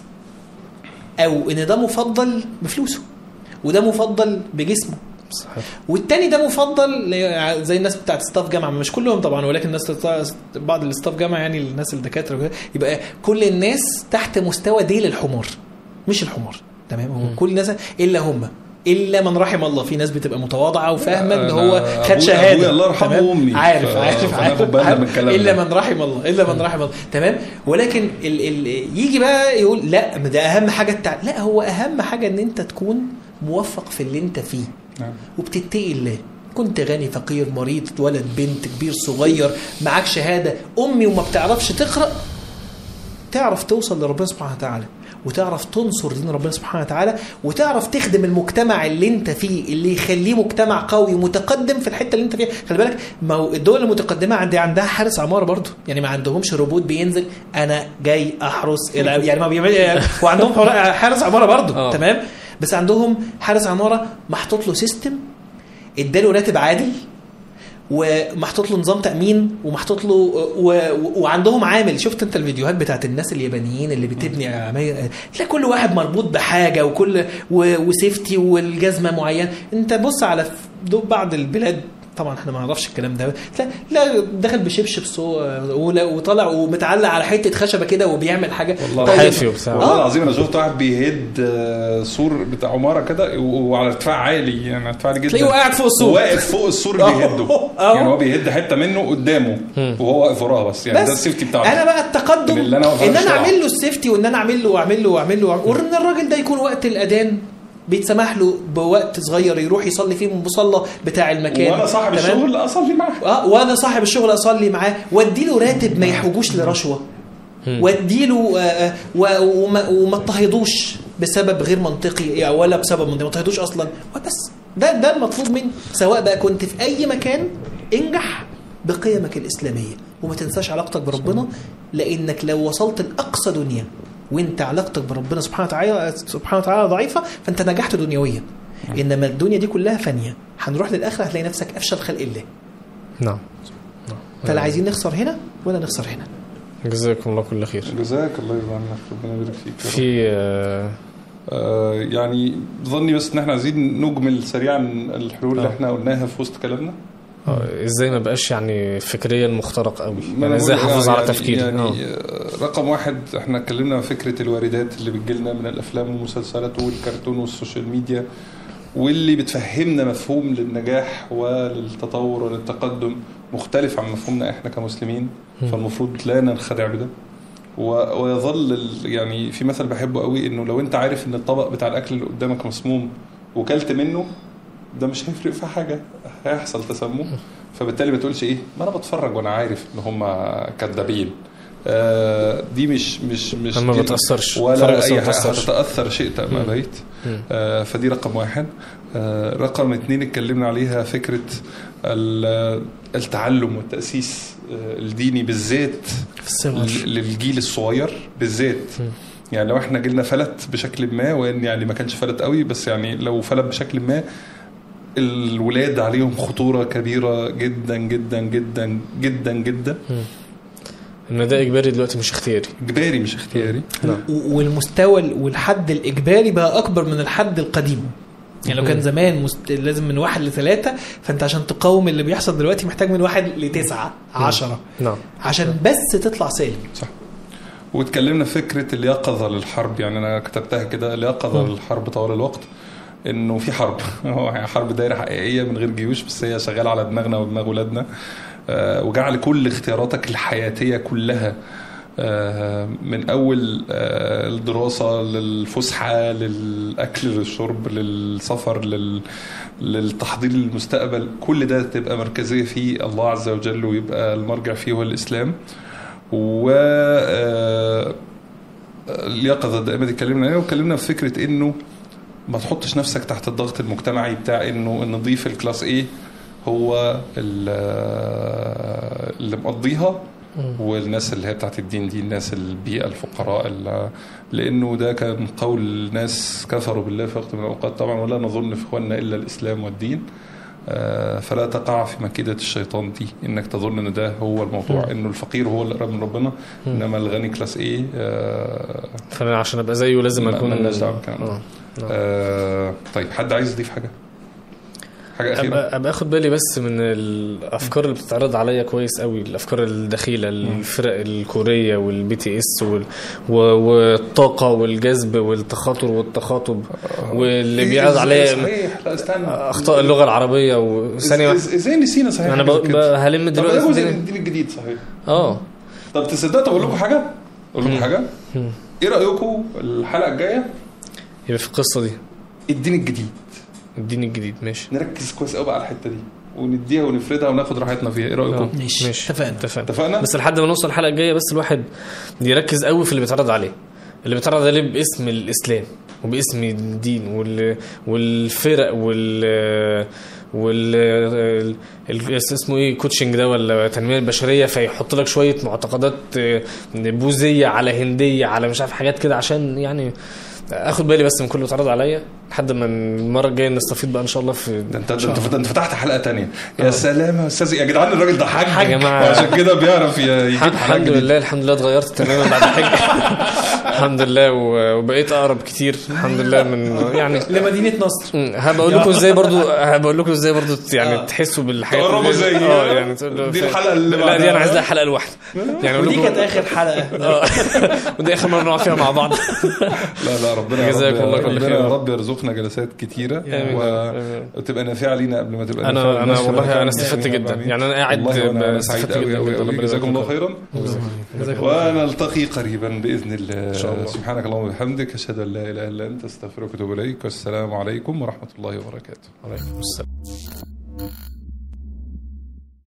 او ان ده مفضل بفلوسه وده مفضل بجسمه صحيح والتاني ده مفضل ل- زي الناس بتاعت ستاف جامعه مش كلهم طبعا ولكن الناس بتاع- بعض الستاف جامعه يعني الناس الدكاتره وكده يبقى كل الناس تحت مستوى ديل الحمار مش الحمار تمام هو كل الناس الا هم الا من رحم الله في ناس بتبقى متواضعه وفاهمه ان أنا هو خد أبويا- شهاده أبويا الله يرحمه تمام؟ وأمي. عارف ف- عارف فناخد عارف, بالنا عارف من الكلام الا ده. من رحم الله الا من رحم الله تمام ولكن ال ال يجي بقى يقول لا ده اهم حاجه التع... لا هو اهم حاجه ان انت تكون موفق في اللي انت فيه نعم. وبتتقي الله كنت غني فقير مريض ولد بنت كبير صغير معاك شهاده امي وما بتعرفش تقرا تعرف توصل لربنا سبحانه وتعالى وتعرف تنصر دين ربنا سبحانه وتعالى وتعرف تخدم المجتمع اللي انت فيه اللي يخليه مجتمع قوي ومتقدم في الحته اللي انت فيها خلي بالك ما هو الدول المتقدمه عندي عندها حارس عماره برضه يعني ما عندهمش روبوت بينزل انا جاي احرس إلى- يعني ما بيعمل يعني وعندهم حر- حارس عماره برضه آه. تمام بس عندهم حارس عماره محطوط له سيستم اداله راتب عادل ومحطوط له نظام تامين ومحطوط له و... و... وعندهم عامل شفت انت الفيديوهات بتاعت الناس اليابانيين اللي بتبني عماير تلاقي كل واحد مربوط بحاجه وكل و... وسيفتي والجزمه معينه انت بص على ف- دول بعض البلاد طبعا احنا ما نعرفش الكلام ده لا لا داخل بشبشب صو ولا- وطالع ومتعلق على حته خشبه كده وبيعمل حاجه والله طيب. حافي وبتاع والله آه. العظيم انا شفت واحد بيهد آه، سور بتاع عماره كده و- وعلى ارتفاع عالي يعني ارتفاع عالي جدا تلاقيه قاعد فوق السور. واقف فوق السور أهو. بيهده أهو. يعني هو بيهد حته منه قدامه وهو واقف وراها بس يعني ده السيفتي بتاعه انا بقى التقدم اللي أنا واقف ان على انا الشارع. اعمل له السيفتي وان انا اعمل له واعمل له واعمل له وان الراجل ده يكون وقت الاذان بيتسمح له بوقت صغير يروح يصلي فيه من المصلى بتاع المكان وانا صاحب تمام؟ الشغل اصلي معاه اه وانا صاحب الشغل اصلي معاه واديله راتب ما يحوجوش لرشوه واديله آه، آه، و- وما, وما اضطهدوش بسبب غير منطقي يعني ولا بسبب منطقي ما اضطهدوش اصلا وبس ده ده المطلوب مني سواء بقى كنت في اي مكان انجح بقيمك الاسلاميه وما تنساش علاقتك بربنا لانك لو وصلت لاقصى دنيا وانت علاقتك بربنا سبحانه وتعالى سبحانه وتعالى ضعيفه فانت نجحت دنيويا انما الدنيا دي كلها فانيه هنروح للاخره هتلاقي نفسك افشل خلق الله نعم فلا عايزين نخسر هنا ولا نخسر هنا جزاكم الله كل خير جزاك الله يرضى عنك ربنا يبارك فيك يا رب. في آه، آه يعني ظني بس ان احنا عايزين نجمل سريعا الحلول اللي آه. احنا قلناها في وسط كلامنا آه، ازاي ما بقاش يعني فكريا مخترق قوي ما يعني أنا ازاي بقول- احافظ آه، على يعني تفكيري يعني آه. آه، رقم واحد احنا اتكلمنا عن فكره الواردات اللي بتجيلنا من الافلام والمسلسلات والكرتون والسوشيال ميديا واللي بتفهمنا مفهوم للنجاح وللتطور وللتقدم مختلف عن مفهومنا احنا كمسلمين فالمفروض لا ننخدع بده و- ويظل ال- يعني في مثل بحبه قوي انه لو انت عارف ان الطبق بتاع الاكل اللي قدامك مسموم وكلت منه ده مش هيفرق في حاجه هيحصل تسمم فبالتالي ما تقولش ايه ما انا بتفرج وانا عارف ان هم كذابين آه دي مش مش مش ما دي بتأثرش. فرق ولا بس ما اي حاجه بتأثرش. هتتاثر شئت ام مم. ابيت مم. آه فدي رقم واحد آه رقم اتنين اتكلمنا عليها فكره ال- التعلم والتاسيس آه الديني بالذات في الصغر ل- للجيل الصغير بالذات مم. يعني لو احنا جيلنا فلت بشكل ما وان يعني ما كانش فلت قوي بس يعني لو فلت بشكل ما الولاد عليهم خطوره كبيره جدا جدا جدا جدا جدا ان ده اجباري دلوقتي مش اختياري اجباري مش اختياري نعم و- والمستوى ال- والحد الاجباري بقى اكبر من الحد القديم يعني لو كان مم. زمان مست... لازم من واحد لثلاثة فانت عشان تقاوم اللي بيحصل دلوقتي محتاج من واحد لتسعة عشرة نعم عشان بس تطلع سالم صح واتكلمنا في فكره اليقظه للحرب يعني انا كتبتها كده اليقظه مم. للحرب طوال الوقت انه في حرب هو حرب دايره حقيقيه من غير جيوش بس هي شغاله على دماغنا ودماغ ولادنا آه، وجعل كل اختياراتك الحياتيه كلها آه، من اول آه، الدراسه للفسحه للاكل للشرب للسفر لل للتحضير للمستقبل كل ده تبقى مركزيه فيه الله عز وجل ويبقى المرجع فيه هو الاسلام و آه، اليقظه دائما دي اتكلمنا عليها واتكلمنا في فكره انه ما تحطش نفسك تحت الضغط المجتمعي بتاع انه النظيف الكلاس ايه هو ال- اللي مقضيها والناس اللي هي بتاعت الدين دي الناس البيئة الفقراء ال- لأنه ده كان قول ناس كفروا بالله في وقت من الأوقات طبعا ولا نظن في إخواننا إلا الإسلام والدين آه، فلا تقع في مكيدة الشيطان دي انك تظن ان ده هو الموضوع مم. انه الفقير هو اللي قرب من ربنا انما الغني كلاس ايه آه فانا عشان ابقى زيه لازم ما- اكون مالناش دعوة بالكلام ده. آه. نعم. آه طيب حد عايز يضيف حاجه حاجه اخيره ابقى ابقى اخد بالي بس من الافكار اللي بتتعرض عليا كويس قوي الافكار الدخيله الفرق الكوريه والبي تي اس وال... و... والطاقه والجذب والتخاطر والتخاطب واللي إيه، بيعرض إزاي- عليا صحيح لا استنى اخطاء اللغه العربيه وثانيه إز- واحده إز- ازاي نسينا صحيح انا حاجة ب... زي ب... كده؟ هلم طب دلوقتي ده جزء من الدنيا. الدين الجديد صحيح اه طب تصدقوا طب اقول لكم حاجه اقول لكم مم. حاجه مم. ايه رايكم الحلقه الجايه يبقى في القصه دي الدين الجديد الدين الجديد ماشي نركز كويس قوي بقى على الحته دي ونديها ونفردها وناخد راحتنا فيها ايه رايكم آه. ماشي ماشي اتفقنا اتفقنا اتفقنا بس لحد ما نوصل الحلقه الجايه بس الواحد يركز قوي في اللي بيتعرض عليه اللي بيتعرض عليه باسم الاسلام وباسم الدين وال والفرق وال وال ال- اسمه ايه كوتشنج ده ولا التنميه البشريه فيحط لك شويه معتقدات آه، بوذيه على هنديه على مش عارف حاجات كده عشان يعني اخد بالي بس من كل اللي اتعرض عليا لحد ما المره الجايه نستفيد بقى ان شاء الله في ده انت ده انت انت فتحت حلقه تانية يا سلام يا استاذ يا جدعان الراجل ده حاج يا جماعة. وعشان كده بيعرف ي- يجيب الحمد حلقه الحمد جديدة. لله الحمد لله اتغيرت تماما بعد الحج الحمد لله و- وبقيت اقرب كتير الحمد لله من يعني لمدينة نصر مم، هبقى اقول لكم ازاي برضو هبقى اقول لكم ازاي برضو يعني تحسوا بالحاجات تقربوا اللي- زي اه يعني تقول- دي الحلقة اللي لا بعدها. دي انا عايز لها حلقه لوحدها يعني اقول ودي لكم كانت اخر حلقة اه ودي اخر مره نقعد فيها مع بعض لا لا ربنا يا جزاكم رب الله كل ربنا خير. يا رب يرزقنا جلسات كتيره آمين. و... آمين. وتبقى نافعه لينا قبل ما تبقى نافعة انا انا للناس. والله فعلاً انا استفدت يعني جدا آمين. يعني انا قاعد والله وانا استفدت سعيد قوي جدا قوي جدا قوي ربنا جزاكم الله يبارك خيرا فيكم. ونلتقي قريبا باذن الله إن شاء الله. سبحانك اللهم وبحمدك اشهد ان لا اله الا انت استغفرك واتوب اليك والسلام عليكم ورحمه الله وبركاته عليكم السلام